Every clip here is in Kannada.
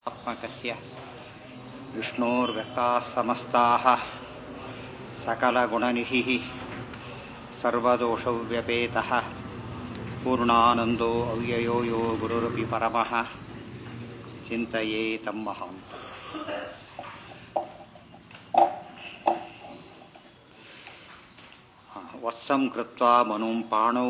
आत्मकस्य विष्णोर्व्यक्ताः समस्ताः सकलगुणनिधिः सर्वदोषव्यपेतः पूर्णानन्दो अव्ययो यो गुरुरपि परमः चिन्तये तं महान् वत्सं कृत्वा मनुं पाणौ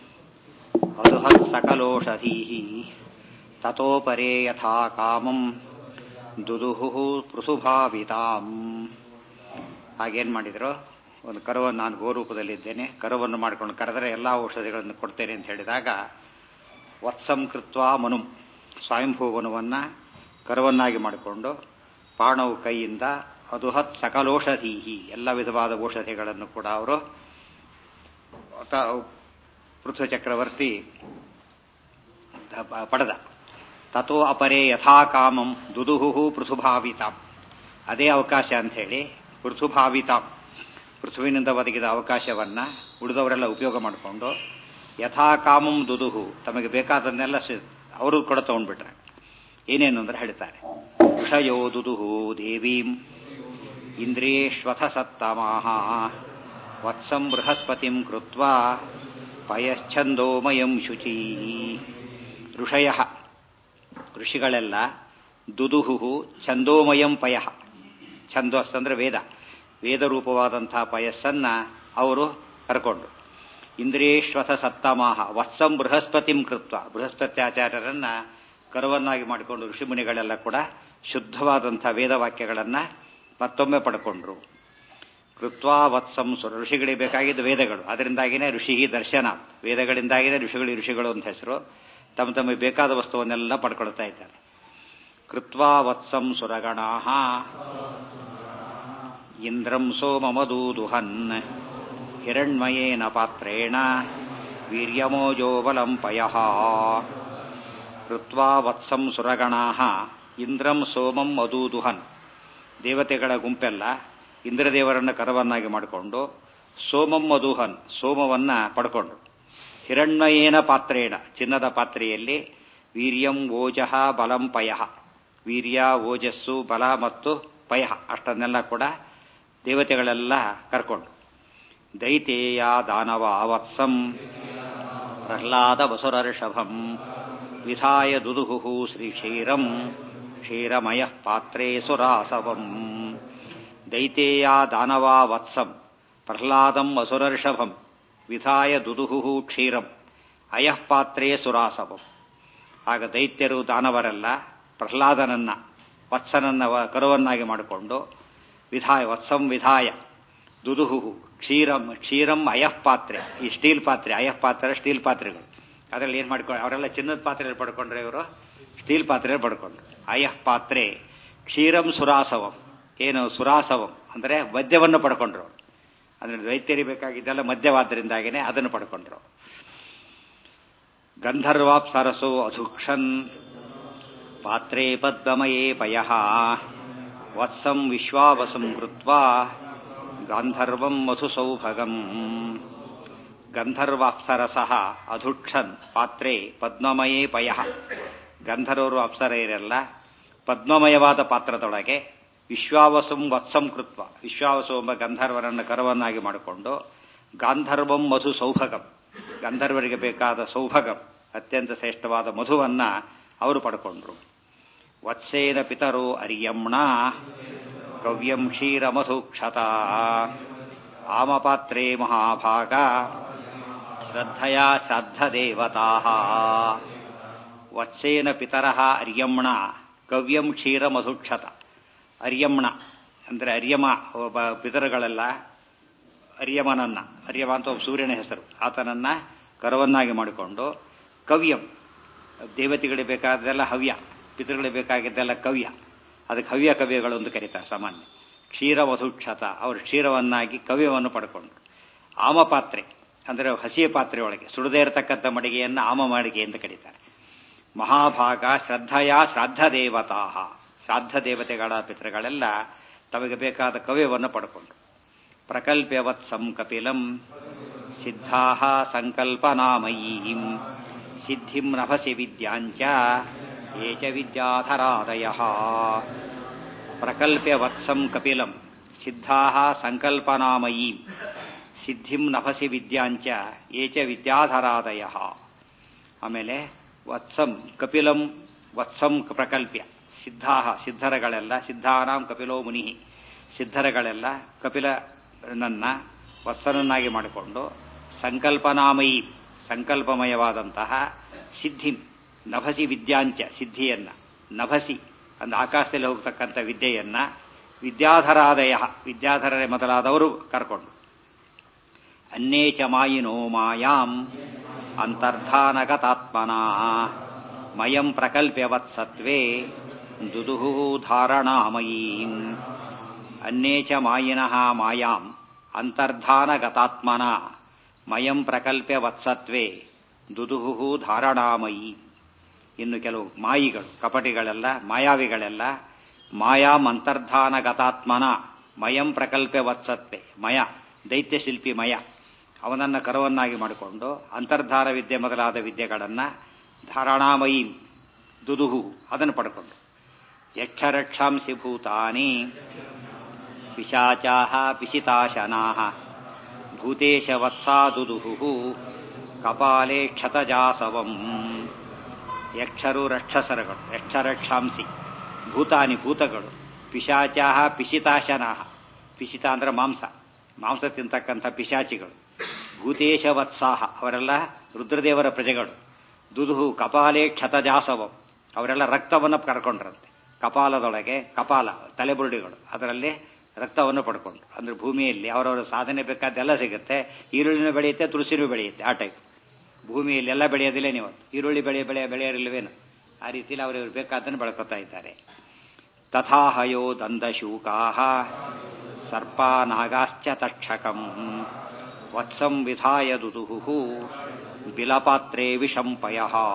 अदुहत्सकलोषधीः ततो परे यथा ಕಾಮಂ ದುದುಹು ಪೃಥುಭಾವಿತಾಂ ಹಾಗೇನು ಮಾಡಿದ್ರು ಒಂದು ಕರುವನ್ನು ನಾನು ಗೋರೂಪದಲ್ಲಿದ್ದೇನೆ ಕರುವನ್ನು ಮಾಡಿಕೊಂಡು ಕರೆದರೆ ಎಲ್ಲ ಔಷಧಿಗಳನ್ನು ಕೊಡ್ತೇನೆ ಅಂತ ಹೇಳಿದಾಗ ವತ್ಸಂ ಕೃತ್ವ ಮನು ಸ್ವಯಂಭೂವನವನ್ನು ಕರುವನ್ನಾಗಿ ಮಾಡಿಕೊಂಡು ಪಾಣವು ಕೈಯಿಂದ ಅದುಹತ್ ಸಕಲೋಷಧೀಹಿ ಎಲ್ಲ ವಿಧವಾದ ಔಷಧಿಗಳನ್ನು ಕೂಡ ಅವರು ಪೃಥ್ವಿ ಚಕ್ರವರ್ತಿ ಪಡೆದ ತಥೋ ಅಪರೇ ಯಥಾ ಕಾಮಂ ದುದುಹು ಪೃಥುಭಾವಿತಾಂ ಅದೇ ಅವಕಾಶ ಅಂಥೇಳಿ ಪೃಥುಭಾವಿತಾಂ ಪೃಥುವಿನಿಂದ ಒದಗಿದ ಅವಕಾಶವನ್ನ ಉಳಿದವರೆಲ್ಲ ಉಪಯೋಗ ಮಾಡಿಕೊಂಡು ಯಥಾ ಕಾಮಂ ದುದುಹು ತಮಗೆ ಬೇಕಾದನ್ನೆಲ್ಲ ಅವರು ಕೂಡ ತಗೊಂಡ್ಬಿಟ್ರೆ ಏನೇನು ಅಂದ್ರೆ ಹೇಳ್ತಾರೆ ವಿಷಯೋ ದುದುಹು ದೇವೀಂ ಇಂದ್ರಿಯೇಶ್ವಥ ಸತ್ತಮಾಹ ವತ್ಸಂ ಬೃಹಸ್ಪತಿಂ ಕೃತ್ವ ಪಯಶ್ಚಂದೋಮಯಂ ಶುಚಿ ಋಷಯ ಋಷಿಗಳೆಲ್ಲ ದುದುಹು ಛಂದೋಮಯಂ ಪಯ ಛಂದೋಸ್ ಅಂದ್ರೆ ವೇದ ವೇದರೂಪವಾದಂತಹ ಪಯಸ್ಸನ್ನ ಅವರು ಕರ್ಕೊಂಡ್ರು ಇಂದ್ರಿಯೇಶ್ವಥ ಸತ್ತಮಾಹ ವತ್ಸಂ ಬೃಹಸ್ಪತಿಂ ಕೃತ್ವ ಬೃಹಸ್ಪತಿ ಆಚಾರ್ಯರನ್ನ ಕರುವನ್ನಾಗಿ ಮಾಡಿಕೊಂಡು ಋಷಿಮುನಿಗಳೆಲ್ಲ ಕೂಡ ಶುದ್ಧವಾದಂಥ ವೇದವಾಕ್ಯಗಳನ್ನ ಮತ್ತೊಮ್ಮೆ ಪಡ್ಕೊಂಡ್ರು ಕೃತ್ವಾ ವತ್ಸಂ ಋಷಿಗಳಿಗೆ ಬೇಕಾಗಿದ್ದು ವೇದಗಳು ಅದರಿಂದಾಗಿನೇ ಋಷಿ ದರ್ಶನ ವೇದಗಳಿಂದಾಗಿನೇ ಋಷಿಗಳು ಋಷಿಗಳು ಅಂತ ಹೆಸರು ತಮ್ಮ ತಮಗೆ ಬೇಕಾದ ವಸ್ತುವನ್ನೆಲ್ಲ ಪಡ್ಕೊಳ್ತಾ ಇದ್ದಾರೆ ಕೃತ್ವಾ ವತ್ಸಂ ಸುರಗಣಾ ಇಂದ್ರಂ ಸೋಮಮದೂದುಹನ್ ಹಿರಣ್ಮಯೇನ ಪಾತ್ರೇಣ ವೀರ್ಯಮೋಜೋ ಬಲಂ ಪಯ ಕೃತ್ವಾ ವತ್ಸಂ ಸುರಗಣಾ ಇಂದ್ರಂ ಸೋಮಂ ಮಧೂದುಹನ್ ದೇವತೆಗಳ ಗುಂಪೆಲ್ಲ ಇಂದ್ರದೇವರನ್ನ ಕರವನ್ನಾಗಿ ಮಾಡಿಕೊಂಡು ಸೋಮಂ ಮಧುಹನ್ ಸೋಮವನ್ನ ಪಡ್ಕೊಂಡ್ರು ಹಿರಣ್ಮಯೇನ ಪಾತ್ರೇಣ ಚಿನ್ನದ ಪಾತ್ರೆಯಲ್ಲಿ ವೀರ್ಯಂ ಓಜಃ ಬಲಂ ಪಯ ವೀರ್ಯ ಓಜಸ್ಸು ಬಲ ಮತ್ತು ಪಯ ಅಷ್ಟನ್ನೆಲ್ಲ ಕೂಡ ದೇವತೆಗಳೆಲ್ಲ ಕರ್ಕೊಂಡು ದೈತೇಯ ದಾನವ ವತ್ಸಂ ಪ್ರಹ್ಲಾದ ವಸುರರ್ಷಭಂ ವಿಧಾಯ ದುದುಹು ಶ್ರೀಕ್ಷೀರಂ ಕ್ಷೀರಮಯ ಪಾತ್ರೇ ಸುರಾಸವಂ ದೈತೇಯ ದಾನವ ವತ್ಸಂ ಪ್ರಹ್ಲಾದಂ ವಸುರರ್ಷಭಂ ವಿಧಾಯ ದುದುಹು ಕ್ಷೀರಂ ಅಯಃ ಪಾತ್ರೇ ಸುರಾಸವಂ ಆಗ ದೈತ್ಯರು ದಾನವರೆಲ್ಲ ಪ್ರಹ್ಲಾದನನ್ನ ವತ್ಸನನ್ನ ಕರುವನ್ನಾಗಿ ಮಾಡಿಕೊಂಡು ವಿಧಾಯ ವತ್ಸಂ ವಿಧಾಯ ದುದುಹು ಕ್ಷೀರಂ ಕ್ಷೀರಂ ಅಯಃ ಪಾತ್ರೆ ಈ ಸ್ಟೀಲ್ ಪಾತ್ರೆ ಅಯಃ ಪಾತ್ರೆ ಸ್ಟೀಲ್ ಪಾತ್ರೆಗಳು ಅದರಲ್ಲಿ ಏನು ಮಾಡ್ಕೊಂಡು ಅವರೆಲ್ಲ ಚಿನ್ನದ ಪಾತ್ರೆಯಲ್ಲಿ ಪಡ್ಕೊಂಡ್ರೆ ಇವರು ಸ್ಟೀಲ್ ಪಾತ್ರೆಯಲ್ಲಿ ಪಡ್ಕೊಂಡ್ರು ಅಯಃ ಪಾತ್ರೆ ಕ್ಷೀರಂ ಸುರಾಸವಂ ಏನು ಸುರಾಸವಂ ಅಂದರೆ ಮದ್ಯವನ್ನು ಪಡ್ಕೊಂಡ್ರು ಅಂದ್ರೆ ದೈತ್ಯರಿ ಬೇಕಾಗಿದ್ದೆಲ್ಲ ಮದ್ಯವಾದ್ದರಿಂದಾಗಿನೇ ಅದನ್ನು ಪಡ್ಕೊಂಡ್ರು ಗಂಧರ್ವಾಪ್ಸರಸೋ ಅಧುಕ್ಷನ್ ಪಾತ್ರೇ ಪದ್ಮಯೇ ಪಯ ವತ್ಸಂ ವಿಶ್ವಾವಸಂ ಕೃತ್ವ ಗಾಂಧರ್ವಂ ಮಧುಸೌಭಗಂ ಗಂಧರ್ವಾಪ್ಸರಸ ಅಧುಕ್ಷನ್ ಪಾತ್ರೇ ಪದ್ಮಮಯೇ ಪಯ ಗಂಧರ್ವರು ಅಪ್ಸರೆಯರೆಲ್ಲ ಪದ್ಮಮಯವಾದ ಪಾತ್ರದೊಳಗೆ ವಿಶ್ವಾವಸಂ ವತ್ಸಂ ಕೃತ್ವ ವಿಶ್ವಾವಸು ಎಂಬ ಗಂಧರ್ವರನ್ನು ಕರವನ್ನಾಗಿ ಮಾಡಿಕೊಂಡು ಗಾಂಧರ್ವಂ ಮಧು ಸೌಭಗಂ ಗಂಧರ್ವರಿಗೆ ಬೇಕಾದ ಸೌಭಗಂ ಅತ್ಯಂತ ಶ್ರೇಷ್ಠವಾದ ಮಧುವನ್ನ ಅವರು ಪಡ್ಕೊಂಡ್ರು ವತ್ಸೇನ ಪಿತರೋ ಅರಿಯಮ್ಣ ಕವ್ಯಂ ಕ್ಷೀರ ಮಧುಕ್ಷತ ಆಮಪಾತ್ರೇ ಮಹಾಭಾಗ ಶ್ರದ್ಧಯ ಶ್ರಾದ್ದದೇವತಾ ವತ್ಸೇನ ಪಿತರ ಅರ್ಯಮ್ಣ ಕವ್ಯಂ ಕ್ಷೀರ ಮಧುಕ್ಷತ ಅರ್ಯಮ್ಣ ಅಂದರೆ ಅರ್ಯಮ ಒಬ್ಬ ಪಿತರುಗಳೆಲ್ಲ ಅರ್ಯಮನನ್ನ ಅರ್ಯಮ ಅಂತ ಒಬ್ಬ ಸೂರ್ಯನ ಹೆಸರು ಆತನನ್ನ ಕರವನ್ನಾಗಿ ಮಾಡಿಕೊಂಡು ಕವ್ಯಂ ದೇವತೆಗಳಿಗೆ ಬೇಕಾದದೆಲ್ಲ ಹವ್ಯ ಪಿತೃಗಳಿಗೆ ಬೇಕಾಗಿದ್ದೆಲ್ಲ ಕವ್ಯ ಅದಕ್ಕೆ ಹವ್ಯ ಕವ್ಯಗಳು ಅಂತ ಕರೀತಾರೆ ಸಾಮಾನ್ಯ ಕ್ಷೀರ ಮಧುಕ್ಷತ ಅವರು ಕ್ಷೀರವನ್ನಾಗಿ ಕವ್ಯವನ್ನು ಪಡ್ಕೊಂಡ್ರು ಆಮ ಪಾತ್ರೆ ಅಂದರೆ ಹಸಿಯ ಪಾತ್ರೆ ಒಳಗೆ ಸುಡದೇ ಇರತಕ್ಕಂಥ ಮಡಿಗೆಯನ್ನು ಆಮ ಮಡಿಗೆ ಅಂತ ಕರೀತಾರೆ ಮಹಾಭಾಗ ಶ್ರದ್ಧೆಯ ಶ್ರಾದ್ದ ದೇವತಾ ಶ್ರಾದ್ದ ದೇವತೆಗಳ ಪಿತೃಗಳೆಲ್ಲ ತಮಗೆ ಬೇಕಾದ ಕವ್ಯವನ್ನು ಪಡ್ಕೊಂಡ್ರು ಪ್ರಕಲ್ಪ್ಯವತ್ಸಂ ಕಪಿಲಂ ಸಿದ್ಧಾ ಸಂಕಲ್ಪನಾಮಯೀಂ ಸಿದ್ಧಿಂ ನಭಸಿ ವಿದ್ಯಾಂಚ ये च विद्याधरादयः प्रकल्प्य वत्सं कपिलं सिद्धाः सङ्कल्पनामयीं ಸಿದ್ಧಿಂ ನಭಸಿ ವಿದ್ಯಾಂಚ ಏಚ ವಿದ್ಯಾಧರಾದಯ ಆಮೇಲೆ ವತ್ಸಂ ಕಪಿಲಂ ವತ್ಸಂ ಪ್ರಕಲ್ಪ್ಯ ಸಿದ್ಧಾ ಸಿದ್ಧರಗಳೆಲ್ಲ ಸಿದ್ಧಾನಾಂ ಕಪಿಲೋ ಮುನಿ ಸಿದ್ಧರಗಳೆಲ್ಲ ಕಪಿಲನನ್ನ ವತ್ಸನನ್ನಾಗಿ ಮಾಡಿಕೊಂಡು ಸಂಕಲ್ಪನಾಮಯಿ ಸಂಕಲ್ಪಮಯವಾದಂತಹ ಸಿದ್ಧಿಂ ನಭಸಿ ವಿದ್ಯಾಂಚ ಸಿದ್ಧಿಯನ್ನ ನಭಸಿ ಅಂದ ಆಕಾಶದಲ್ಲಿ ಹೋಗ್ತಕ್ಕಂಥ ವಿದ್ಯೆಯನ್ನ ವಿದ್ಯಾಧರಾದಯ ವಿದ್ಯಾಧರರೇ ಮೊದಲಾದವರು ಕರ್ಕೊಂಡು ಅನ್ಯೇ ಚ ಮಾಯಿನೋ ಮಾಯಾಂ ಅಂತರ್ಧಾನಗತಾತ್ಮನಾ ಮಯಂ ಪ್ರಕಲ್ಪ್ಯ ವತ್ಸತ್ವೇ ದುದುಃ ಧಾರಣಾಮಯೀಂ ಅನ್ಯೇ ಚ ಮಾಯಿನಃ ಮಾಯಾಂ ಅಂತರ್ಧಾನಗತಾತ್ಮನ ಮಯಂ ಪ್ರಕಲ್ಪ್ಯ ವತ್ಸತ್ವೇ ದುದುಃ ಧಾರಣಾಮಯೀಂ ಇನ್ನು ಕೆಲವು ಮಾಯಿಗಳು ಕಪಟಿಗಳೆಲ್ಲ ಮಾಯಾವಿಗಳೆಲ್ಲ ಮಾಯಾಂ ಅಂತರ್ಧಾನಗತಾತ್ಮನ ಮಯಂ ಪ್ರಕಲ್ಪ್ಯ ವತ್ಸತ್ವೆ ಮಯ ದೈತ್ಯ ಶಿಲ್ಪಿ ಮಯ ಅವನನ್ನು ಕರವನ್ನಾಗಿ ಮಾಡಿಕೊಂಡು ಅಂತರ್ಧಾರ ವಿದ್ಯೆ ಮೊದಲಾದ ವಿದ್ಯೆಗಳನ್ನು ಧಾರಣಾಮಯೀಂ ದುದುಹು ಅದನ್ನು ಪಡ್ಕೊಂಡು ಯಕ್ಷರಕ್ಷಾಂಸಿ ಭೂತಾನಿ ಪಿಶಾಚಾಹ ಪಿಶಿತಾಶನಾ ಭೂತೇಶ ವತ್ಸಾ ದುದುಹು ಕಪಾಲೆ ಕ್ಷತಜಾಸವಂ ಯಕ್ಷರು ರಕ್ಷಸರಗಳು ಯಕ್ಷರಕ್ಷಾಂಸಿ ಭೂತಾನಿ ಭೂತಗಳು ಪಿಶಾಚಾಹ ಪಿಶಿತಾಶನಾಹ ಪಿಶಿತ ಅಂದ್ರೆ ಮಾಂಸ ಮಾಂಸ ತಿಂತಕ್ಕಂಥ ಪಿಶಾಚಿಗಳು ಭೂತೇಶ ವತ್ಸಾಹ ಅವರೆಲ್ಲ ರುದ್ರದೇವರ ಪ್ರಜೆಗಳು ದುದುಹು ಕಪಾಲೆ ಕ್ಷತಜಾಸವಂ ಅವರೆಲ್ಲ ರಕ್ತವನ್ನು ಕರ್ಕೊಂಡ್ರಂತೆ ಕಪಾಲದೊಳಗೆ ಕಪಾಲ ತಲೆಬುರುಡಿಗಳು ಅದರಲ್ಲಿ ರಕ್ತವನ್ನು ಪಡ್ಕೊಂಡ್ರು ಅಂದ್ರೆ ಭೂಮಿಯಲ್ಲಿ ಅವರವರ ಸಾಧನೆ ಬೇಕಾದ್ದೆಲ್ಲ ಸಿಗುತ್ತೆ ಈರುಳ್ಳಿನೂ ಬೆಳೆಯುತ್ತೆ ತುಳಸಿನೂ ಬೆಳೆಯುತ್ತೆ ಆ ಟೈಪ್ ಭೂಮಿಯಲ್ಲಿ ಎಲ್ಲ ಬೆಳೆಯೋದಿಲ್ಲ ನೀವು ಈರುಳ್ಳಿ ಬೆಳೆ ಬೆಳೆ ಬೆಳೆಯೋರಿಲ್ಲವೇನು ಆ ರೀತಿಯಲ್ಲಿ ಅವರವ್ರು ಬೇಕಾದ್ದನ್ನು ಬೆಳ್ಕೊತಾ ಇದ್ದಾರೆ ತಥಾಹಯೋ ದಂದಶೂಕಾ ಸರ್ಪಾನಾಗಾಶ್ಚ ತಕ್ಷಕಂ ವತ್ಸಂ ವಿಧಾಯ ದುದುಹು ಬಿಲಪಾತ್ರೆ ವಿಷಂಪಯ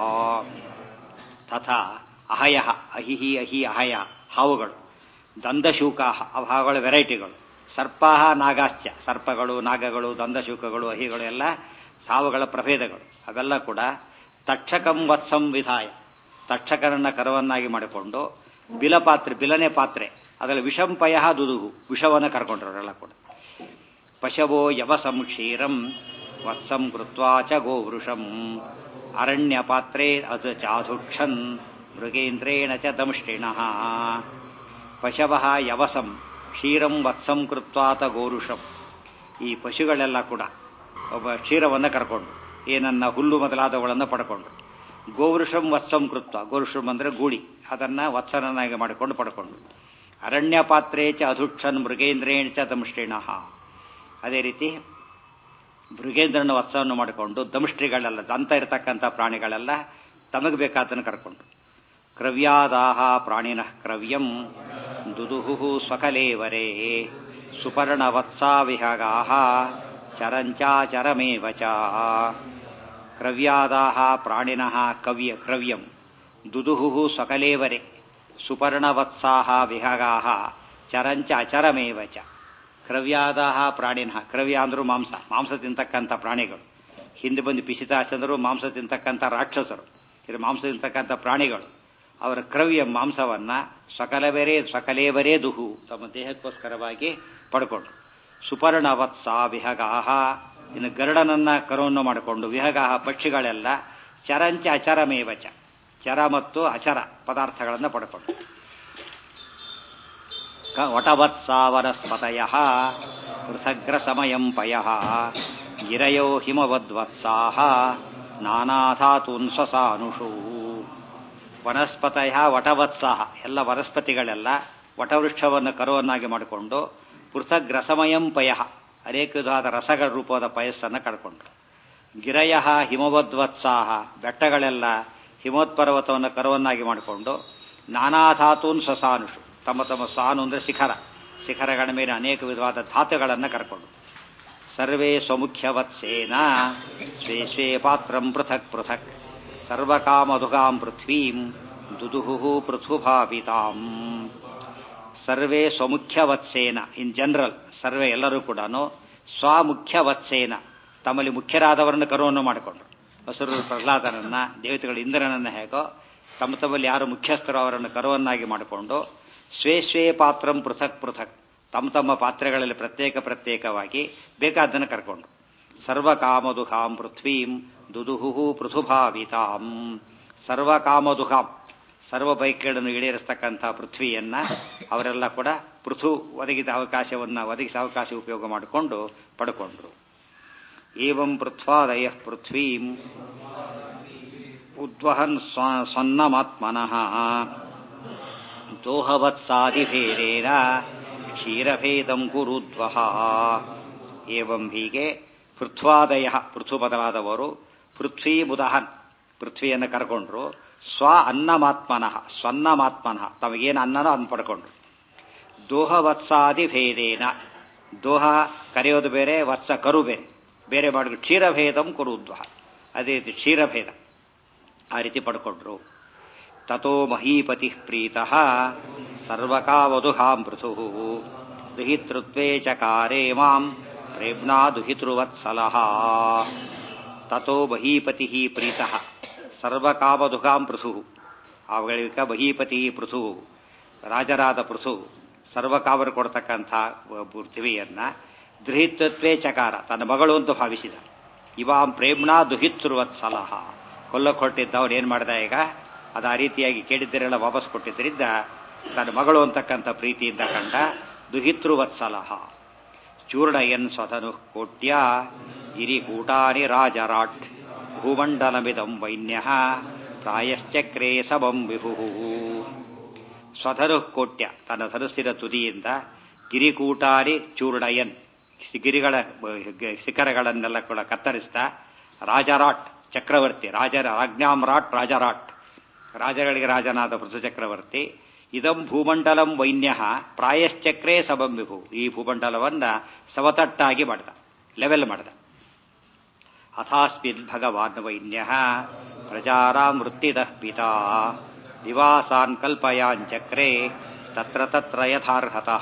ತಥಾ ಅಹಯ ಅಹಿಹಿ ಅಹಿ ಅಹಯ ಹಾವುಗಳು ದಂದಶೂಕಾ ಹಾವುಗಳ ವೆರೈಟಿಗಳು ಸರ್ಪಾಹ ನಾಗಾಶ್ಚ ಸರ್ಪಗಳು ನಾಗಗಳು ದಂದಶೂಕಗಳು ಅಹಿಗಳು ಎಲ್ಲ ಸಾವುಗಳ ಪ್ರಭೇದಗಳು ಅವೆಲ್ಲ ಕೂಡ ತಕ್ಷಕಂ ವತ್ಸಂ ವಿಧಾಯ ತಕ್ಷಕನನ್ನ ಕರವನ್ನಾಗಿ ಮಾಡಿಕೊಂಡು ಬಿಲಪಾತ್ರೆ ಬಿಲನೆ ಪಾತ್ರೆ ಅದರಲ್ಲಿ ವಿಷಂಪಯ ದುದುಹು ವಿಷವನ್ನು ಕರ್ಕೊಂಡ್ರವರೆಲ್ಲ ಕೂಡ ಪಶವೋ ಯವಸಂ ಕ್ಷೀರಂ ವತ್ಸಂ ಕೃತ್ವಾ ಚ ಗೋವೃಷಂ ಅರಣ್ಯ ಪಾತ್ರೆ ಅದು ಚಾಧುಕ್ಷನ್ ಮೃಗೇಂದ್ರೇಣ ಚ ದಂಷ್ಟಿಣಃ ಪಶವ ಯವಸಂ ಕ್ಷೀರಂ ವತ್ಸಂ ಕೃತ್ವಾತ ಗೋರುಷಂ ಈ ಪಶುಗಳೆಲ್ಲ ಕೂಡ ಒಬ್ಬ ಕ್ಷೀರವನ್ನು ಕರ್ಕೊಂಡು ಏನನ್ನ ಹುಲ್ಲು ಮೊದಲಾದವುಗಳನ್ನು ಪಡ್ಕೊಂಡು ಗೋವೃಷಂ ವತ್ಸಂ ಕೃತ್ವ ಗೋವೃಷಂ ಅಂದ್ರೆ ಗೂಳಿ ಅದನ್ನ ವತ್ಸನನ್ನಾಗಿ ಮಾಡಿಕೊಂಡು ಪಡ್ಕೊಂಡು ಅರಣ್ಯ ಪಾತ್ರೆ ಚ ಅಧುಕ್ಷನ್ ಮೃಗೇಂದ್ರೇಣ ಚ ದಂಷ್ಟಿಣಃ ಅದೇ ರೀತಿ ಮೃಗೇಂದ್ರನ ವತ್ಸವನ್ನು ಮಾಡಿಕೊಂಡು ದಂಷ್ಟ್ರಿಗಳೆಲ್ಲ ದಂತ ಇರತಕ್ಕಂಥ ಪ್ರಾಣಿಗಳೆಲ್ಲ ತಮಗೆ ಬೇಕಾದನ್ನು ಕರ್ಕೊಂಡು ಕ್ರವ್ಯಾದಾಹ ಪ್ರಾಣಿನ ಕ್ರವ್ಯಂ ದುದುಹು ಸ್ವಕಲೇವರೇ ಸುಪರ್ಣವತ್ಸಾ ವಿಹಗಾಹ ಚರಂಚಾಚರಮೇವ ಚ ಕ್ರವ್ಯಾದಾಹ ಪ್ರಾಣಿನಃ ಕವ್ಯ ಕ್ರವ್ಯಂ ದುದುಹು ಸ್ವಕಲೇವರೆ ಸುಪರ್ಣವತ್ಸಾಹ ವಿಹಗಾಹ ಚರಂಚ ಅಚರಮೇವ ಚ ಕ್ರವ್ಯಾದಾಹ ಪ್ರಾಣಿನಃ ಕ್ರವ್ಯ ಅಂದ್ರು ಮಾಂಸ ಮಾಂಸ ತಿಂತಕ್ಕಂಥ ಪ್ರಾಣಿಗಳು ಹಿಂದೆ ಬಂದು ಪಿಶಿತಾಶಂದರು ಮಾಂಸ ತಿಂತಕ್ಕಂಥ ರಾಕ್ಷಸರು ಇದು ಮಾಂಸ ತಿಂತಕ್ಕಂಥ ಪ್ರಾಣಿಗಳು ಅವರ ಕ್ರವ್ಯ ಮಾಂಸವನ್ನ ಸಕಲವರೇ ಸಕಲೇವರೇ ದುಹು ತಮ್ಮ ದೇಹಕ್ಕೋಸ್ಕರವಾಗಿ ಪಡ್ಕೊಂಡು ಸುಪರ್ಣವತ್ಸ ವಿಹಗಾಹ ಇನ್ನು ಗರುಡನನ್ನ ಕರುವನ್ನು ಮಾಡಿಕೊಂಡು ವಿಹಗಾಹ ಪಕ್ಷಿಗಳೆಲ್ಲ ಚರಂಚ ಅಚರಮೇವಚ ಚರ ಮತ್ತು ಅಚರ ಪದಾರ್ಥಗಳನ್ನು ಪಡ್ಕೊಂಡು ವಟವತ್ಸಾವರಸ್ಪತಯ ಪೃಥಗ್ರ ಸಮಯಂ ಪಯ ಗಿರಯೋ ಹಿಮವದ್ವತ್ಸಾಹ ನಾನಾಧಾತೂನ್ ಸ್ವಸಾನುಷೂ ವನಸ್ಪತಯ ವಟವತ್ಸಾಹ ಎಲ್ಲ ವನಸ್ಪತಿಗಳೆಲ್ಲ ವಟವೃಕ್ಷವನ್ನು ಕರುವನ್ನಾಗಿ ಮಾಡಿಕೊಂಡು ಪೃಥಗ್ ರಸಮಯಂ ಪಯ ಅನೇಕ ವಿಧವಾದ ರಸಗಳ ರೂಪವಾದ ಪಯಸ್ಸನ್ನು ಕಳ್ಕೊಂಡ್ರು ಗಿರಯ ಹಿಮವದ್ವತ್ಸಾಹ ಬೆಟ್ಟಗಳೆಲ್ಲ ಹಿಮೋತ್ಪರ್ವತವನ್ನು ಕರುವನ್ನಾಗಿ ಮಾಡಿಕೊಂಡು ನಾನಾಧಾತೂನ್ ಸ್ವಸಾನುಷು ತಮ್ಮ ತಮ್ಮ ಸಾನು ಅಂದರೆ ಶಿಖರ ಶಿಖರಗಳ ಮೇಲೆ ಅನೇಕ ವಿಧವಾದ ಧಾತುಗಳನ್ನು ಕರ್ಕೊಂಡು ಸರ್ವೇ ಸ್ವಮುಖ್ಯವತ್ಸೇನ ಸ್ವೇ ಸ್ವೇ ಪಾತ್ರಂ ಪೃಥಕ್ ಪೃಥಕ್ ಸರ್ವಕಾಮಧುಗಾಂ ಪೃಥ್ವೀಂ ದುದುಹು ಪೃಥುಭಾಪಿತಾಂ ಸರ್ವೇ ಸ್ವಮುಖ್ಯವತ್ಸೇನ ಇನ್ ಜನರಲ್ ಸರ್ವೇ ಎಲ್ಲರೂ ಕೂಡ ಸ್ವಮುಖ್ಯವತ್ಸೇನ ತಮ್ಮಲ್ಲಿ ಮುಖ್ಯರಾದವರನ್ನು ಕರುವನ್ನು ಮಾಡಿಕೊಂಡ್ರು ಹಸುರು ಪ್ರಹ್ಲಾದನನ್ನ ದೇವತೆಗಳು ಇಂದ್ರನನ್ನ ಹೇಗೋ ತಮ್ಮ ತಮ್ಮಲ್ಲಿ ಯಾರು ಮುಖ್ಯಸ್ಥರು ಅವರನ್ನು ಕರುವನ್ನಾಗಿ ಮಾಡಿಕೊಂಡು ಸ್ವೇ ಸ್ವೇ ಪಾತ್ರಂ ಪೃಥಕ್ ಪೃಥಕ್ ತಮ್ಮ ತಮ್ಮ ಪಾತ್ರೆಗಳಲ್ಲಿ ಪ್ರತ್ಯೇಕ ಪ್ರತ್ಯೇಕವಾಗಿ ಬೇಕಾದ್ದನ್ನು ಕರ್ಕೊಂಡು ಸರ್ವಕಾಮದುಹಾಂ ಪೃಥ್ವೀಂ ದುದುಹು ಪೃಥುಭಾವಿತಾಂ ಸರ್ವಕಾಮದುಹಾಂ ಸರ್ವ ಬೈಕ್ಗಳನ್ನು ಈಡೇರಿಸ್ತಕ್ಕಂಥ ಪೃಥ್ವಿಯನ್ನ ಅವರೆಲ್ಲ ಕೂಡ ಪೃಥು ಒದಗಿದ ಅವಕಾಶವನ್ನು ಒದಗಿಸ ಅವಕಾಶ ಉಪಯೋಗ ಮಾಡಿಕೊಂಡು ಪಡ್ಕೊಂಡ್ರು ಏವಂ ಪೃಥ್ವಾದಯ ಪೃಥ್ವೀಂ ಉದ್ವಹನ್ ಸ್ವನ್ನಮಾತ್ಮನಃ ದೋಹವತ್ಸಾದಿಭೇದೇನ ಕ್ಷೀರಭೇದಂ ಕುರುದ್ವಹ ಏವಂ ಹೀಗೆ ಪೃಥ್ವಾದಯ ಪೃಥು ಬದಲಾದವರು ಪೃಥ್ವೀ ಬುಧಹನ್ ಪೃಥ್ವಿಯನ್ನು ಕರ್ಕೊಂಡ್ರು ಸ್ವ ಅನ್ನಮಾತ್ಮನಃ ಸ್ವನ್ನಮಾತ್ಮನಃ ತಮಗೇನು ಅನ್ನನೋ ಅದನ್ನು ಪಡ್ಕೊಂಡ್ರು ದೋಹವತ್ಸಾದಿ ಭೇದೇನ ದೋಹ ಕರೆಯೋದು ಬೇರೆ ವತ್ಸ ಕರು ಬೇರೆ ಬೇರೆ ಮಾಡಿದ್ರು ಕ್ಷೀರಭೇದಂ ಕುರುದ್ವಹ ಅದೇ ರೀತಿ ಕ್ಷೀರಭೇದ ಆ ರೀತಿ ಪಡ್ಕೊಂಡ್ರು ತಥೋ ಮಹೀಪತಿ ಪ್ರೀತಃ ಸರ್ವಕಾವದುಹಾಂ ಪೃಥು ದುಹಿತೃತ್ವೇ ಚಕಾರೇ ಮಾಂ ಪ್ರೇಮ್ನಾ ದುಹಿತೃವತ್ಸಲಃ ತಥೋ ಮಹೀಪತಿ ಪ್ರೀತಃ ಸರ್ವಕಾಮದುಹಾಂ ಪೃಥು ಅವುಗಳಿಕ ಮಹೀಪತಿ ಪೃಥು ರಾಜರಾದ ಪೃಥು ಸರ್ವಕಾವರು ಕೊಡ್ತಕ್ಕಂಥ ಪೃಥ್ವಿಯನ್ನ ದುಹಿತೃತ್ವೇ ಚಕಾರ ತನ್ನ ಮಗಳು ಅಂತ ಭಾವಿಸಿದ ಇವಾಂ ಪ್ರೇಮ್ನಾ ದುಹಿತೃವತ್ಸಲಃ ಕೊಲ್ಲಕ್ಕೆ ಹೊರಟಿದ್ದವನು ಏನು ಮಾಡ್ದ ಈಗ ಅದು ಆ ರೀತಿಯಾಗಿ ಕೇಳಿದ್ದರೆಲ್ಲ ವಾಪಸ್ ಕೊಟ್ಟಿದ್ದರಿಂದ ತನ್ನ ಮಗಳು ಅಂತಕ್ಕಂಥ ಪ್ರೀತಿಯಿಂದ ಕಂಡ ದುಹಿತೃವತ್ಸಲಃ ಚೂರ್ಣಯನ್ ಸ್ವತನು ಕೋಟ್ಯ ಗಿರಿಕೂಟಾನಿ ರಾಜರಾಟ್ ಭೂಮಂಡಲಮಿದಂ ವೈನ್ಯ ಪ್ರಾಯಶ್ಚಕ್ರೇ ಸಮಂ ವಿಭು ಸ್ವಧನು ಕೋಟ್ಯ ತನ್ನ ಧನುಸ್ಸಿನ ತುದಿಯಿಂದ ಗಿರಿಕೂಟಾರಿ ಚೂರ್ಣಯನ್ ಗಿರಿಗಳ ಶಿಖರಗಳನ್ನೆಲ್ಲ ಕೂಡ ಕತ್ತರಿಸ್ತಾ ರಾಜರಾಟ್ ಚಕ್ರವರ್ತಿ ರಾಜರ ರಾಜ್ಞಾಮ್ರಾಟ್ ರಾಜರಾಟ್ ರಾಜಗಳಿಗೆ ರಾಜನಾದ ಪೃಥು ಚಕ್ರವರ್ತಿ ಇದಂ ಭೂಮಂಡಲಂ ವೈನ್ಯ ಪ್ರಾಯಶ್ಚಕ್ರೇ ಸಬಂ ವಿಭು ಈ ಭೂಮಂಡಲವನ್ನ ಸಮತಟ್ಟಾಗಿ ಮಾಡಿದ ಲೆವೆಲ್ ಮಾಡಿದ ಅಥಾಸ್ಮಿನ್ ಭಗವಾನ್ ವೈನ್ಯ ಪ್ರಜಾರಾಂ ವೃತ್ತಿದ ಪಿತಾ ನಿವಾಸಾನ್ ಕಲ್ಪಯಾಂಚಕ್ರೆ ತತ್ರ ತತ್ರ ಯಥಾರ್ಹತಃ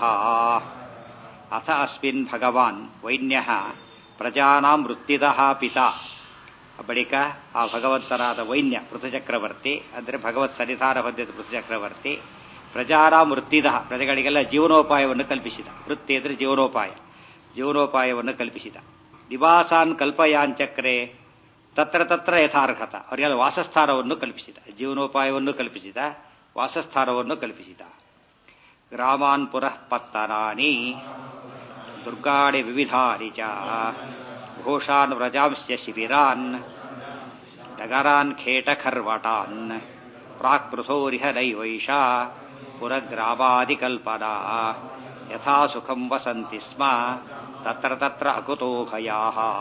ಅಥ ಅಸ್ಮಿನ್ ಭಗವಾನ್ ವೈನ್ಯ ಪ್ರಜಾನಾಂ ವೃತ್ತಿದ ಪಿತಾ ಬಳಿಕ ಆ ಭಗವಂತನಾದ ವೈನ್ಯ ಪೃಥುಚಕ್ರವರ್ತಿ ಅಂದರೆ ಭಗವತ್ ಸನ್ನಿಧಾನ ಹೊಂದಿದ ಪೃಥುಚಕ್ರವರ್ತಿ ಪ್ರಜಾರಾಮ್ ವೃತ್ತಿದ ಪ್ರಜೆಗಳಿಗೆಲ್ಲ ಜೀವನೋಪಾಯವನ್ನು ಕಲ್ಪಿಸಿದ ವೃತ್ತಿ ಅಂದರೆ ಜೀವನೋಪಾಯ ಜೀವನೋಪಾಯವನ್ನು ಕಲ್ಪಿಸಿದ ನಿವಾಸಾನ್ ಕಲ್ಪಯಾಂಚಕ್ರೆ ತತ್ರ ತತ್ರ ಯಥಾರ್ಹತ ಅವರಿಗೆಲ್ಲ ವಾಸಸ್ಥಾನವನ್ನು ಕಲ್ಪಿಸಿದ ಜೀವನೋಪಾಯವನ್ನು ಕಲ್ಪಿಸಿದ ವಾಸಸ್ಥಾನವನ್ನು ಕಲ್ಪಿಸಿದ ಗ್ರಾಮಾನ್ ಪುರಃ ಪತ್ತನಾನಿ ದುರ್ಗಾಣಿ ವಿವಿಧಾನಿ ಚ ಘೋಷಾನ್ ವ್ರಜಾಂಶ್ಯ ಶಿಬಿರಾನ್ ನಗರಾನ್ ಖೇಟಖರ್ವಟಾನ್ ಪ್ರಾಕ್ ಪೃಥೋರಿಹ ನೈವೈಷ ಪುರಗ್ರಾಮಾದಿಕಲ್ಪನಾ ಯಥಾ ಸುಖಂ ವಸಂತಿ ಸ್ಮ ತತ್ರ ತತ್ರ ಅಕುತೋ ಭಯಾ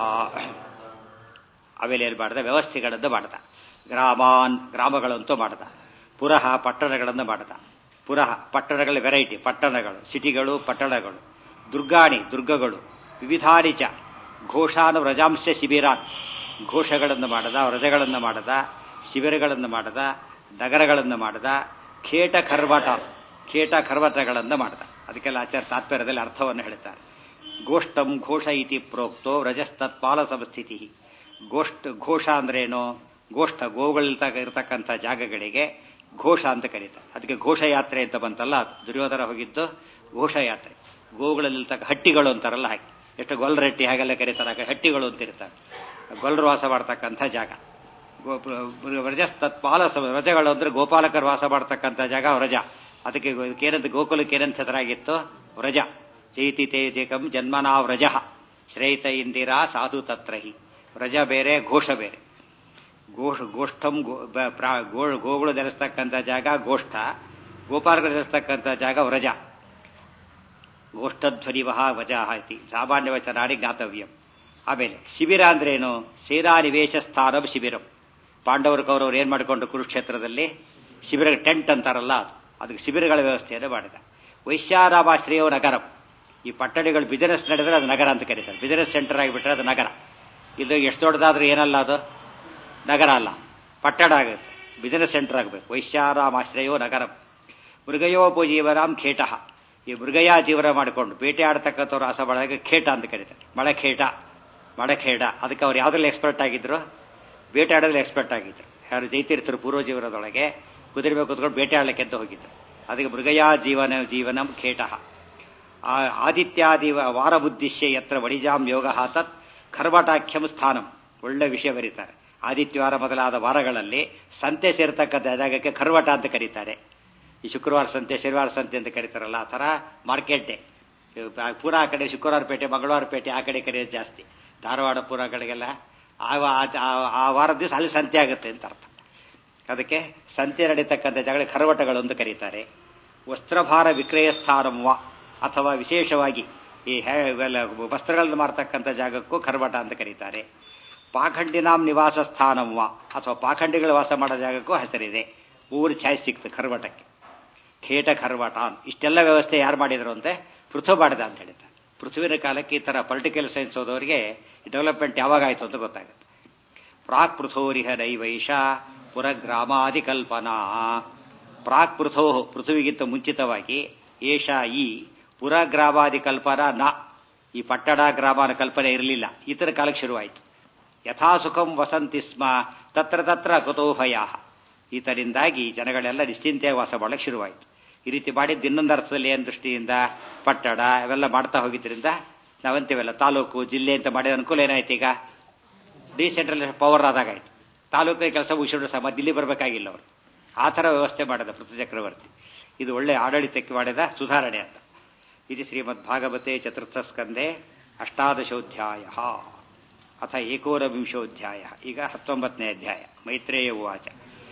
ಅವೆಲ್ಲ ಮಾಡ್ದ ವ್ಯವಸ್ಥೆಗಳನ್ನು ಮಾಡ್ದ ಗ್ರಾಮಾನ್ ಗ್ರಾಮಗಳಂತೂ ಮಾಡ್ದ ಪುರಃ ಪಟ್ಟಣಗಳನ್ನು ಮಾಡ್ದ ಪುರಃ ಪಟ್ಟಣಗಳ ವೆರೈಟಿ ಪಟ್ಟಣಗಳು ಸಿಟಿಗಳು ಪಟ್ಟಣಗಳು ದುರ್ಗಾಣಿ ದುರ್ಗಗಳು ವಿವಿಧಾನಿ ಚ ಘೋಷಾನು ವ್ರಜಾಂಶ ಶಿಬಿರಾನ್ ಘೋಷಗಳನ್ನು ಮಾಡದ ವ್ರಜಗಳನ್ನು ಮಾಡದ ಶಿಬಿರಗಳನ್ನು ಮಾಡದ ನಗರಗಳನ್ನು ಮಾಡದ ಖೇಟ ಖರ್ವಾಟ ಖೇಟ ಖರ್ವಟಗಳನ್ನು ಮಾಡದ ಅದಕ್ಕೆಲ್ಲ ಆಚಾರ್ಯ ತಾತ್ಪರ್ಯದಲ್ಲಿ ಅರ್ಥವನ್ನು ಹೇಳ್ತಾರೆ ಗೋಷ್ಠಂ ಘೋಷ ಇತಿ ಪ್ರೋಕ್ತೋ ವ್ರಜಸ್ತತ್ಪಾಲ ಸಂಸ್ಥಿತಿ ಗೋಷ್ಠ ಘೋಷ ಅಂದ್ರೇನು ಗೋಷ್ಠ ಗೋಗಳಿರ್ತ ಇರತಕ್ಕಂಥ ಜಾಗಗಳಿಗೆ ಘೋಷ ಅಂತ ಕರೀತಾರೆ ಅದಕ್ಕೆ ಘೋಷಯಾತ್ರೆ ಅಂತ ಬಂತಲ್ಲ ದುರ್ಯೋಧನ ಹೋಗಿದ್ದು ಘೋಷಯಾತ್ರೆ ಗೋಗಳಲ್ಲಿರ್ತಕ್ಕ ಹಟ್ಟಿಗಳು ಅಂತಾರಲ್ಲ ಹಾಗೆ ಎಷ್ಟು ಗೊಲ್ರಟ್ಟಿ ಹಾಗೆಲ್ಲ ಕರೀತಾರೆ ಹಟ್ಟಿಗಳು ಅಂತ ಇರ್ತಾರೆ ಗೊಲ್ರು ವಾಸ ಮಾಡ್ತಕ್ಕಂಥ ಜಾಗ ವ್ರಜಸ್ ತತ್ಪಾಲ ವ್ರಜಗಳು ಅಂದ್ರೆ ಗೋಪಾಲಕರು ವಾಸ ಮಾಡ್ತಕ್ಕಂಥ ಜಾಗ ವ್ರಜ ಅದಕ್ಕೆ ಏನಂತ ಗೋಕುಲಕ್ಕೆ ಏನಂತ ಹೆಸರಾಗಿತ್ತು ವ್ರಜ ಚೈತಿ ತೇಜಕಂ ಜನ್ಮನಾ ವ್ರಜ ಶ್ರೇತ ಇಂದಿರಾ ಸಾಧು ತತ್ರಹಿ ವ್ರಜ ಬೇರೆ ಘೋಷ ಬೇರೆ ಗೋಷ ಗೋಷ್ಠಂ ಗೋಗಳು ನೆಲೆಸ್ತಕ್ಕಂಥ ಜಾಗ ಗೋಷ್ಠ ಗೋಪಾಲಕರು ನೆಲೆಸ್ತಕ್ಕಂಥ ಜಾಗ ವ್ರಜ ಗೋಷ್ಠಧ್ವನಿವಹ ವಜಾಹ ಇತಿ ಸಾಮಾನ್ಯ ವಚನಾಡಿ ಜ್ಞಾತವ್ಯಂ ಆಮೇಲೆ ಶಿಬಿರ ಅಂದ್ರೇನು ಸೇನಾ ನಿವೇಶ ಸ್ಥಾನಂ ಶಿಬಿರಂ ಪಾಂಡವರು ಕೌರವರು ಏನ್ ಮಾಡಿಕೊಂಡು ಕುರುಕ್ಷೇತ್ರದಲ್ಲಿ ಶಿಬಿರ ಟೆಂಟ್ ಅಂತಾರಲ್ಲ ಅದು ಅದಕ್ಕೆ ಶಿಬಿರಗಳ ವ್ಯವಸ್ಥೆಯನ್ನು ಮಾಡಿದ ವೈಶ್ಯಾರಾಮಾಶ್ರಯೋ ನಗರಂ ಈ ಪಟ್ಟಣಗಳು ಬಿಸಿನೆಸ್ ನಡೆದ್ರೆ ಅದು ನಗರ ಅಂತ ಕರೀತಾರೆ ಬಿಸಿನೆಸ್ ಸೆಂಟರ್ ಆಗಿಬಿಟ್ರೆ ಅದು ನಗರ ಇದು ಎಷ್ಟು ದೊಡ್ಡದಾದ್ರೂ ಏನಲ್ಲ ಅದು ನಗರ ಅಲ್ಲ ಪಟ್ಟಣ ಆಗುತ್ತೆ ಬಿಸಿನೆಸ್ ಸೆಂಟರ್ ಆಗಬೇಕು ವೈಶ್ಯಾರಾಮಾಶ್ರಯೋ ನಗರಂ ಮೃಗಯೋಪಜೀವನಾಂ ಖೇಟಃ ಈ ಮೃಗಯ ಜೀವನ ಮಾಡಿಕೊಂಡು ಬೇಟೆ ಆಡ್ತಕ್ಕಂಥವ್ರು ಆಸ ಬಳಗ ಖೇಟ ಅಂತ ಕರೀತಾರೆ ಮಳಖೇಟ ಮಳಖೇಡ ಅದಕ್ಕೆ ಅವ್ರು ಯಾವುದ್ರಲ್ಲಿ ಎಕ್ಸ್ಪರ್ಟ್ ಆಗಿದ್ರು ಬೇಟೆ ಆಡೋದ್ರಲ್ಲಿ ಎಕ್ಸ್ಪರ್ಟ್ ಆಗಿದ್ರು ಯಾರು ಜೈತೀರ್ಥರು ಪೂರ್ವ ಜೀವನದೊಳಗೆ ಕುದುರೆ ಮೇಲೆ ಕುತ್ಕೊಂಡು ಬೇಟೆ ಆಡ್ಲಿಕ್ಕೆ ಅಂತ ಹೋಗಿದ್ರು ಅದಕ್ಕೆ ಮೃಗಯಾ ಜೀವನ ಜೀವನಂ ಖೇಟಃ ಆ ಆದಿತ್ಯಾದಿ ವಾರ ಬುದ್ಧಿಶ್ಯ ಯತ್ರ ವಡಿಜಾಂ ಯೋಗ ತತ್ ಖರ್ವಟಾಖ್ಯಂ ಸ್ಥಾನಂ ಒಳ್ಳೆ ವಿಷಯ ಬರೀತಾರೆ ಆದಿತ್ಯವಾರ ಮೊದಲಾದ ವಾರಗಳಲ್ಲಿ ಸಂತೆ ಸೇರ್ತಕ್ಕಂಥ ಜಾಗಕ್ಕೆ ಖರ್ವಟ ಅಂತ ಕರೀತಾರೆ ಈ ಶುಕ್ರವಾರ ಸಂತೆ ಶನಿವಾರ ಸಂತೆ ಅಂತ ಕರೀತಾರಲ್ಲ ಆ ಥರ ಮಾರ್ಕೆಟ್ ಡೇ ಪೂರಾ ಆ ಕಡೆ ಶುಕ್ರವಾರ ಪೇಟೆ ಮಂಗಳವಾರ ಪೇಟೆ ಆ ಕಡೆ ಕರೆಯೋದು ಜಾಸ್ತಿ ಧಾರವಾಡ ಪೂರ ಕಡೆಗೆಲ್ಲ ಆ ಆ ವಾರದ ದಿವಸ ಅಲ್ಲಿ ಸಂತೆ ಆಗುತ್ತೆ ಅಂತ ಅರ್ಥ ಅದಕ್ಕೆ ಸಂತೆ ನಡೀತಕ್ಕಂಥ ಜಾಗ ಖರ್ವಟಗಳು ಅಂತ ಕರೀತಾರೆ ವಸ್ತ್ರಭಾರ ವಿಕ್ರಯ ಸ್ಥಾನವ ಅಥವಾ ವಿಶೇಷವಾಗಿ ಈ ವಸ್ತ್ರಗಳನ್ನು ಮಾರ್ತಕ್ಕಂಥ ಜಾಗಕ್ಕೂ ಖರ್ವಟ ಅಂತ ಕರೀತಾರೆ ಪಾಖಂಡಿನಾಂ ನಿವಾಸ ಸ್ಥಾನವ ಅಥವಾ ಪಾಖಂಡಿಗಳು ವಾಸ ಮಾಡೋ ಜಾಗಕ್ಕೂ ಹೆಸರಿದೆ ಊರು ಛಾಯ್ ಸಿಕ್ತು ಖರ್ವಟಕ್ಕೆ ಖೇಟ ಖರ್ವಟಾನ್ ಇಷ್ಟೆಲ್ಲ ವ್ಯವಸ್ಥೆ ಯಾರು ಮಾಡಿದ್ರು ಅಂತೆ ಪೃಥು ಮಾಡಿದ ಅಂತ ಹೇಳಿದ್ದಾರೆ ಪೃಥ್ವಿನ ಕಾಲಕ್ಕೆ ಈ ಥರ ಪೊಲಿಟಿಕಲ್ ಸೈನ್ಸ್ ಹೋದವರಿಗೆ ಡೆವಲಪ್ಮೆಂಟ್ ಯಾವಾಗ ಆಯಿತು ಅಂತ ಗೊತ್ತಾಗುತ್ತೆ ಪ್ರಾಕ್ ಪೃಥೋರಿಹ ನೈವೈಷ ಪುರಗ್ರಾಮಾದಿ ಕಲ್ಪನಾ ಪ್ರಾಕ್ ಪೃಥೋ ಪೃಥ್ವಿಗಿಂತ ಮುಂಚಿತವಾಗಿ ಏಷ ಈ ಪುರಗ್ರಾಮಾದಿ ಕಲ್ಪನಾ ನ ಈ ಪಟ್ಟಣ ಗ್ರಾಮನ ಕಲ್ಪನೆ ಇರಲಿಲ್ಲ ಇತರ ಕಾಲಕ್ಕೆ ಶುರುವಾಯಿತು ಯಥಾಸುಖಂ ವಸಂತಿ ಸ್ಮ ತತ್ರ ತತ್ರ ಕುತೂಹಯ ಈತರಿಂದಾಗಿ ಜನಗಳೆಲ್ಲ ನಿಶ್ಚಿಂತೆಯಾಗಿ ವಾಸ ಮಾಡಕ್ಕೆ ಶುರುವಾಯಿತು ಈ ರೀತಿ ಮಾಡಿದ್ದು ಇನ್ನೊಂದು ಅರ್ಥದಲ್ಲಿ ಏನು ದೃಷ್ಟಿಯಿಂದ ಪಟ್ಟಣ ಅವೆಲ್ಲ ಮಾಡ್ತಾ ಹೋಗಿದ್ರಿಂದ ನಾವಂತೀವಲ್ಲ ತಾಲೂಕು ಜಿಲ್ಲೆ ಅಂತ ಮಾಡಿದ ಅನುಕೂಲ ಏನಾಯ್ತು ಈಗ ಡಿಸೆಂಟ್ರಲೈಸ್ ಪವರ್ ಆದಾಗಾಯ್ತು ತಾಲೂಕಿನ ಕೆಲಸ ಮುಗಿಸಿದ್ರು ಸಹ ಮತ್ತೆ ಇಲ್ಲಿ ಬರಬೇಕಾಗಿಲ್ಲ ಅವರು ಆ ಥರ ವ್ಯವಸ್ಥೆ ಮಾಡಿದ ಪೃಥ್ವಿ ಚಕ್ರವರ್ತಿ ಇದು ಒಳ್ಳೆ ಆಡಳಿತಕ್ಕೆ ಮಾಡಿದ ಸುಧಾರಣೆ ಅಂತ ಇದು ಶ್ರೀಮದ್ ಭಾಗವತೆ ಚತುರ್ಥ ಸ್ಕಂದೆ ಅಷ್ಟಾದಶೋಧ್ಯಾಯ ಅಥ ಏಕೋನವಿಂಶೋಧ್ಯಾಯ ಈಗ ಹತ್ತೊಂಬತ್ತನೇ ಅಧ್ಯಾಯ ಮೈತ್ರೇಯ ಉವಾಚ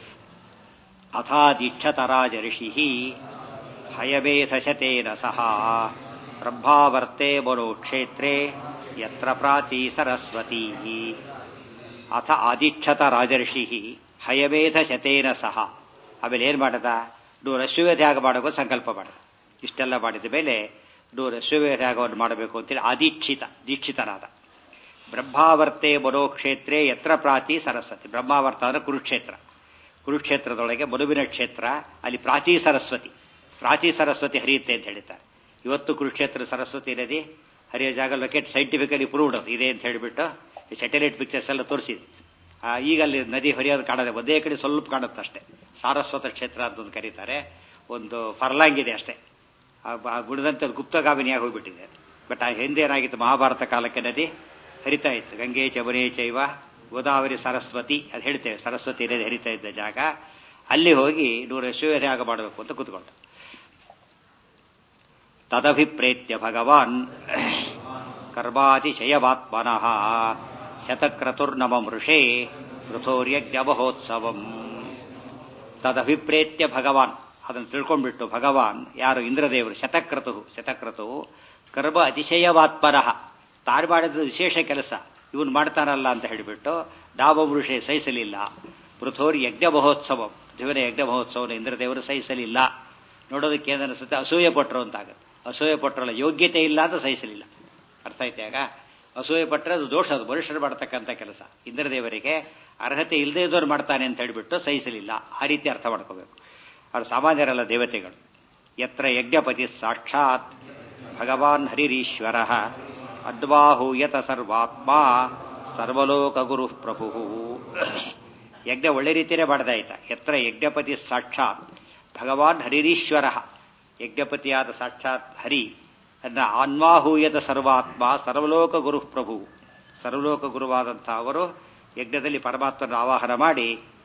ಅಥಾದೀಕ್ಷತರಾಜ ಋಷಿ ಹಯವೇಧಶತೇನ ಸಹ ಬ್ರಹ್ಮಾವರ್ತೆ ಮನೋಕ್ಷೇತ್ರೇ ಯತ್ರ ಪ್ರಾಚೀ ಸರಸ್ವತೀ ಅಥ ಆದಿಕ್ಷತ ರಾಜರ್ಷಿ ಹಯವೇಧ ಶತೇನ ಸಹ ಆಮೇಲೆ ಏನು ಮಾಡದ ನೂರು ಅಶ್ವತ್ಯಾಗ ಮಾಡಬೇಕು ಸಂಕಲ್ಪ ಮಾಡದ ಇಷ್ಟೆಲ್ಲ ಮಾಡಿದ ಮೇಲೆ ನೂರು ಅಶ್ವತ್ಯಾಗವನ್ನು ಮಾಡಬೇಕು ಅಂತೇಳಿ ಆದೀಕ್ಷಿತ ದೀಕ್ಷಿತನಾದ ಬ್ರಹ್ಮಾವರ್ತೆ ಮನೋಕ್ಷೇತ್ರೇ ಯತ್ರ ಪ್ರಾಚಿ ಸರಸ್ವತಿ ಬ್ರಹ್ಮಾವರ್ತ ಅಂದರೆ ಕುರುಕ್ಷೇತ್ರ ಕುರುಕ್ಷೇತ್ರದೊಳಗೆ ಮನುವಿನ ಕ್ಷೇತ್ರ ಅಲ್ಲಿ ಪ್ರಾಚೀ ಸರಸ್ವತಿ ಪ್ರಾಚೀ ಸರಸ್ವತಿ ಹರಿಯುತ್ತೆ ಅಂತ ಹೇಳ್ತಾರೆ ಇವತ್ತು ಕುರುಕ್ಷೇತ್ರ ಸರಸ್ವತಿ ನದಿ ಹರಿಯೋ ಜಾಗ ಲೊಕೇಟ್ ಸೈಂಟಿಫಿಕಲಿ ಪ್ರೂವ್ಡ್ ಇದೆ ಅಂತ ಹೇಳಿಬಿಟ್ಟು ಸ್ಯಾಟಲೈಟ್ ಪಿಕ್ಚರ್ಸ್ ಎಲ್ಲ ತೋರಿಸಿದೆ ಈಗ ಅಲ್ಲಿ ನದಿ ಹರಿಯೋದು ಕಾಣದೆ ಒಂದೇ ಕಡೆ ಸ್ವಲ್ಪ ಕಾಣುತ್ತೆ ಅಷ್ಟೇ ಸಾರಸ್ವತ ಕ್ಷೇತ್ರ ಅಂತ ಒಂದು ಕರೀತಾರೆ ಒಂದು ಫರ್ಲಾಂಗ್ ಇದೆ ಅಷ್ಟೇ ಆ ಗುಣದಂತೆ ಗುಪ್ತಗಾಮಿನಿಯಾಗಿ ಹೋಗ್ಬಿಟ್ಟಿದೆ ಬಟ್ ಆ ಹಿಂದೆ ಏನಾಗಿತ್ತು ಮಹಾಭಾರತ ಕಾಲಕ್ಕೆ ನದಿ ಹರಿತಾ ಇತ್ತು ಗಂಗೆ ಚಬನೆ ಚೈವ ಗೋದಾವರಿ ಸರಸ್ವತಿ ಅದು ಹೇಳ್ತೇವೆ ಸರಸ್ವತಿ ನದಿ ಹರಿತಾ ಇದ್ದ ಜಾಗ ಅಲ್ಲಿ ಹೋಗಿ ನೂರು ಅಶ್ವರ್ಯಾಗ ಮಾಡಬೇಕು ಅಂತ ಕೂತ್ಕೊಂಡು ತದಭಿಪ್ರೇತ್ಯ ಭಗವಾನ್ ಕರ್ಮಾತಿಶಯವಾತ್ಮನಃ ಶತಕ್ರತುರ್ನಮ ಮೃಷೇ ಪೃಥೋರ್ಯಜ್ಞಮಹೋತ್ಸವಂ ತದಭಿಪ್ರೇತ್ಯ ಭಗವಾನ್ ಅದನ್ನು ತಿಳ್ಕೊಂಡ್ಬಿಟ್ಟು ಭಗವಾನ್ ಯಾರು ಇಂದ್ರದೇವರು ಶತಕ್ರತು ಶತಕ್ರತು ಕರ್ಮ ಅತಿಶಯವಾತ್ಮನಃ ತಾನು ಮಾಡಿದ ವಿಶೇಷ ಕೆಲಸ ಇವನು ಮಾಡ್ತಾನಲ್ಲ ಅಂತ ಹೇಳಿಬಿಟ್ಟು ಡಾಬಮೃಷೆ ಸಹಿಸಲಿಲ್ಲ ಪೃಥೋರ್ ಯಜ್ಞ ಮಹೋತ್ಸವ ದೇವರ ಯಜ್ಞ ಮಹೋತ್ಸವನ ಇಂದ್ರದೇವರು ಸಹಿಸಲಿಲ್ಲ ನೋಡೋದಕ್ಕೆ ಏನನ್ನಿಸುತ್ತೆ ಅಸೂಯೆ ಪಟ್ಟರು ಅಂತಾಗುತ್ತೆ ಅಸೂಯೆ ಪಟ್ಟರಲ್ಲ ಯೋಗ್ಯತೆ ಇಲ್ಲ ಅಂತ ಸಹಿಸಲಿಲ್ಲ ಅರ್ಥ ಐತೆ ಆಗ ಅಸೂಯೆ ಪಟ್ಟರೆ ಅದು ದೋಷ ಅದು ಮನುಷ್ಯರು ಮಾಡ್ತಕ್ಕಂಥ ಕೆಲಸ ಇಂದ್ರದೇವರಿಗೆ ಅರ್ಹತೆ ಇಲ್ಲದೆ ಇದ್ದವ್ರು ಮಾಡ್ತಾನೆ ಅಂತ ಹೇಳಿಬಿಟ್ಟು ಸಹಿಸಲಿಲ್ಲ ಆ ರೀತಿ ಅರ್ಥ ಮಾಡ್ಕೋಬೇಕು ಅವ್ರು ಸಾಮಾನ್ಯರಲ್ಲ ದೇವತೆಗಳು ಯತ್ರ ಯಜ್ಞಪತಿ ಸಾಕ್ಷಾತ್ ಭಗವಾನ್ ಹರಿರೀಶ್ವರ ಅದ್ವಾಹೂಯತ ಸರ್ವಾತ್ಮ ಸರ್ವಲೋಕ ಗುರು ಪ್ರಭು ಯಜ್ಞ ಒಳ್ಳೆ ರೀತಿಯೇ ಮಾಡ್ದಾಯ್ತ ಯತ್ರ ಯಜ್ಞಪತಿ ಸಾಕ್ಷಾತ್ ಭಗವಾನ್ ಹರಿರೀಶ್ವರ ಯಜ್ಞಪತಿಯಾದ ಸಾಕ್ಷಾತ್ ಹರಿ ಅನ್ನ ಅನ್ವಾಹೂಯದ ಸರ್ವಾತ್ಮ ಸರ್ವಲೋಕ ಗುರು ಪ್ರಭು ಸರ್ವಲೋಕ ಗುರುವಾದಂಥ ಅವರು ಯಜ್ಞದಲ್ಲಿ ಪರಮಾತ್ಮನ ಆವಾಹನ ಮಾಡಿ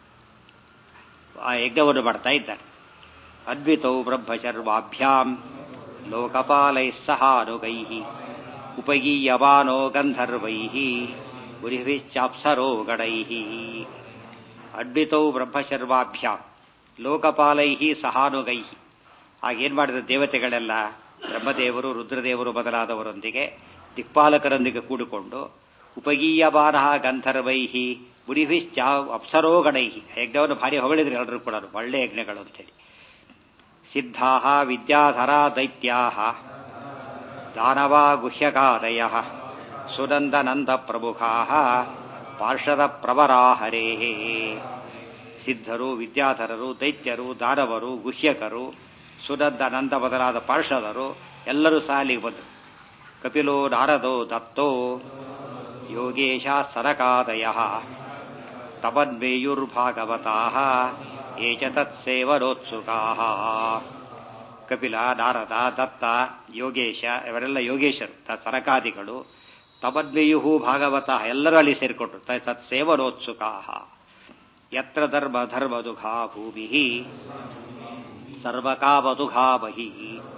ಆ ಯಜ್ಞವನ್ನು ಮಾಡ್ತಾ ಇದ್ದಾರೆ ಅದ್ವಿತೌ ಬ್ರಹ್ಮಶರ್ವಾಭ್ಯಾಂ ಲೋಕಪಾಲೈ ಸಹಾನುಗೈ ಉಪಗೀಯಮಾನೋ ಗಂಧರ್ವೈ ಗುರಿಭಿಶ್ಚಾಪ್ಸರೋ ಗಣೈ ಅದ್ವಿತೌ ಬ್ರಹ್ಮಶರ್ವಾಭ್ಯಾಂ ಲೋಕಪಾಲೈ ಸಹಾನುಗೈ ಆಗೇನ್ ಮಾಡಿದ ದೇವತೆಗಳೆಲ್ಲ ಬ್ರಹ್ಮದೇವರು ರುದ್ರದೇವರು ಮೊದಲಾದವರೊಂದಿಗೆ ದಿಕ್ಪಾಲಕರೊಂದಿಗೆ ಕೂಡಿಕೊಂಡು ಉಪಗೀಯಮಾನ ಗಂಧರ್ವೈ ಗುರಿಭಿಶ್ಚ ಅಪ್ಸರೋ ಗಣೈ ಯಜ್ಞವನ್ನು ಭಾರಿ ಹೊಗಳಿದ್ರು ಎಲ್ಲರೂ ಕೂಡ ಒಳ್ಳೆ ಯಜ್ಞಗಳು ಅಂತೇಳಿ ಸಿದ್ಧಾ ವಿದ್ಯಾಧರಾ ದೈತ್ಯಾ ದಾನವಾ ಗುಹ್ಯಕಾದಯ ಸುನಂದನಂದ ಪ್ರಮುಖಾ ಪಾರ್ಷದ ಪ್ರವರಾ ಹರೇ ಸಿದ್ಧರು ವಿದ್ಯಾಧರರು ದೈತ್ಯರು ದಾನವರು ಗುಹ್ಯಕರು ಸುನಂದ ನಂದ ಮೊದಲಾದ ಪಾರ್ಷದರು ಎಲ್ಲರೂ ಸಹ ಅಲ್ಲಿಗೆ ಬಂದರು ಕಪಿಲೋ ನಾರದೋ ದತ್ತೋ ಯೋಗೇಶ ಸನಕಾದಯ ತಪನ್ಮೇಯುರ್ಭಾಗವತಾ ಯೇ ಚ ತತ್ಸೇವನೋತ್ಸುಕಾಃ ಕಪಿಲ ನಾರದ ದತ್ತ ಯೋಗೇಶ ಇವರೆಲ್ಲ ಯೋಗೇಶರು ತ ಸರಕಾದಿಗಳು ತಮದ್ಮೇಯುಹು ಭಾಗವತ ಎಲ್ಲರೂ ಅಲ್ಲಿ ಸೇರಿಕೊಟ್ರು ತ- ತತ್ಸೇವನೋತ್ಸುಕಾಃ ಯತ್ರ ಧರ್ಮ ಧರ್ಮದುಘಾ ಭೂಮಿ ಸರ್ವಕಾಮದುಘಾ ಬಹಿ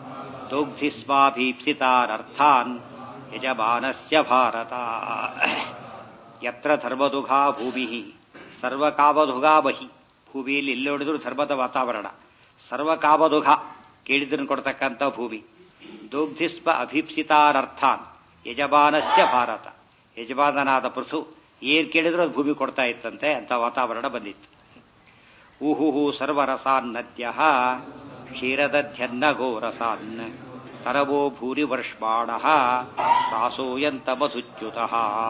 ದೌಗ್ಧಿಸ್ವಾಭೀಪ್ಸಿತಾನರ್ಥಾನ್ ಯಜಮಾನಸ್ಯ ಭಾರತ ಯತ್ರ ಧರ್ಮದುಘಾ ಭೂಮಿ ಸರ್ವಕಾಮದುಘಾ ಬಹಿ ಭೂಮಿಯಲ್ಲಿ ಎಲ್ಲಿ ನೋಡಿದ್ರು ಧರ್ಮದ ವಾತಾವರಣ ಸರ್ವಕಾಮದುಘ ಕೇಳಿದ್ದನ್ನು ಕೊಡ್ತಕ್ಕಂಥ ಭೂಮಿ ದೌಗ್ಧಿಸ್ವ ಅಭೀಪ್ಸಿತಾನರ್ಥಾನ್ ಯಜಮಾನಸ್ಯ ಭಾರತ ಯಜಮಾನನಾದ ಪೃಥು ಏನ್ ಕೇಳಿದ್ರು ಅದು ಭೂಮಿ ಕೊಡ್ತಾ ಇತ್ತಂತೆ ಅಂತ ವಾತಾವರಣ ಬಂದಿತ್ತು ಊಹುಹು ಸರ್ವರಸಾನ್ ನದ್ಯ ಕ್ಷೀರದಧ್ಯನ್ನ ಗೋರಸಾನ್ ತರವೋ ಭೂರಿ ವರ್ಷಾಣ ರಾಸೋಯಂತ ಮಧುಚ್ಯುತ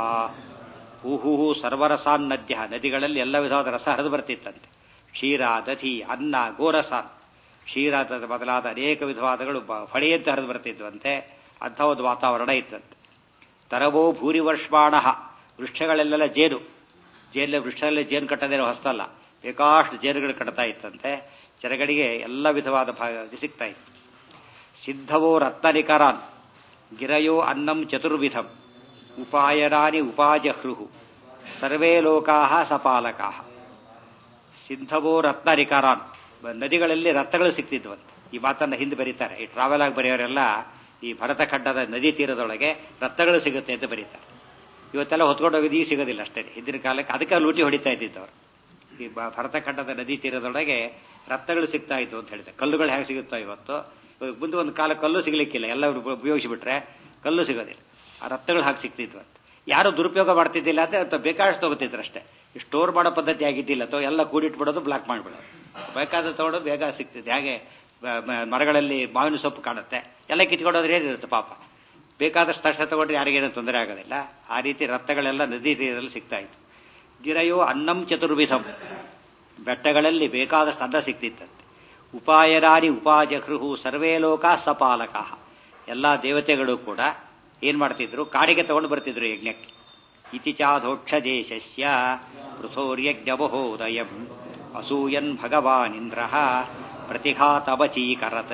ಊಹುಹು ಸರ್ವರಸಾನ್ ನದ್ಯ ನದಿಗಳಲ್ಲಿ ಎಲ್ಲ ವಿಧವಾದ ರಸ ಹರಿದು ಬರ್ತಿತ್ತಂತೆ ಕ್ಷೀರ ದಧಿ ಅನ್ನ ಗೋರಸಾನ್ ಕ್ಷೀರ ದ- ಮೊದಲಾದ ಅನೇಕ ವಿಧವಾದಗಳು ಬ- ಹೊಳೆಯಂತೆ ಹರಿದು ಬರ್ತಿದ್ವಂತೆ ಅಂಥ ಒಂದು ವಾತಾವರಣ ಇತ್ತಂತೆ ತರವೋ ಭೂರಿ ವರ್ಷಾಣ ವೃಕ್ಷಗಳೆಲ್ಲೆಲ್ಲ ಜೇನು ಜೇನು ವೃಕ್ಷದಲ್ಲಿ ಜೇನು ಕಟ್ಟದೇನೋ ಹೊಸ್ತಲ್ಲ ಬೇಕಾಷ್ಟು ಜೇನುಗಳು ಕಟ್ತಾ ಇತ್ತಂತೆ ಜನಗಳಿಗೆ ಎಲ್ಲ ವಿಧವಾದ ಭಾಗ ಸಿಗ್ತಾ ಇತ್ತು ಸಿದ್ಧವೋ ರತ್ನನಿಕರಾನ್ ಗಿರಯೋ ಅನ್ನಂ ಚತುರ್ವಿಧಂ ಉಪಾಯನಾನಿ ಉಪಾಜಹೃಹು ಸರ್ವೇ ಲೋಕಾ ಸಪಾಲಕಾ ಸಿದ್ಧವೋ ರತ್ನನಿಕರಾನ್ ನದಿಗಳಲ್ಲಿ ರತ್ನಗಳು ಸಿಗ್ತಿದ್ವಂತೆ ಈ ಮಾತನ್ನ ಹಿಂದೆ ಬರೀತಾರೆ ಈ ಟ್ರಾವೆಲ್ ಆಗಿ ಬರೆಯೋರೆಲ್ಲ ಈ ಭರತಖಂಡದ ನದಿ ತೀರದೊಳಗೆ ರತ್ನಗಳು ಸಿಗುತ್ತೆ ಅಂತ ಬರೀತಾರೆ ಇವತ್ತೆಲ್ಲ ಹೊತ್ಕೊಂಡು ಹೋಗೋದು ಈಗ ಸಿಗೋದಿಲ್ಲ ಅಷ್ಟೇ ಹಿಂದಿನ ಕಾಲಕ್ಕೆ ಅದಕ್ಕೆ ಲೂಟಿ ಹೊಡಿತಾ ಇದ್ದಿದ್ದವರು ಈ ಬ- ಭರತಖಂಡದ ನದಿ ತೀರದೊಳಗೆ ರತ್ನಗಳು ಸಿಗ್ತಾ ಇದ್ವು ಅಂತ ಹೇಳಿದೆ ಕಲ್ಲುಗಳು ಹೇಗೆ ಸಿಗುತ್ತೋ ಇವತ್ತು ಇವಾಗ ಮುಂದೆ ಒಂದು ಕಾಲ ಕಲ್ಲು ಸಿಗ್ಲಿಕ್ಕಿಲ್ಲ ಎಲ್ಲ ಉಪಯೋಗಿಸಿಬಿಟ್ರೆ ಕಲ್ಲು ಸಿಗೋದಿಲ್ಲ ಆ ರತ್ನಗಳು ಹಾಗೆ ಸಿಗ್ತಿದ್ವು ಅಂತ ಯಾರು ದುರುಪಯೋಗ ಮಾಡ್ತಿದ್ದಿಲ್ಲ ಅಂತ ಅಥವಾ ಬೇಕಾದಷ್ಟು ತಗೋತಿದ್ರು ಅಷ್ಟೇ ಈ ಸ್ಟೋರ್ ಮಾಡೋ ಪದ್ಧತಿ ಆಗಿದ್ದಿಲ್ಲ ಅಥವಾ ಎಲ್ಲ ಕೂಡಿಟ್ಬಿಡೋದು ಬ್ಲಾಕ್ ಮಾಡಿಬಿಡೋದು ಬೇಕಾದ ತಗೊಳ್ಳೋದು ಬೇಗ ಸಿಗ್ತಿದೆ ಹಾಗೆ ಮ- ಮ- ಮರಗಳಲ್ಲಿ ಮಾವಿನ ಸೊಪ್ಪು ಕಾಣುತ್ತೆ ಎಲ್ಲ ಕಿತ್ಕೊಂಡೋದ್ರೆ ಏನಿರುತ್ತೆ ಪಾಪ ಬೇಕಾದಷ್ಟು ತಕ್ಷಣ ತಗೊಂಡ್ರೆ ಯಾರಿಗೇನು ತೊಂದರೆ ಆಗೋದಿಲ್ಲ ಆ ರೀತಿ ರತ್ನಗಳೆಲ್ಲ ನದಿ ತೀರದಲ್ಲಿ ಸಿಗ್ತಾ ಇತ್ತು ಗಿರಯೋ ಅನ್ನಂ ಚತುರ್ವಿಧಂ ಬೆಟ್ಟಗಳಲ್ಲಿ ಬೇಕಾದಷ್ಟು ಅನ್ನ ಸಿಗ್ತಿತ್ತಂತೆ ಉಪಾಯರಾನಿ ಉಪಾಜಹೃಹು ಸರ್ವೇ ಲೋಕ ಸಪಾಲಕ ಎಲ್ಲ ದೇವತೆಗಳು ಕೂಡ ಏನ್ ಮಾಡ್ತಿದ್ರು ಕಾಡಿಗೆ ತಗೊಂಡು ಬರ್ತಿದ್ರು ಯಜ್ಞಕ್ಕೆ ಇತಿಚಾಧೋಕ್ಷದೇಶಸ್ಯ ಪೃಥೋರ್ಯಜ್ಞಬಹುದಯಂ ಅಸೂಯನ್ ಭಗವಾನಿಂದ್ರ ಪ್ರತಿಘಾತವಚೀಕರತ್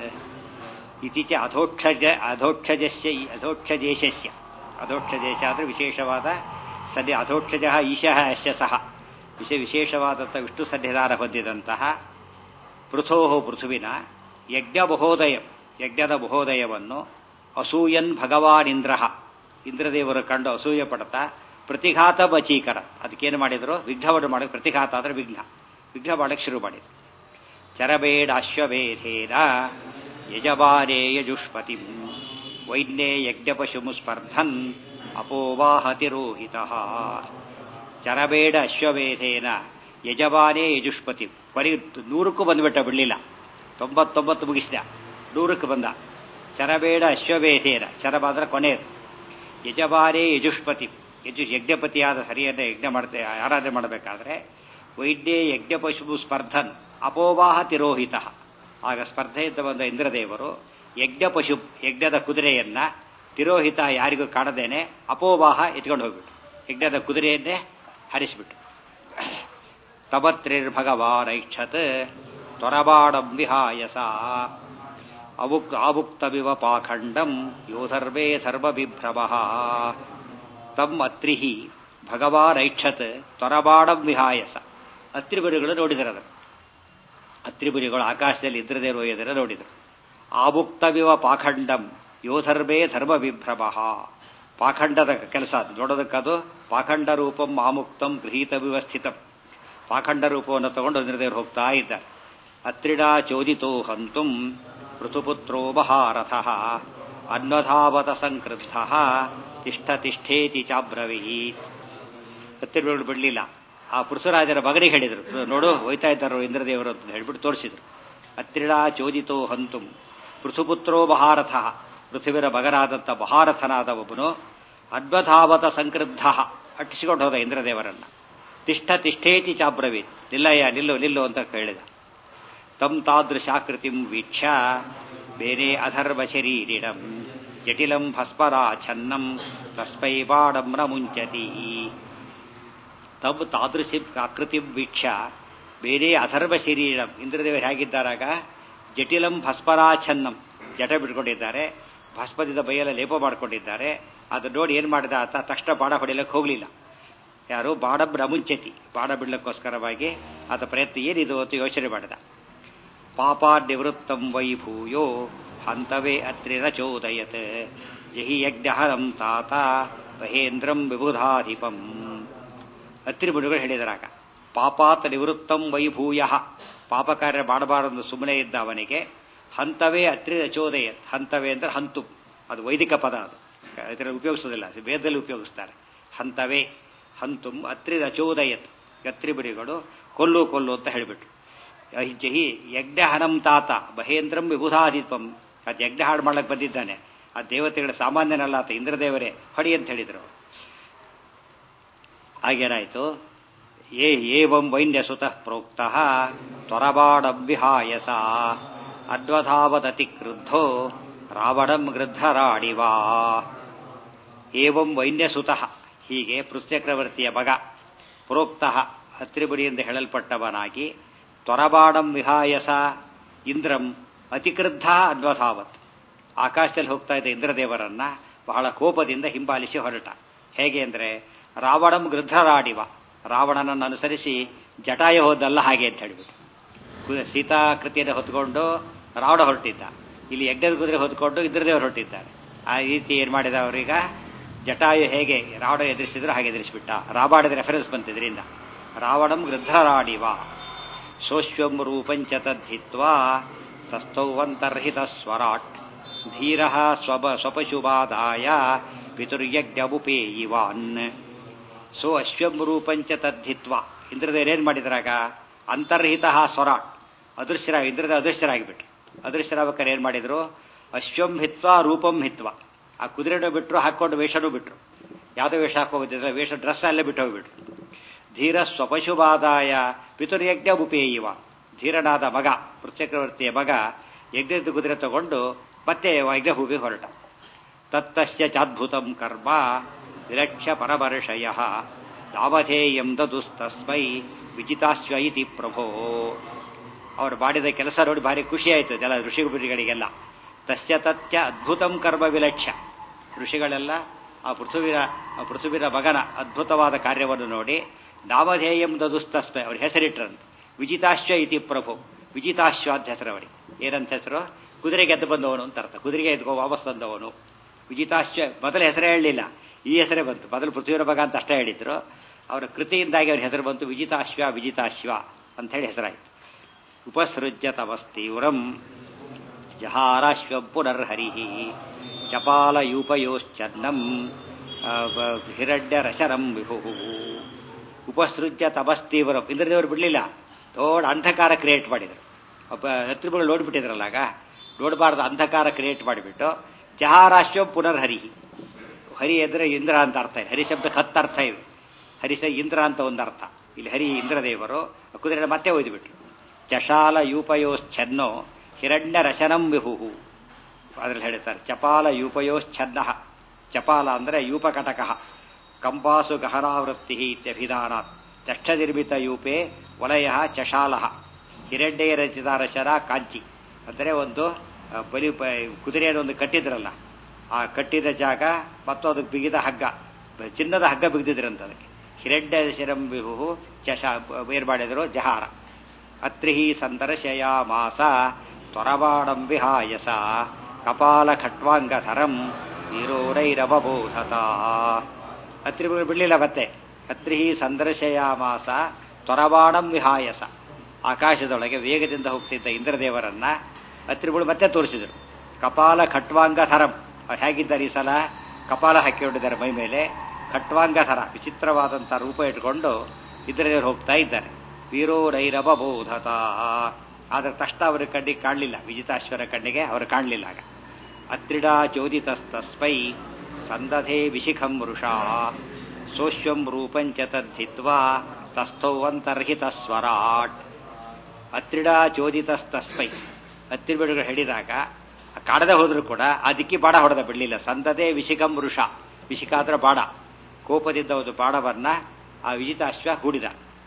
ಇತಿಚ ಅಧೋಕ್ಷಜ ಅಧೋಕ್ಷಜಸ್ಯ ಅಧೋಕ್ಷದೇಶಸ್ಯ ಅಧೋಕ್ಷದೇಶ ಅಂದ್ರೆ ವಿಶೇಷವಾದ ಸನ್ನಿ ಅಧೋಕ್ಷಜ ಈಶಃ ಯಶ್ಯ ಸಹ ವಿಶೇ ವಿಶೇಷವಾದಂಥ ವಿಷ್ಣು ಸನ್ನಿಧಾನ ಹೊಂದಿದಂತಹ ಪೃಥೋ ಪೃಥುವಿನ ಯಜ್ಞ ಮಹೋದಯ ಯಜ್ಞದ ಮಹೋದಯವನ್ನು ಅಸೂಯನ್ ಭಗವಾನ್ ಇಂದ್ರ ಇಂದ್ರದೇವರು ಕಂಡು ಅಸೂಯ ಪಡ್ತಾ ಪ್ರತಿಘಾತ ಬಚೀಕರ ಅದಕ್ಕೇನು ಮಾಡಿದ್ರು ವಿಘ್ನವನ್ನು ಮಾಡಿ ಪ್ರತಿಘಾತ ಅಂದ್ರೆ ವಿಘ್ನ ವಿಘ್ನ ಮಾಡಕ್ಕೆ ಶುರು ಮಾಡಿದ್ರು ಚರಬೇಡ ಅಶ್ವಮೇಧೇನ ಯಜಮಾನೇ ಯಜುಷ್ಪತಿ ವೈನ್ಯೇ ಯಜ್ಞಪಶುಮು ಸ್ಪರ್ಧನ್ ಅಪೋವಾಹತಿರೋಹಿತ ಚರಬೇಡ ಅಶ್ವಮೇಧೇನ ಯಜಮಾನೇ ಯಜುಷ್ಪತಿ ಕೊನೆಗೆ ನೂರಕ್ಕೂ ಬಂದ್ಬಿಟ್ಟ ಬಿಡಲಿಲ್ಲ ತೊಂಬತ್ತೊಂಬತ್ತು ಮುಗಿಸಿದ ನೂರಕ್ಕೆ ಬಂದ ಚರಬೇಡ ಅಶ್ವಮೇಧೇನ ಚರಬ ಅಂದ್ರೆ ಕೊನೆಯದು ಯಜಮಾನೇ ಯಜುಷ್ಪತಿ ಯಜು ಯಜ್ಞಪತಿಯಾದ ಹರಿಯನ್ನ ಯಜ್ಞ ಮಾಡ್ತೆ ಆರಾಧನೆ ಮಾಡಬೇಕಾದ್ರೆ ವೈದ್ಯೇ ಯಜ್ಞಪಶು ಸ್ಪರ್ಧನ್ ಅಪೋವಾಹ ತಿರೋಹಿತ ಆಗ ಸ್ಪರ್ಧೆಯಿಂದ ಬಂದ ಇಂದ್ರದೇವರು ಯಜ್ಞ ಪಶು ಯಜ್ಞದ ಕುದುರೆಯನ್ನ ತಿರೋಹಿತ ಯಾರಿಗೂ ಕಾಣದೇನೆ ಅಪೋವಾಹ ಎತ್ಕೊಂಡು ಹೋಗ್ಬಿಟ್ಟು ಯಜ್ಞದ ಕುದುರೆಯನ್ನೇ ಹರಿಸಿಬಿಟ್ಟು ತಮತ್ರಿರ್ಭಗವಾನೈಕ್ಷತ್ ತ್ವರಬಾಡಂ ವಿಹಾಯಸ ಅವುಕ್ ಆವುಕ್ತವಿವ ಪಾಖಂಡಂ ಯೋಧರ್ವೇ ಧರ್ಮ ವಿಭ್ರಮ ತಮ್ಮ ಅತ್ರಿಹಿ ಭಗವಾನೈಕ್ಷತ್ ತ್ವರಬಾಡಂ ವಿಹಾಯಸ ಅತ್ರಿಬುರಿಗಳು ನೋಡಿದರು ಅದನ್ನು ಅತ್ರಿಬುರಿಗಳು ಆಕಾಶದಲ್ಲಿ ಇಂದ್ರದೇವರು ಎದುರ ನೋಡಿದರು ಆವುಕ್ತವಿವ ಪಾಖಂಡಂ ಯೋಧರ್ವೇ ಧರ್ಮ ವಿಭ್ರಮ ಪಾಖಂಡದ ಕೆಲಸ ಅದು ನೋಡೋದಕ್ಕದು ಪಾಖಂಡ ರೂಪಂ ಆಮುಕ್ತಂ ಗೃಹೀತ ವ್ಯವಸ್ಥಿತಂ ಪಾಖಂಡ ರೂಪವನ್ನು ತಗೊಂಡು ಇಂದ್ರದೇವರು ಹೋಗ್ತಾ ಇದ್ದಾರೆ ಅತ್ರಿಡಾ ಚೋದಿತೋ ಹಂತುಂ ಋತುಪುತ್ರೋ ಮಹಾರಥ ಅನ್ವಧಾವತ ಸಂಕ್ರುದ್ಧ ತಿಷ್ಠ ತಿಷ್ಠೇತಿ ಚಾಬ್ರವೀತ್ ಹತ್ತಿರಗಳು ಬಿಡಲಿಲ್ಲ ಆ ಪೃಥುರಾಜರ ಮಗನಿಗೆ ಹೇಳಿದರು ನೋಡು ಹೋಯ್ತಾ ಇದ್ದಾರೋ ಇಂದ್ರದೇವರು ಅಂತ ಹೇಳ್ಬಿಟ್ಟು ತೋರಿಸಿದ್ರು ಅತ್ರಿಡಾ ಚೋದಿತೋ ಹಂತುಂ ಪೃಥುಪುತ್ರೋ ಮಹಾರಥ ಪೃಥ್ವಿರ ಮಗನಾದಂಥ ಮಹಾರಥನಾದ ಒಬ್ಬನು ಅದ್ಭುತಾವತ ಸಂಕ್ರುದ್ಧ ಅಟ್ಟಿಸಿಕೊಂಡು ಹೋದ ಇಂದ್ರದೇವರನ್ನ ತಿಷ್ಠ ತಿಷ್ಠೇತಿ ಚಾಬ್ರವೀತ್ ನಿಲ್ಲಯ್ಯ ನಿಲ್ಲು ನಿಲ್ಲು ಅಂತ ಹೇಳಿದ ತಂ ತಾದೃಶಾಕೃತಿಂ ವೀಕ್ಷ್ಯ ಬೇರೆ ಅಧರ್ವ ಶರೀರಿಣಂ ಜಟಿಲಂ ಭಸ್ಮರಾಚ್ಛನ್ನಂ ತಸ್ಮೈ ಬಾಡಂ ನ ಮುಂಚತಿ ತಮ್ ತಾದೃಶಿ ಆಕೃತಿ ವೀಕ್ಷ ಬೇರೆ ಅಧರ್ವ ಶರೀರಂ ಇಂದ್ರದೇವರು ಹೇಗಿದ್ದಾರಾಗ ಜಟಿಲಂ ಭಸ್ಮರಾಛನ್ನಂ ಜಟ ಬಿಟ್ಕೊಂಡಿದ್ದಾರೆ ಭಸ್ಮದಿಂದ ಬೈಯೆಲ್ಲ ಲೇಪ ಮಾಡ್ಕೊಂಡಿದ್ದಾರೆ ಅದು ನೋಡಿ ಏನು ಮಾಡಿದ ಆತ ತಕ್ಷಣ ಬಾಣ ಹೊಡೆಯಲಿಕ್ಕೆ ಹೋಗಲಿಲ್ಲ ಯಾರು ಬಾಣ ಮುಂಚೆತಿ ಬಾಣ ಬಿಡ್ಲಿಕ್ಕೋಸ್ಕರವಾಗಿ ಆತ ಪ್ರಯತ್ನ ಏನಿದು ಅಂತ ಯೋಚನೆ ಮಾಡಿದ ಪಾಪಾ ನಿವೃತ್ತಂ ವೈಭೂಯೋ ಹಂತವೇ ಅತ್ರಿರ ಚೋದಯತ್ ಜಹಿ ಯಜ್ಞಹರಂ ತಾತ ಮಹೇಂದ್ರಂ ವಿಬುಧಾಧಿಪಂ ಅತ್ರಿ ಮುನಿಗಳು ಹೇಳಿದರಾಗ ಪಾಪಾತ್ ನಿವೃತ್ತಂ ವೈಭೂಯ ಪಾಪ ಕಾರ್ಯ ಮಾಡಬಾರದು ಸುಮ್ಮನೆ ಇದ್ದ ಅವನಿಗೆ ಹಂತವೇ ಅತ್ರಿ ರಚೋದಯತ್ ಹಂತವೇ ಅಂದ್ರೆ ಹಂತು ಅದು ವೈದಿಕ ಪದ ಅದು ಇದರಲ್ಲಿ ಉಪಯೋಗಿಸೋದಿಲ್ಲ ವೇದದಲ್ಲಿ ಉಪಯೋಗಿಸ್ತಾರೆ ಹಂತವೇ ಹಂತುಂ ಅತ್ರಿ ರಚೋದಯತ್ ಅತ್ರಿ ಮುನಿಗಳು ಕೊಲ್ಲು ಕೊಲ್ಲು ಅಂತ ಹೇಳಿಬಿಟ್ರು ಜಹಿ ಯಜ್ಞ ಹನಂ ತಾತ ಮಹೇಂದ್ರಂ ವಿಬುಧಾಧಿಪಂ ಅದು ಯಜ್ಞ ಹಾಡು ಮಾಡಕ್ಕೆ ಬಂದಿದ್ದಾನೆ ಆ ದೇವತೆಗಳ ಸಾಮಾನ್ಯನಲ್ಲ ಆತ ಇಂದ್ರದೇವರೇ ಹೊಡಿ ಅಂತ ಹೇಳಿದರು ಹಾಗೇನಾಯಿತು ಏ ಏವಂ ವೈನ್ಯ ಸುತಃ ಪ್ರೋಕ್ತ ತ್ವರಬಾಡವಿಹಾಯಸ ಅಡ್ವಧಾವದತಿ ಕ್ರುದ್ಧೋ ರಾವಣಂ ಗೃದ್ಧರಾಡಿವಾ ಏವಂ ವೈನ್ಯಸುತಃ ಹೀಗೆ ಪೃಥ್ಚಕ್ರವರ್ತಿಯ ಮಗ ಪ್ರೋಕ್ತ ಹತ್ರಿಬುಡಿಯಿಂದ ಹೇಳಲ್ಪಟ್ಟವನಾಗಿ ತ್ವರಬಾಡಂ ವಿಹಾಯಸ ಇಂದ್ರಂ ಅತಿಕ್ರುದ್ಧ ಅನ್ವಧಾವತ್ ಆಕಾಶದಲ್ಲಿ ಹೋಗ್ತಾ ಇದ್ದ ಇಂದ್ರದೇವರನ್ನ ಬಹಳ ಕೋಪದಿಂದ ಹಿಂಬಾಲಿಸಿ ಹೊರಟ ಹೇಗೆ ಅಂದರೆ ರಾವಣಂ ಗೃದ್ಧರಾಡಿವ ರಾವಣನನ್ನು ಅನುಸರಿಸಿ ಜಟಾಯ ಹೋದಲ್ಲ ಹಾಗೆ ಅಂತ ಹೇಳಿಬಿಟ್ಟು ಸೀತಾಕೃತಿಯನ್ನು ಹೊತ್ಕೊಂಡು ರಾವಣ ಹೊರಟಿದ್ದ ಇಲ್ಲಿ ಯಜ್ಞದ ಕುದುರೆ ಹೊತ್ಕೊಂಡು ಇಂದ್ರದೇವರು ಹೊರಟಿದ್ದಾರೆ ಆ ರೀತಿ ಏನು ಮಾಡಿದ ಅವರೀಗ ಜಟಾಯು ಹೇಗೆ ರಾವಣ ಎದುರಿಸಿದ್ರು ಹಾಗೆ ಎದುರಿಸಿಬಿಟ್ಟ ರಾಬಾಡದ ರೆಫರೆನ್ಸ್ ಬಂತಿದ್ರಿಂದ ರಾವಣಂ ಗೃದ್ಧರಾಡಿವ ಸೋಶ್ವಂ ರೂಪಂಚ ತದ್ಧಿತ್ವಾ ತಸ್ಥೌವಂತರ್ಹಿತ ಸ್ವರಾಟ್ ಧೀರ ಸ್ವಪ ಸ್ವಪಶುಭಾದಾಯ ಪಿತುರ್ಯಜ್ಞಬುಪೇಯಿವಾನ್ ಸೋ ಅಶ್ವಂ ರೂಪಂಚ ತದ್ಧಿತ್ವ ಇಂದ್ರದೇವರೇನು ಮಾಡಿದ್ರಾಗ ಅಂತರ್ಹಿತ ಸ್ವರಾಟ್ ಅದೃಶ್ಯರ ಇಂದ್ರದ ಅದೃಶ್ಯರಾಗಿಬಿಟ್ರು ಅದೃಶ್ಯರಾಗಬೇಕಾದ್ರೆ ಏನು ಮಾಡಿದ್ರು ಅಶ್ವಂ ಹಿತ್ವ ರೂಪಂ ಹಿತ್ವ ಆ ಕುದುರೆನೂ ಬಿಟ್ಟರು ಹಾಕೊಂಡು ವೇಷನೂ ಬಿಟ್ರು ಯಾವುದೋ ವೇಷ ಹಾಕೋದಿದ್ರೆ ವೇಷ ಡ್ರೆಸ್ ಅಲ್ಲೇ ಬಿಟ್ಟು ಹೋಗ್ಬಿಟ್ರು ಧೀರ ಸ್ವಪಶುಭಾದಾಯ ಪಿತುರ್ಯಜ್ಞ ಉಪೇಯಿವ ಧೀರನಾದ ಮಗ ಪೃಥ್ಚಕ್ರವರ್ತಿಯ ಮಗ ಯಜ್ಞದ ಕುದುರೆ ತಗೊಂಡು ಮತ್ತೆ ಯಜ್ಞ ಹೂವಿ ಹೊರಟ ತತ್ತಸ್ಯ ಚಾದ್ಭುತಂ ಕರ್ಮ ವಿಲಕ್ಷ್ಯ ಪರಮರ್ಷಯ ಯಾವಧೇಯಂ ದದುಸ್ತಸ್ಮೈ ವಿಜಿತಾಶ್ವ ಇತಿ ಪ್ರಭೋ ಅವರು ಮಾಡಿದ ಕೆಲಸ ನೋಡಿ ಭಾರಿ ಖುಷಿ ಆಯಿತು ಎಲ್ಲ ಋಷಿಗಳಿಗೆಲ್ಲ ತಸ್ಯ ತತ್ಯ ಅದ್ಭುತಂ ಕರ್ಮ ವಿಲಕ್ಷ್ಯ ಋಷಿಗಳೆಲ್ಲ ಆ ಪೃಥ್ವಿರ ಆ ಪೃಥ್ವಿರ ಮಗನ ಅದ್ಭುತವಾದ ಕಾರ್ಯವನ್ನು ನೋಡಿ ನಾಮಧೇಯಂ ದದುಸ್ತಸ್ಮೈ ಅವ್ರ ಹೆಸರಿಟ್ರಂತೆ ವಿಜಿತಾಶ್ವ ಇತಿ ಪ್ರಭು ವಿಜಿತಾಶ್ವ ಅಂತ ಹೆಸರು ಅವರಿಗೆ ಏನಂತ ಹೆಸರು ಕುದುರೆಗೆ ಎದ್ದು ಬಂದವನು ಅಂತ ಅರ್ಥ ಕುದುರೆಗೆ ಎದ್ಕೋ ವಾಪಸ್ ತಂದವನು ವಿಜಿತಾಶ್ವ ಮೊದಲ ಹೆಸರೇ ಹೇಳಲಿಲ್ಲ ಈ ಹೆಸರೇ ಬಂತು ಮೊದಲು ಪೃಥ್ವಿರ ಮಗ ಅಂತ ಅಷ್ಟೇ ಹೇಳಿದ್ರು ಅವರ ಕೃತಿಯಿಂದಾಗಿ ಅವ್ರ ಹೆಸರು ಬಂತು ವಿಜಿತಾಶ್ವ ವಿಜಿತಾಶ್ವ ಅಂತ ಹೇಳಿ ಹೆಸರಾಯಿತು ಉಪಸೃಜ್ಯ ತವಸ್ತೀವ್ರಂ ಜಹಾರಾಶ್ವ ಪುನರ್ಹರಿ ಚಪಾಲಯೂಪಯೋಶ್ಚನ್ನಂ ಹಿರಡ್ಯ ರಶರಂ ವಿಭು ಉಪಸೃಜ್ಯ ತಪಸ್ತೀವ್ರಂ ಇಂದ್ರದೇವರು ಬಿಡಲಿಲ್ಲ ದೊಡ್ಡ ಅಂಧಕಾರ ಕ್ರಿಯೇಟ್ ಮಾಡಿದರು ಒಬ್ಬ ಹತ್ತಿರಗಳು ನೋಡ್ಬಿಟ್ಟಿದ್ರಲ್ಲ ಆಗ ನೋಡಬಾರ್ದು ಅಂಧಕಾರ ಕ್ರಿಯೇಟ್ ಮಾಡಿಬಿಟ್ಟು ಜಹಾರಾಶ್ವ ಪುನರ್ಹರಿ ಹರಿ ಅಂದರೆ ಇಂದ್ರ ಅಂತ ಅರ್ಥ ಇದೆ ಹರಿ ಶಬ್ದಕ್ಕೆ ಹತ್ತು ಅರ್ಥ ಇವೆ ಹರಿಸ ಇಂದ್ರ ಅಂತ ಒಂದು ಅರ್ಥ ಇಲ್ಲಿ ಹರಿ ಇಂದ್ರದೇವರು ಕುದುರೆ ಮತ್ತೆ ಒಯ್ದುಬಿಟ್ರು ಚಶಾಲ ಯೂಪಯೋಶ್ಚನ್ನೋ ಹಿರಣ್ಯ ರಶನಂ ವಿಭು ಅದ್ರಲ್ಲಿ ಹೇಳ್ತಾರೆ ಚಪಾಲ ಯೂಪಯೋಶ್ಚನ್ನ ಚಪಾಲ ಅಂದರೆ ಯೂಪಕಟಕ ಕಂಪಾಸು ಗಹನಾವೃತ್ತಿ ಇತ್ಯಭಿಧಾನಾತ್ ದಕ್ಷನಿರ್ಮಿತ ಯೂಪೆ ವಲಯ ಚಶಾಲ ಹಿರಣ್ಯ ರಚಿತ ರಶನ ಕಾಂಚಿ ಅಂದರೆ ಒಂದು ಬಲಿ ಕುದುರೆಯನ್ನು ಒಂದು ಕಟ್ಟಿದ್ರಲ್ಲ ಆ ಕಟ್ಟಿದ ಜಾಗ ಮತ್ತು ಅದಕ್ಕೆ ಬಿಗಿದ ಹಗ್ಗ ಚಿನ್ನದ ಹಗ್ಗ ಬಿಗಿದಿದ್ರಂತ ಅದಕ್ಕೆ ಹಿರಡ್ಯ ಶಿರಂ ವಿಭು ಚಶ ಏರ್ ಮಾಡಿದ್ರು ಜಹಾರ ಅತ್ರಿಹಿ ಸಂದರ್ಶಯ ಮಾಸ ತ್ವರಬಾಡಂ ವಿಹಾಯಸ ಕಪಾಲ ಖಟ್ವಾಂಗಧರಂ ನೀರೋರೈರವಬೋಧತ ಅತ್ರಿ ಬಿಡಲಿಲ್ಲ ಮತ್ತೆ ಅತ್ರಿಹಿ ಸಂದರ್ಶಯ ಮಾಸ ತ್ವರಬಾಡಂ ವಿಹಾಯಸ ಆಕಾಶದೊಳಗೆ ವೇಗದಿಂದ ಹೋಗ್ತಿದ್ದ ಇಂದ್ರದೇವರನ್ನ ಅತ್ರಿಗಳು ಮತ್ತೆ ತೋರಿಸಿದರು ಕಪಾಲ ಖಟ್ವಾಂಗಧರಂ ಅವ್ರು ಹೇಗಿದ್ದಾರೆ ಈ ಸಲ ಕಪಾಲ ಹಾಕಿಕೊಂಡಿದ್ದಾರೆ ಮೈ ಮೇಲೆ ಖಟ್ವಾಂಗಧರ ವಿಚಿತ್ರವಾದಂಥ ರೂಪ ಇಟ್ಕೊಂಡು ಇಂದ್ರದೇವರು ಹೋಗ್ತಾ ಇದ್ದಾರೆ ವೀರೋರೈರವಬೋಧತ ಆದರೆ ತಕ್ಷಣ ಅವರ ಕಣ್ಣಿಗೆ ಕಾಣಲಿಲ್ಲ ವಿಜಿತಾಶ್ವರ ಕಣ್ಣಿಗೆ ಅವರು ಕಾಣಲಿಲ್ಲ ಆಗ ಅತ್ರಿಡಾ ಚೋದಿತಸ್ತಸ್ಮೈ ಸಂದಧೆ ವಿಶಿಖಂ ವೃಷಾ ಸೋಶ್ವಂ ರೂಪಂಚ ತದ್ಧಿತ್ವಾ ತಸ್ಥೌ ಅಂತರ್ಹಿತ ಸ್ವರಾಟ್ ಅತ್ರಿಡಾ ಚೋದಿತಸ್ತಸ್ಮೈ ಅತ್ತಿರಿಬಿಡುಗಳು ಹೇಳಿದಾಗ ಕಾಡದೆ ಹೋದ್ರು ಕೂಡ ಆ ದಿಕ್ಕಿ ಬಾಡ ಹೊಡೆದ ಬಿಡಲಿಲ್ಲ ಸಂದದೆ ವಿಶಿಖಂ ವೃಷ ವಿಶಿಖ ಅಂದ್ರೆ ಬಾಡ ಕೋಪದಿಂದ ಒಂದು ಬಾಣವನ್ನ ಆ ವಿಜಿತಾಶ್ವ ಹೂಡಿದ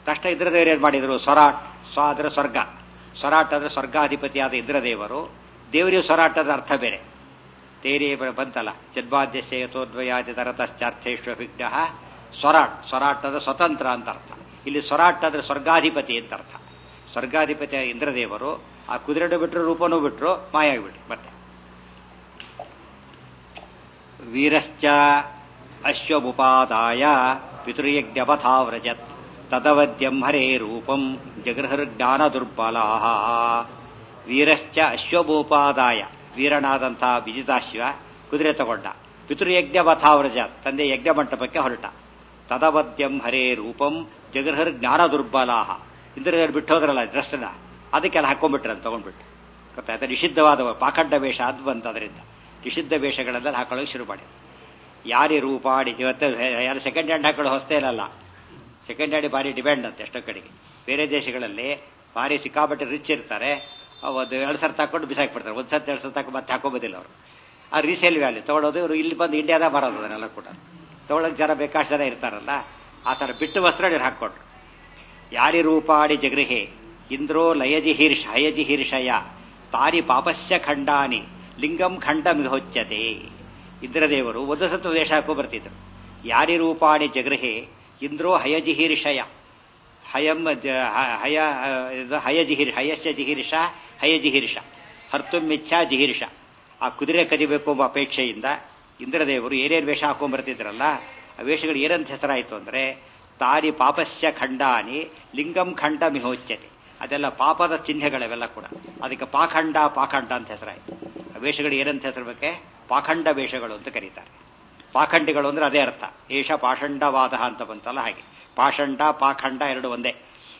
ತಕ್ಷಣ ಇಂದ್ರದೇವರು ಏನು ಮಾಡಿದರು ಸ್ವರಾಟ್ ಸ್ವ ಅಂದ್ರೆ ಸ್ವರ್ಗ ಸ್ವರಾಟ್ ಅಂದ್ರೆ ಸ್ವರ್ಗಾಧಿಪತಿಯಾದ ಇಂದ್ರದೇವರು ದೇವರಿಗೆ ಸ್ವರಾಟ್ ಅಂದ್ರೆ ಅರ್ಥ ಬೇರೆ ತೇರಿ ಬಂತಲ್ಲ ಜನ್ಮಾದ್ಯಸ್ಯ ಯಥೋದ್ವಯಾದಿ ತರತಶ್ಚಾರ್ಥೇಶ್ವ ವಿಘ್ನ ಸ್ವರಾಟ್ ಸ್ವರಾಟ್ ಅಂದ್ರೆ ಸ್ವತಂತ್ರ ಅಂತ ಅರ್ಥ ಇಲ್ಲಿ ಸ್ವರಾಟ್ ಅಂದ್ರೆ ಸ್ವರ್ಗಾಧಿಪತಿ ಅಂತ ಅರ್ಥ ಸ್ವರ್ಗಾಧಿಪತಿ ಇಂದ್ರದೇವರು ಆ ಕುದುರೆನೂ ಬಿಟ್ಟರು ರೂಪನೂ ಬಿಟ್ಟರು ಮಾಯಾಗಿಬಿಟ್ರು ಮತ್ತೆ ವೀರಶ್ಚ ಅಶ್ವಮುಪಾದಾಯ ಪಿತೃಯಜ್ಞಪಥಾವ್ರಜತ್ ತದವದ್ಯಂ ಹರೇ ರೂಪಂ ಜಗೃಹರ್ಜ್ಞಾನ ದುರ್ಬಲಾ ವೀರಶ್ಚ ಅಶ್ವಮುಪಾದಾಯ ವೀರನಾದಂಥ ವಿಜಿತಾಶ್ವ ಕುದುರೆ ತಗೊಂಡ ಪಿತೃಯಜ್ಞ ವಥಾವ್ರಜತ್ ತಂದೆ ಯಜ್ಞ ಮಂಟಪಕ್ಕೆ ಹೊರಟ ತದವದ್ಯಂ ಹರೇ ರೂಪಂ ಜಗರ್ಹರ್ ಜ್ಞಾನ ದುರ್ಬಲಾಹ ಇಂದ್ರದೇವರು ಬಿಟ್ಟು ಹೋದ್ರಲ್ಲ ಡ್ರೆಸ್ನ ಅದಕ್ಕೆಲ್ಲ ಹಾಕೊಂಡ್ಬಿಟ್ರೆ ತಗೊಂಡ್ಬಿಟ್ಟು ಗೊತ್ತಾಯ್ತಾ ನಿಷಿದ್ಧವಾದ ಪಾಖಂಡ ವೇಷ ಅದು ಬಂತು ಅದರಿಂದ ನಿಷಿದ್ಧ ವೇಷಗಳೆಲ್ಲ ಹಾಕೊಳ್ಳೋಕೆ ಶುರು ಮಾಡಿ ಯಾರಿ ರೂಪಾಡಿ ಇವತ್ತು ಯಾರು ಸೆಕೆಂಡ್ ಹ್ಯಾಂಡ್ ಹಾಕೊಳ್ಳೋ ಹೊಸ್ತೇ ಇರಲ್ಲ ಸೆಕೆಂಡ್ ಹ್ಯಾಂಡ್ ಭಾರಿ ಡಿಮ್ಯಾಂಡ್ ಅಂತ ಎಷ್ಟೋ ಕಡೆಗೆ ಬೇರೆ ದೇಶಗಳಲ್ಲಿ ಭಾರಿ ಸಿಕ್ಕಾಪಟ್ಟೆ ರಿಚ್ ಇರ್ತಾರೆ ಒಂದು ಎರಡು ಸರ್ ತಕೊಂಡು ಬಿಸಾಕ್ಬಿಡ್ತಾರೆ ಒಂದು ಸರ್ತಿ ಎರಡು ಸರ್ ತಕೊಂಡು ಮತ್ತೆ ಹಾಕೋಬೋದಿಲ್ಲ ಅವರು ಆ ರೀಸೇಲ್ ವ್ಯಾಲ್ಯೂ ತೊಗೊಳೋದು ಇವರು ಇಲ್ಲಿ ಬಂದು ಇಂಡಿಯಾದಾಗ ಬರೋದು ಅದನ್ನೆಲ್ಲ ಕೂಡ ತೊಗೊಳಕ್ಕೆ ಜನ ಬೇಕಾಷ್ಟು ಜನ ಇರ್ತಾರಲ್ಲ ಆ ಥರ ಬಿಟ್ಟು ವಸ್ತ್ರ ನೀರು ಹಾಕ್ಕೊಟ್ರು ಯಾರಿ ರೂಪಾಡಿ ಜಗೃಹೆ ಇಂದ್ರೋ ಲಯಜಿ ಹೀರ್ಷ ಹಯಜಿ ಹೀರ್ಷಯ ತಾರಿ ಪಾಪಸ್ಯ ಖಂಡಾನಿ ಲಿಂಗಂ ಖಂಡ ಮಿಹೋಚ್ಯತೆ ಇಂದ್ರದೇವರು ಒಂದು ಸತ್ತು ವೇಷ ಹಾಕೋ ಬರ್ತಿದ್ರು ಯಾರಿ ರೂಪಾಣಿ ಜಗೃಹೆ ಇಂದ್ರೋ ಹಯಜಿಹೀರ್ಷಯ ಹಯಂ ಹಯ ಹಯಜಿಹಿರ್ ಹಯಸ್ಯ ಜಿಹೀರ್ಷ ಹಯಜಿಹೀರ್ಷ ಹರ್ತುಮಿಚ್ಛಾ ಜಿಹೀರ್ಷ ಆ ಕುದುರೆ ಕದಿಬೇಕು ಎಂಬ ಅಪೇಕ್ಷೆಯಿಂದ ಇಂದ್ರದೇವರು ಏನೇನು ವೇಷ ಹಾಕೊಂಡ್ಬರ್ತಿದ್ರಲ್ಲ ಆ ವೇಷಗಳು ಏನಂತ ಹೆಸರಾಯಿತು ಅಂದರೆ ತಾರಿ ಪಾಪಸ್ಯ ಖಂಡಾನಿ ಲಿಂಗಂ ಖಂಡ ಮಿಹೋಚ್ಯತೆ ಅದೆಲ್ಲ ಪಾಪದ ಚಿಹ್ನೆಗಳವೆಲ್ಲ ಕೂಡ ಅದಕ್ಕೆ ಪಾಖಂಡ ಪಾಖಂಡ ಅಂತ ಹೆಸರಾಯಿತು ಆ ವೇಷಗಳು ಏನಂತ ಹೆಸರು ಬೇಕೆ ಪಾಖಂಡ ವೇಷಗಳು ಅಂತ ಕರೀತಾರೆ ಪಾಖಂಡಿಗಳು ಅಂದ್ರೆ ಅದೇ ಅರ್ಥ ಏಷ ಪಾಷಂಡವಾದ ಅಂತ ಬಂತಲ್ಲ ಹಾಗೆ ಪಾಷಂಡ ಪಾಖಂಡ ಎರಡು ಒಂದೇ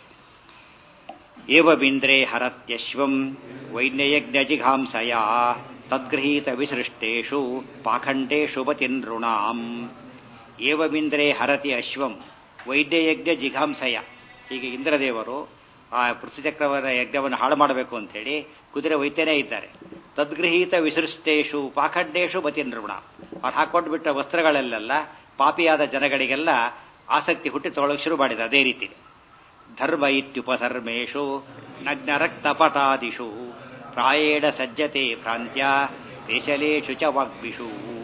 ಏವಬಿಂದ್ರೇ ಹರತ್ಯಶ್ವಂ ವೈನ್ಯಯಜ್ಞ ಜಿಘಾಂಸಯ ತದ್ಗೃಹೀತ ವಿಸೃಷ್ಟೇಷು ಪಾಖಂಡೇಶು ಬತಿನೃಣಾಂ ಏವಬಿಂದ್ರೇ ಹರತಿ ಅಶ್ವಂ ವೈದ್ಯಯಜ್ಞ ಜಿಘಾಂಸಯ ಹೀಗೆ ಇಂದ್ರದೇವರು ಆ ಪೃಥ್ವಿಚಕ್ರವರ ಯಜ್ಞವನ್ನು ಹಾಳು ಮಾಡಬೇಕು ಅಂತೇಳಿ ಕುದುರೆ ವೈದ್ಯನೇ ಇದ್ದಾರೆ ತದ್ಗೃಹೀತ ವಿಸೃಷ್ಟೇಶು ಪಾಖಂಡೇಶು ಬತಿನೃಣ ಅವ್ರು ಹಾಕೊಂಡು ಬಿಟ್ಟ ವಸ್ತ್ರಗಳಲ್ಲೆಲ್ಲ ಪಾಪಿಯಾದ ಜನಗಳಿಗೆಲ್ಲ ಆಸಕ್ತಿ ಹುಟ್ಟಿ ತಗೊಳ್ಳೋಕೆ ಶುರು ಮಾಡಿದ ಅದೇ ರೀತಿ ಧರ್ಮ ಇತ್ಯುಪಧರ್ಮೇಶು ನಗ್ನ ರಕ್ತಪಟಾದಿಷು ಪ್ರಾಯೇಣ ಸಜ್ಜತೆ ಭ್ರಾಂತ್ಯ ಪೇಶಲೇಶು ಚ ವಾಗ್ಬಿಷು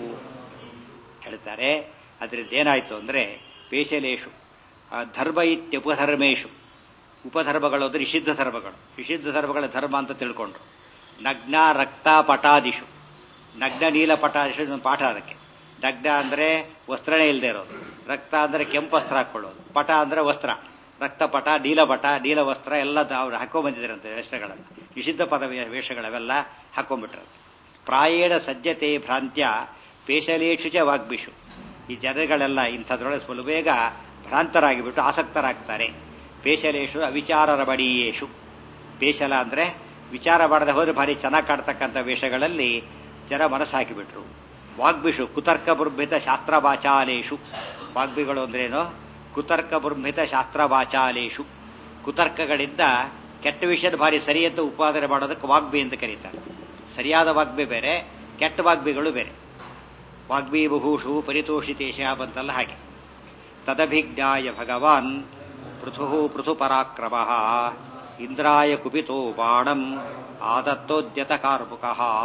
ಹೇಳ್ತಾರೆ ಅದರಿಂದ ಏನಾಯ್ತು ಅಂದ್ರೆ ಪೇಶಲೇಶು ಧರ್ಮ ಇತ್ಯುಪಧರ್ಮೇಶು ಉಪಧರ್ಮಗಳು ಅಂದ್ರೆ ನಿಷಿದ್ಧ ಧರ್ಮಗಳು ನಿಷಿದ್ಧ ಧರ್ಮಗಳ ಧರ್ಮ ಅಂತ ತಿಳ್ಕೊಂಡ್ರು ನಗ್ನ ರಕ್ತ ಪಟಾದಿಷು ನಗ್ನ ನೀಲ ಪಟಾದಿಷು ಪಾಠ ಅದಕ್ಕೆ ನಗ್ನ ಅಂದ್ರೆ ವಸ್ತ್ರನೇ ಇಲ್ಲದೆ ಇರೋದು ರಕ್ತ ಅಂದ್ರೆ ಕೆಂಪು ವಸ್ತ್ರ ಹಾಕೊಳ್ಳೋದು ಪಟ ಅಂದ್ರೆ ವಸ್ತ್ರ ರಕ್ತಪಟ ನೀಲಪಟ ನೀಲ ವಸ್ತ್ರ ಎಲ್ಲ ಅವ್ರು ಹಾಕೊಂಡ್ಬಂದಿದ್ದಾರಂತೆ ವೇಷಗಳನ್ನ ನಿಷಿದ್ಧ ಪದ ವೇಷಗಳವೆಲ್ಲ ಹಾಕೊಂಡ್ಬಿಟ್ರಂತೆ ಪ್ರಾಯೇಣ ಸಜ್ಜತೆ ಭ್ರಾಂತ್ಯ ಪೇಶಲೇಶು ಚ ವಾಗ್ಬಿಷು ಈ ಜನಗಳೆಲ್ಲ ಇಂಥದ್ರೊಳಗೆ ಸ್ವಲ್ಪ ಬೇಗ ಭ್ರಾಂತರಾಗಿಬಿಟ್ಟು ಆಸಕ್ತರಾಗ್ತಾರೆ ಪೇಶಲೇಶು ಅವಿಚಾರರ ಬಡಿಯೇಶು ಪೇಶಲ ಅಂದ್ರೆ ವಿಚಾರ ಮಾಡದೆ ಹೋದ್ರೆ ಭಾರಿ ಚೆನ್ನಾಗಿ ಕಾಡ್ತಕ್ಕಂಥ ವೇಷಗಳಲ್ಲಿ ಜನ ಮನಸ್ಸು ಹಾಕಿಬಿಟ್ರು ವಾಗ್ಬಿಷು ಕುತರ್ಕ ಬುರ್ಭಿತ ಶಾಸ್ತ್ರ ವಾಚಾಲೇಶು ವಾಗ್ಬಿಗಳು ಅಂದ್ರೇನು ಕುತರ್ಕ ಬುರ್ಭಿತ ಶಾಸ್ತ್ರ ವಾಚಾಲೇಶು ಕುತರ್ಕಗಳಿಂದ ಕೆಟ್ಟ ವಿಷಯದ ಭಾರಿ ಸರಿ ಅಂತ ಉಪಾದನೆ ಮಾಡೋದಕ್ಕೆ ವಾಗ್ಬಿ ಅಂತ ಕರೀತಾರೆ ಸರಿಯಾದ ವಾಗ್ಬಿ ಬೇರೆ ಕೆಟ್ಟ ವಾಗ್ಬಿಗಳು ಬೇರೆ ವಾಗ್ಬಿ ಬಹೂಷು ಪರಿತೋಷಿತೇಶ ಬಂತಲ್ಲ ಹಾಗೆ ತದಭಿಜ್ಞಾಯ ಭಗವಾನ್ ಪೃಥು ಪೃಥು ಪರಾಕ್ರಮ ಇಂದ್ರಾಯ ಕುಪಿತೋ ಬಾಣಂ ಆದತ್ತೋದ್ಯತ ಕಾರ್ಮುಕ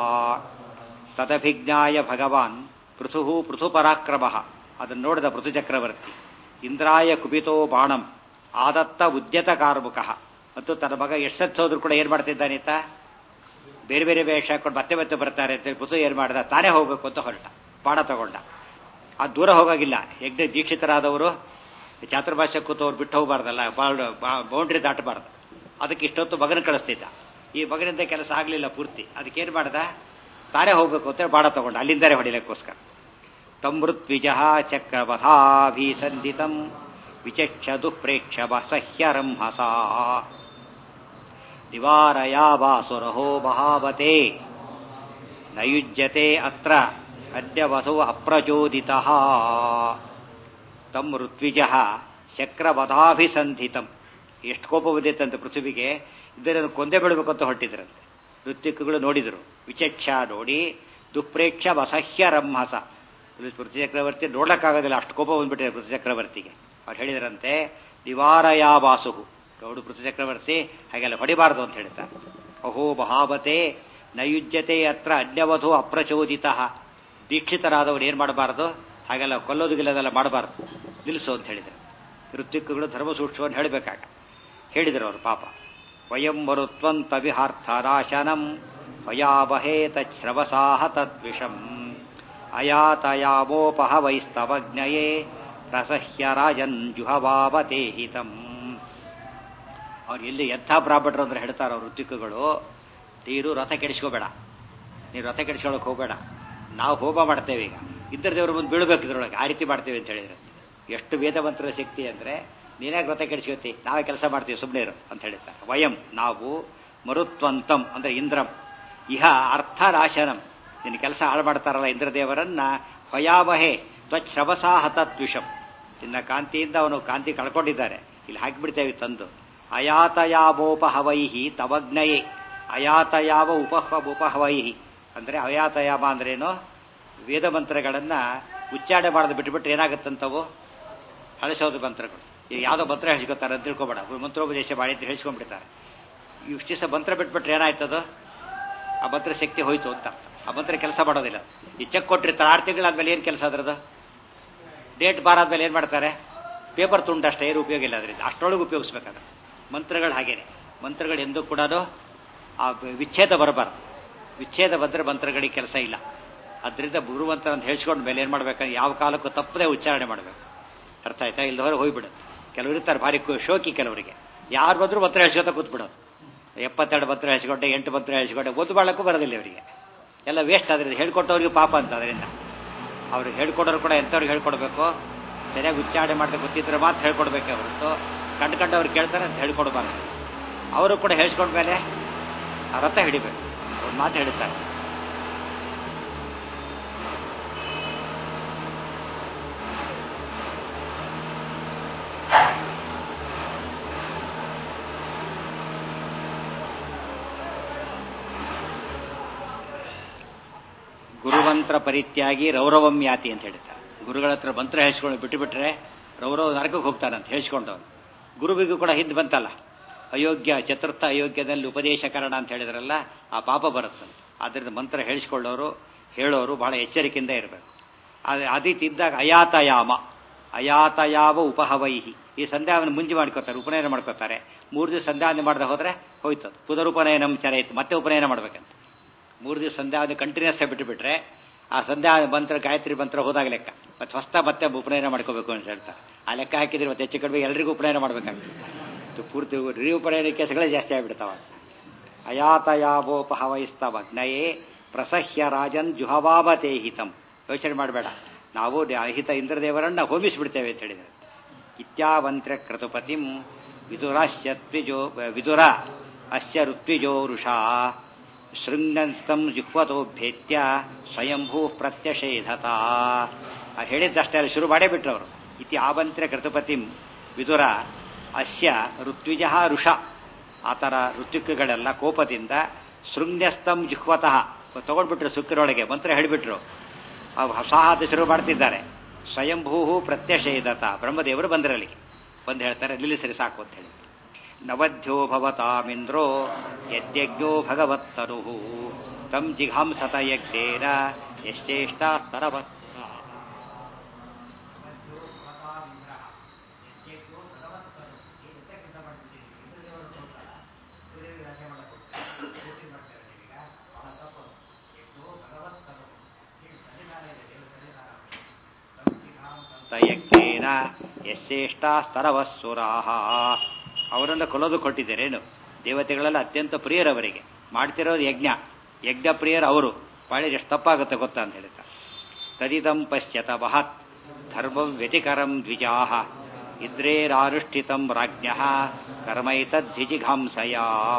ತದಭಿಜ್ಞಾಯ ಭಗವಾನ್ ಪೃಥು ಪೃಥು ಪರಾಕ್ರಮ ಅದನ್ನು ನೋಡಿದ ಪೃಥು ಚಕ್ರವರ್ತಿ ಇಂದ್ರಾಯ ಕುಪಿತೋ ಬಾಣಂ ಆದತ್ತ ಉದ್ಯತ ಕಾರ್ಮುಕ ಮತ್ತು ತನ್ನ ಮಗ ಎಷ್ಟತ್ತು ಹೋದ್ರು ಕೂಡ ಏನ್ ಮಾಡ್ತಿದ್ದಾನಿತ ಬೇರೆ ಬೇರೆ ವೇಷ ಹಾಕೊಂಡು ಮತ್ತೆ ಮತ್ತೆ ಬರ್ತಾರೆ ಅಂತ ಪೃಥು ಏನ್ ಮಾಡ್ದ ತಾನೇ ಹೋಗ್ಬೇಕು ಅಂತ ಹೊರಟ ಬಾಣ ತಗೊಂಡ ಆ ದೂರ ಹೋಗಾಗಿಲ್ಲ ಯಜ್ಞ ದೀಕ್ಷಿತರಾದವರು ಚಾತುರ್ಭಾಷೆ ಕೂತವ್ರು ಬಿಟ್ಟು ಹೋಗಬಾರ್ದಲ್ಲ ಬೌಂಡ್ರಿ ದಾಟಬಾರ್ದು ಅದಕ್ಕೆ ಇಷ್ಟೊತ್ತು ಮಗನ ಕಳಿಸ್ತಿದ್ದ ಈ ಮಗನಿಂದ ಕೆಲಸ ಆಗಲಿಲ್ಲ ಪೂರ್ತಿ ಅದಕ್ಕೇನು ಮಾಡ್ದ ತಾನೇ ಹೋಗ್ಬೇಕು ಅಂತ ಬಾಣ ತಗೊಂಡ ಅಲ್ಲಿಂದರೆ ಹೊಡಿಲಿಕ್ಕೋಸ್ಕರ ತಮೃತ್ವಿಜ ಚಕ್ರವಧಾಭಿಸಂಧಿತಂ ವಿಚಕ್ಷ ದುಃಪ್ರೇಕ್ಷ ಸಹ್ಯರಂಹಸ ನಿವಾರಯಾವಾಸುರಹೋ ಮಹಾವತೆ ನಯುಜ್ಯತೆ ಅತ್ರ ಅದ್ಯವಧು ಅಪ್ರಚೋದಿತ ತಮ್ ಋತ್ವಿಜ ಶಕ್ರವಧಾಭಿಸಂಧಿತಂ ಎಷ್ಟು ಕೋಪ ಬಂದಿತ್ತಂತೆ ಪೃಥ್ವಿಗೆ ಇದನ್ನು ಕೊಂದೆ ಬಿಡಬೇಕಂತ ಹೊರಟಿದ್ರಂತೆ ಋತ್ವಿಕಗಳು ನೋಡಿದರು ವಿಚಕ್ಷ ನೋಡಿ ದುಪ್ರೇಕ್ಷ ಅಸಹ್ಯ ರಂಹಸ ಪೃಥ್ವಿ ಚಕ್ರವರ್ತಿ ನೋಡ್ಲಕ್ಕಾಗೋದಿಲ್ಲ ಅಷ್ಟು ಕೋಪ ಬಂದ್ಬಿಟ್ಟಿದೆ ಪೃಥ್ವಿ ಚಕ್ರವರ್ತಿಗೆ ಅವ್ರು ಹೇಳಿದ್ರಂತೆ ನಿವಾರಯ ವಾಸುಹು ಗೌಡು ಪೃಥು ಚಕ್ರವರ್ತಿ ಹಾಗೆಲ್ಲ ಹೊಡಿಬಾರದು ಅಂತ ಹೇಳ್ತಾರೆ ಅಹೋ ಮಹಾವತೆ ನಯುಜ್ಯತೆ ಅತ್ರ ಅನ್ಯವಧು ಅಪ್ರಚೋದಿತ ದೀಕ್ಷಿತರಾದವರು ಏನು ಮಾಡಬಾರದು ಹಾಗೆಲ್ಲ ಕೊಲ್ಲೋದು ಗಿಲ್ಲೋದೆಲ್ಲ ಮಾಡಬಾರದು ನಿಲ್ಲಿಸು ಅಂತ ಹೇಳಿದರು ಋತ್ವಿಕ್ಕುಗಳು ಧರ್ಮಸೂಕ್ಷ್ಮವನ್ನು ಹೇಳಬೇಕಾಗ ಹೇಳಿದರು ಅವರು ಪಾಪ ವಯಂ ಮರುತ್ವಂತ ವಿಹಾರ್ಥ ರಾಶನಂ ವಯಾವಹೇತ ಶ್ರವಸಾಹ ತದ್ವಿಷಂ ಅಯಾತಯಾವೋಪಹ ವೈಸ್ತವಜ್ಞಯೇ ಪ್ರಸಹ್ಯ ರಾಜನ್ ಜುಹವಾವತೇಹಿತಂ ಅವ್ರು ಎಲ್ಲಿ ಎಂಥ ಬ್ರಾಹ್ಮಣರು ಅಂದ್ರೆ ಹೇಳ್ತಾರೆ ಅವ್ರು ಋತ್ವಿಕಗಳು ನೀರು ರಥ ಕೆಡಿಸ್ಕೋಬೇಡ ನೀನು ರಥ ಕೆಡಿಸ್ಕೊಳಕ್ ಹೋಗಬೇಡ ನಾವು ಹೋಮ ಮಾಡ್ತೇವೆ ಈಗ ಇದ್ರ ದೇವ್ರ ಮುಂದೆ ಬೀಳ್ಬೇಕು ಇದ್ರೊಳಗೆ ಆ ರೀತಿ ಮಾಡ್ತೇವೆ ಅಂತ ಹೇಳಿದ್ರೆ ಎಷ್ಟು ವೇದವಂತರ ಶಕ್ತಿ ಅಂದ್ರೆ ನೀನಾಗ ರಥ ಕೆಡಿಸ್ಕೋತಿ ನಾವೇ ಕೆಲಸ ಮಾಡ್ತೀವಿ ಸುಮ್ಮನೆ ಇರು ಅಂತ ಹೇಳಿರ್ತಾರೆ ವಯಂ ನಾವು ಮರುತ್ವಂತಂ ಅಂದ್ರೆ ಇಂದ್ರಂ ಇಹ ಅರ್ಥರಾಶನಂ ನಿನ್ನ ಕೆಲಸ ಹಾಳು ಮಾಡ್ತಾರಲ್ಲ ಇಂದ್ರದೇವರನ್ನ ಭಯಾವಹೆ ತ್ವಚ್ಛ್ರವಸಾಹ ತದ್ವಿಷಂ ನಿನ್ನ ಕಾಂತಿಯಿಂದ ಅವನು ಕಾಂತಿ ಕಳ್ಕೊಂಡಿದ್ದಾರೆ ಇಲ್ಲಿ ಹಾಕಿಬಿಡ್ತೇವೆ ತಂದು ಅಯಾತಯಾವೋಪಹವೈಹಿ ತವಜ್ಞಯೇ ಅಯಾತಯಾವ ಉಪಹ ಉಪಹವೈಹಿ ಅಂದ್ರೆ ಅಯಾತಯಾಮ ಅಂದ್ರೇನು ವೇದ ಮಂತ್ರಗಳನ್ನ ಉಚ್ಚಾರಣೆ ಮಾಡೋದು ಬಿಟ್ಟುಬಿಟ್ರೆ ಏನಾಗುತ್ತಂತವು ಹಳಸೋದು ಮಂತ್ರಗಳು ಈಗ ಯಾವುದೋ ಮಂತ್ರ ಹೇಳ್ಸ್ಕೊತಾರೆ ಅಂತ ತಿಳ್ಕೊಬೇಡ ಮಂತ್ರೋಪದೇಶ ಮಾಡಿ ಅಂತ ಹೇಳ್ಸ್ಕೊಂಡ್ಬಿಡ್ತಾರೆ ಇಷ್ಟು ದಿವಸ ಮಂತ್ರ ಬಿಟ್ಬಿಟ್ರೆ ಏನಾಯ್ತದು ಆ ಮಂತ್ರ ಶಕ್ತಿ ಹೋಯ್ತು ಅಂತ ಆ ಮಂತ್ರ ಕೆಲಸ ಮಾಡೋದಿಲ್ಲ ಈ ಚೆಕ್ ಕೊಟ್ಟಿರ್ತಾರೆ ಆರು ತಿಂಗಳಾದ್ಮೇಲೆ ಏನು ಕೆಲಸ ಅದ್ರದ್ದು ಡೇಟ್ ಬಾರಾದ್ಮೇಲೆ ಏನು ಮಾಡ್ತಾರೆ ಪೇಪರ್ ತುಂಡು ಅಷ್ಟೇ ಏನು ಉಪಯೋಗ ಇಲ್ಲ ಅದರಿಂದ ಅಷ್ಟರೊಳಗೆ ಉಪಯೋಗಿಸ್ಬೇಕಾದ್ರೆ ಮಂತ್ರಗಳು ಹಾಗೇನೆ ಮಂತ್ರಗಳು ಎಂದೂ ಕೂಡ ಆ ವಿಚ್ಛೇದ ಬರಬಾರ್ದು ವಿಚ್ಛೇದ ಬಂದರೆ ಮಂತ್ರಗಳಿಗೆ ಕೆಲಸ ಇಲ್ಲ ಅದರಿಂದ ಗುರುವಂತರ ಅಂತ ಹೇಳ್ಸ್ಕೊಂಡ ಮೇಲೆ ಏನು ಮಾಡ್ಬೇಕಂದ್ರೆ ಯಾವ ಕಾಲಕ್ಕೂ ತಪ್ಪದೆ ಉಚ್ಚಾರಣೆ ಮಾಡಬೇಕು ಅರ್ಥ ಆಯ್ತಾ ಇಲ್ಲದವರೆ ಹೋಗ್ಬಿಡೋದು ಕೆಲವರು ಇರ್ತಾರೆ ಭಾರಿ ಶೋಕಿ ಕೆಲವರಿಗೆ ಯಾರು ಬಂದರೂ ಮಂತ್ರ ಹೇಳ್ಸ್ಕೊತ ಕೂತ್ಬಿಡೋದು ಎಪ್ಪತ್ತೆರಡು ಮಂತ್ರ ಹೇಳ್ಸ್ಕೊಂಡೆ ಎಂಟು ಮಂತ್ರ ಹೇಳ್ಸ್ಕೊಂಡೆ ಒಂದು ಬಾಳಕ್ಕೂ ಬರೋದಿಲ್ಲ ಇವರಿಗೆ ಎಲ್ಲ ವೇಸ್ಟ್ ಅದರಿಂದ ಹೇಳ್ಕೊಟ್ಟವ್ರಿಗೆ ಪಾಪ ಅಂತ ಅದರಿಂದ ಅವ್ರಿಗೆ ಹೇಳ್ಕೊಡೋರು ಕೂಡ ಎಂಥವ್ರಿಗೆ ಹೇಳ್ಕೊಡ್ಬೇಕು ಸರಿಯಾಗಿ ಉಚ್ಚಾರಣೆ ಮಾಡದೆ ಗೊತ್ತಿದ್ರೆ ಮಾತ್ರ ಹೇಳ್ಕೊಡ್ಬೇಕೆ ಹೊರತು ಕಂಡು ಕಂಡು ಅವ್ರು ಕೇಳ್ತಾರೆ ಅಂತ ಹೇಳ್ಕೊಡ್ಬಾರ್ದು ಅವರು ಕೂಡ ಹೇಳ್ಸ್ಕೊಂಡ್ಮೇಲೆ ಆ ರಥ ಹಿಡಿಬೇಕು ಒಂದು ಮಾತು ಹೇಳ್ತಾರೆ ಗುರುಮಂತ್ರ ಪರಿತ್ಯಾಗಿ ರೌರವಂ ಯಾತಿ ಅಂತ ಹೇಳ್ತಾರೆ ಗುರುಗಳ ಹತ್ರ ಮಂತ್ರ ಹೇಳ್ಸ್ಕೊಂಡು ಬಿಟ್ಟು ಬಿಟ್ರೆ ರೌರವ ನರಕಕ್ಕೆ ಹೋಗ್ತಾನೆ ಅಂತ ಹೇಳ್ಸ್ಕೊಂಡವನು ಗುರುವಿಗೂ ಕೂಡ ಹಿಂದೆ ಬಂತಲ್ಲ ಅಯೋಗ್ಯ ಚತುರ್ಥ ಅಯೋಗ್ಯದಲ್ಲಿ ಉಪದೇಶಕರಣ ಅಂತ ಹೇಳಿದ್ರಲ್ಲ ಆ ಪಾಪ ಬರುತ್ತಂತೆ ಆದ್ದರಿಂದ ಮಂತ್ರ ಹೇಳಿಸ್ಕೊಳ್ಳೋರು ಹೇಳೋರು ಬಹಳ ಎಚ್ಚರಿಕೆಯಿಂದ ಇರಬೇಕು ಅದಿತಿ ಇದ್ದಾಗ ಅಯಾತಯಾಮ ಅಯಾತಯಾವ ಉಪಹವೈಹಿ ಈ ಸಂಧ್ಯಾವನ್ನು ಮುಂಜಿ ಮಾಡ್ಕೋತಾರೆ ಉಪನಯನ ಮಾಡ್ಕೋತಾರೆ ಮೂರು ದಿವಸ ಸಂಧ್ಯಾವನೆ ಮಾಡದೆ ಹೋದ್ರೆ ಹೋಯ್ತದು ಪುನರುಪನಯನಂ ಚರ ಇತ್ತು ಮತ್ತೆ ಉಪನಯನ ಮಾಡ್ಬೇಕಂತ ಮೂರು ದಿವಸ ಸಂಧ್ಯಾವನೆ ಕಂಟಿನ್ಯೂಸ್ ಆಗಿ ಬಿಟ್ಟು ಬಿಟ್ರೆ ಆ ಸಂಧ್ಯಾ ಮಂತ್ರ ಗಾಯತ್ರಿ ಮಂತ್ರ ಹೋದಾಗ ಲೆಕ್ಕ ಮತ್ತೆ ಹೊಸ್ತ ಮತ್ತೆ ಉಪನಯನ ಮಾಡ್ಕೋಬೇಕು ಅಂತ ಹೇಳ್ತಾರೆ ಆ ಲೆಕ್ಕ ಹಾಕಿದ್ರೆ ಮತ್ತೆ ಹೆಚ್ಚು ಕಡಿಮೆ ಎಲ್ರಿಗೂ ಉಪನಯನ ಮಾಡ್ಬೇಕಾಗ್ತದೆ ಪೂರ್ತಿ ರೀ ಉಪನಯನ ಕೇಸ್ಗಳೇ ಜಾಸ್ತಿ ಆಗ್ಬಿಡ್ತಾವ ಅಯಾತಯಾವೋಪಹವೈಸ್ತವ ಜ್ಞಯೇ ಪ್ರಸಹ್ಯ ರಾಜನ್ ಜುಹವಾವತೇಹಿತಂ ಯೋಚನೆ ಮಾಡಬೇಡ ನಾವು ಅಹಿತ ಇಂದ್ರದೇವರನ್ನ ಹೋಮಿಸಿಬಿಡ್ತೇವೆ ಅಂತ ಹೇಳಿದರೆ ಇತ್ಯಾವಂತ್ರ ಕ್ರತುಪತಿಂ ವಿದುರಾಶ್ಯ ತ್ವಿಜೋ ವಿದುರ ಅಸ್ಯ ಋತ್ವಿಜೋ ವೃಷಾ ಶೃಂಗಸ್ತಂ ಜಿಹ್ವತೋಭ್ಯೇತ್ಯ ಸ್ವಯಂಭೂ ಪ್ರತ್ಯಷೇಧತ ಹೇಳಿದ್ದಷ್ಟೇ ಅಲ್ಲಿ ಶುರು ಮಾಡೇ ಬಿಟ್ರು ಅವರು ಇತಿ ಆವಂತ್ರ ಕೃತಪತಿಂ ವಿದುರ ಅಸ್ಯ ಋತ್ವಿಜ ಋಷ ಆ ಥರ ಋತ್ವಿಕಗಳೆಲ್ಲ ಕೋಪದಿಂದ ಶೃಂಗ್ಯಸ್ತಂ ಜಿಹ್ವತಃ ತಗೊಂಡ್ಬಿಟ್ರು ಸುಕ್ಕಿರೊಳಗೆ ಮಂತ್ರ ಹೇಳಿಬಿಟ್ರು ಸಾಹಸ ಶುರು ಮಾಡ್ತಿದ್ದಾರೆ ಸ್ವಯಂಭೂ ಪ್ರತ್ಯಷೇಧತ ಬ್ರಹ್ಮದೇವರು ಬಂದರಲ್ಲಿಗೆ ಬಂದು ಹೇಳ್ತಾರೆ ನಿಲ್ಲಿಸರಿ ಸಾಕು ಅಂತ ಹೇಳಿ ನವಧ್ಯ ಭವತಾಮಿಂದ್ರೋ ಯಜ್ಞೋ ಭಗವತ್ತನು ತಂ ಜಿಘಾಂಸತ ಯಜ್ಞೇನ ಯಶ್ಚೇಷ್ಟ ತರವತ್ ಯಜ್ಞೇನ ಯಶ್ಚೇಷ್ಟಾಸ್ತರವಸ್ಸುರಾಹ ಅವರನ್ನ ಕೊಲ್ಲೋದು ಕೊಟ್ಟಿದ್ದೇರೇನು ದೇವತೆಗಳೆಲ್ಲ ಅತ್ಯಂತ ಪ್ರಿಯರವರಿಗೆ ಮಾಡ್ತಿರೋದು ಯಜ್ಞ ಯಜ್ಞ ಪ್ರಿಯರು ಅವರು ಮಾಡಿದ್ರೆ ಎಷ್ಟು ತಪ್ಪಾಗುತ್ತೆ ಗೊತ್ತಾ ಅಂತ ಹೇಳ್ತಾರೆ ತದಿದಂ ಪಶ್ಯತ ಮಹತ್ ಧರ್ಮಂ ವ್ಯತಿಕರಂ ದ್ವಿಜಾಹ ಇದ್ರೇರಾನುಷ್ಠಿತಂ ರಾಜ್ಞ ಕರ್ಮೈತದ್ವಿಜಿಘಾಂಸಯ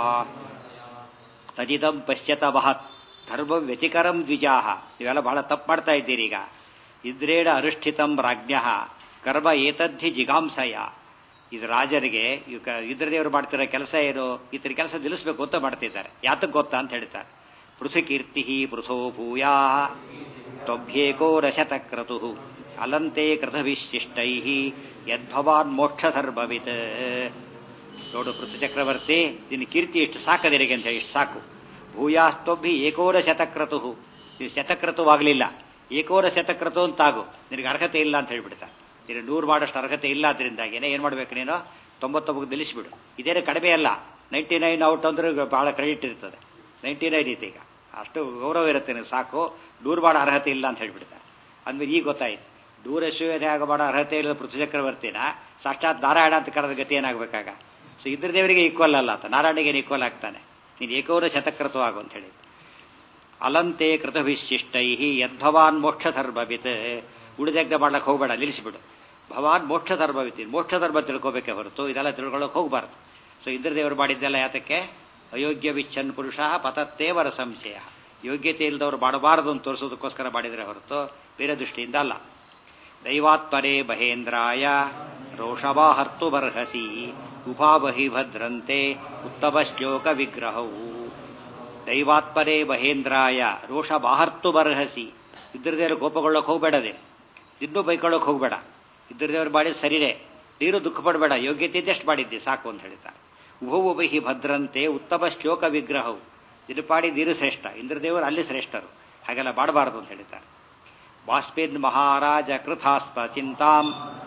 ತದಿದಂ ಪಶ್ಯತ ಮಹತ್ ಧರ್ಮಂ ವ್ಯತಿಕರಂ ದ್ವಿಜಾಹ ನೀವೆಲ್ಲ ಬಹಳ ತಪ್ಪು ಮಾಡ್ತಾ ಇದ್ದೀರಿ ಈಗ ಇದ್ರೇಣ ಅನುಷ್ಠಿತಂ ರಾಜ್ಞ ಕರ್ಮ ಏತದ್ಧಿ ಜಿಗಾಂಸಯ ಇದು ರಾಜರಿಗೆ ಇಂದ್ರದೇವರು ಮಾಡ್ತಿರೋ ಕೆಲಸ ಏನು ಇತರ ಕೆಲಸ ನಿಲ್ಲಿಸ್ಬೇಕು ಅಂತ ಮಾಡ್ತಿದ್ದಾರೆ ಯಾತಕ್ಕೆ ಗೊತ್ತಾ ಅಂತ ಹೇಳ್ತಾರೆ ಪೃಥು ಕೀರ್ತಿ ಪೃಥೋ ಭೂಯಾ ತ್ವಭ್ಯೇಕೋ ರಶತ ಕ್ರತು ಅಲಂತೆ ಕೃತವಿಶಿಷ್ಟೈ ಯದ್ಭವಾನ್ ಮೋಕ್ಷಧರ್ಮವಿತ್ ನೋಡು ಪೃಥು ಚಕ್ರವರ್ತಿ ನಿನ್ನ ಕೀರ್ತಿ ಎಷ್ಟು ಸಾಕದಿರಿಗೆ ಅಂತ ಹೇಳಿ ಇಷ್ಟು ಸಾಕು ಭೂಯಾಸ್ತೊಬ್ಬಿ ಏಕೋರ ಶತಕ್ರತು ನೀವು ಶತಕ್ರತುವಾಗಲಿಲ್ಲ ಏಕೋರ ಶತಕ್ರತು ಅಂತಾಗು ನಿನಗೆ ಅರ್ಹತೆ ಇಲ್ಲ ಅಂತ ಹೇಳ್ಬಿಡ್ತಾರೆ ನೀನು ನೂರು ಮಾಡೋಷ್ಟು ಅರ್ಹತೆ ಇಲ್ಲ ಅದರಿಂದಾಗೇನೆ ಏನು ಮಾಡ್ಬೇಕು ನೀನು ತೊಂಬತ್ತೊಂಬತ್ತು ನಿಲ್ಲಿಸ್ಬಿಡು ಇದೇನು ಕಡಿಮೆ ಅಲ್ಲ ನೈಂಟಿ ನೈನ್ ಔಟ್ ಅಂದ್ರೆ ಬಹಳ ಕ್ರೆಡಿಟ್ ಇರ್ತದೆ ನೈಂಟಿ ನೈನ್ ಐತೆ ಈಗ ಅಷ್ಟು ಗೌರವ ಇರುತ್ತೆ ನಿನಗೆ ಸಾಕು ನೂರು ಮಾಡೋ ಅರ್ಹತೆ ಇಲ್ಲ ಅಂತ ಹೇಳ್ಬಿಡ್ತಾರೆ ಅಂದ್ಮೇಲೆ ಈಗ ಗೊತ್ತಾಯ್ತು ದೂರಶ್ವೇತ ಆಗ ಮಾಡೋ ಅರ್ಹತೆ ಇಲ್ಲ ಪೃಥ್ವಿ ಚಕ್ರವರ್ತಿನ ಸಾಕ್ಷಾತ್ ನಾರಾಯಣ ಅಂತ ಕರೆದ ಗತಿ ಏನಾಗಬೇಕಾಗ ಸೊ ಇದ್ರ ದೇವರಿಗೆ ಈಕ್ವಲ್ ಅಲ್ಲ ಅಂತ ನಾರಾಯಣಿಗೆ ಈಕ್ವಲ್ ಆಗ್ತಾನೆ ನೀನು ಏಕೌರ ಶತಕೃತ ಆಗು ಅಂತ ಹೇಳಿ ಅಲಂತೆ ಕೃತವಿಶಿಷ್ಟೈ ಯದ್ಭವಾನ್ ಮೋಕ್ಷ ಧರ್ಮವಿತ್ ಉಳಿದಗ್ಗ ಮಾಡ್ಲಕ್ಕೆ ಹೋಗಬೇಡ ನಿಲ್ಲಿಸಿಬಿಡು ಭವಾನ್ ಮೋಕ್ಷ ಧರ್ಮವಿತ್ ಮೋಕ್ಷ ಧರ್ಮ ತಿಳ್ಕೋಬೇಕೆ ಹೊರತು ಇದೆಲ್ಲ ತಿಳ್ಕೊಳ್ಳೋಕೆ ಹೋಗಬಾರ್ದು ಸೊ ಇಂದ್ರದೇವರು ಮಾಡಿದ್ದೆಲ್ಲ ಯಾತಕ್ಕೆ ಅಯೋಗ್ಯ ವಿಚ್ಛನ್ ಪುರುಷ ಪತತ್ತೇವರ ಸಂಶಯ ಯೋಗ್ಯತೆ ಇಲ್ಲದವ್ರು ಮಾಡಬಾರದು ಅಂತ ತೋರಿಸೋದಕ್ಕೋಸ್ಕರ ಮಾಡಿದರೆ ಹೊರತು ಬೇರೆ ದೃಷ್ಟಿಯಿಂದ ಅಲ್ಲ ದೈವಾತ್ಮರೇ ಮಹೇಂದ್ರಾಯ ರೋಷವಾಹರ್ತು ಬರ್ಹಸಿ ಉಪಾವಹಿ ಭದ್ರಂತೆ ಉತ್ತಮ ಶ್ಲೋಕ ವಿಗ್ರಹವು ದೈವಾತ್ಮರೇ ಮಹೇಂದ್ರಾಯ ರೋಷ ಬಾಹರ್ತು ಬರ್ಹಸಿ ಇದ್ರದೇವರು ಕೋಪಗೊಳ್ಳೋಕೆ ಹೋಗಬೇಡದೆ ಇನ್ನೂ ಬೈಕೊಳ್ಳೋಕೆ ಹೋಗಬೇಡ ಇದ್ರದೇವರು ಮಾಡಿದ ಸರಿನೇ ನೀರು ದುಃಖ ಪಡಬೇಡ ಯೋಗ್ಯತೆ ಇದ್ದಷ್ಟು ಮಾಡಿದ್ದೆ ಸಾಕು ಅಂತ ಹೇಳ್ತಾರೆ ಉಭವು ಬಹಿ ಭದ್ರಂತೆ ಉತ್ತಮ ಶ್ಲೋಕ ವಿಗ್ರಹವು ಇದು ಪಾಡಿದ ಇರು ಶ್ರೇಷ್ಠ ಇಂದ್ರದೇವರು ಅಲ್ಲಿ ಶ್ರೇಷ್ಠರು ಹಾಗೆಲ್ಲ ಮಾಡಬಾರದು ಅಂತ ಹೇಳ್ತಾರೆ ಬಾಸ್ಪಿನ್ ಮಹಾರಾಜ ಕೃತಾಸ್ಪ ಚಿಂತಾಂ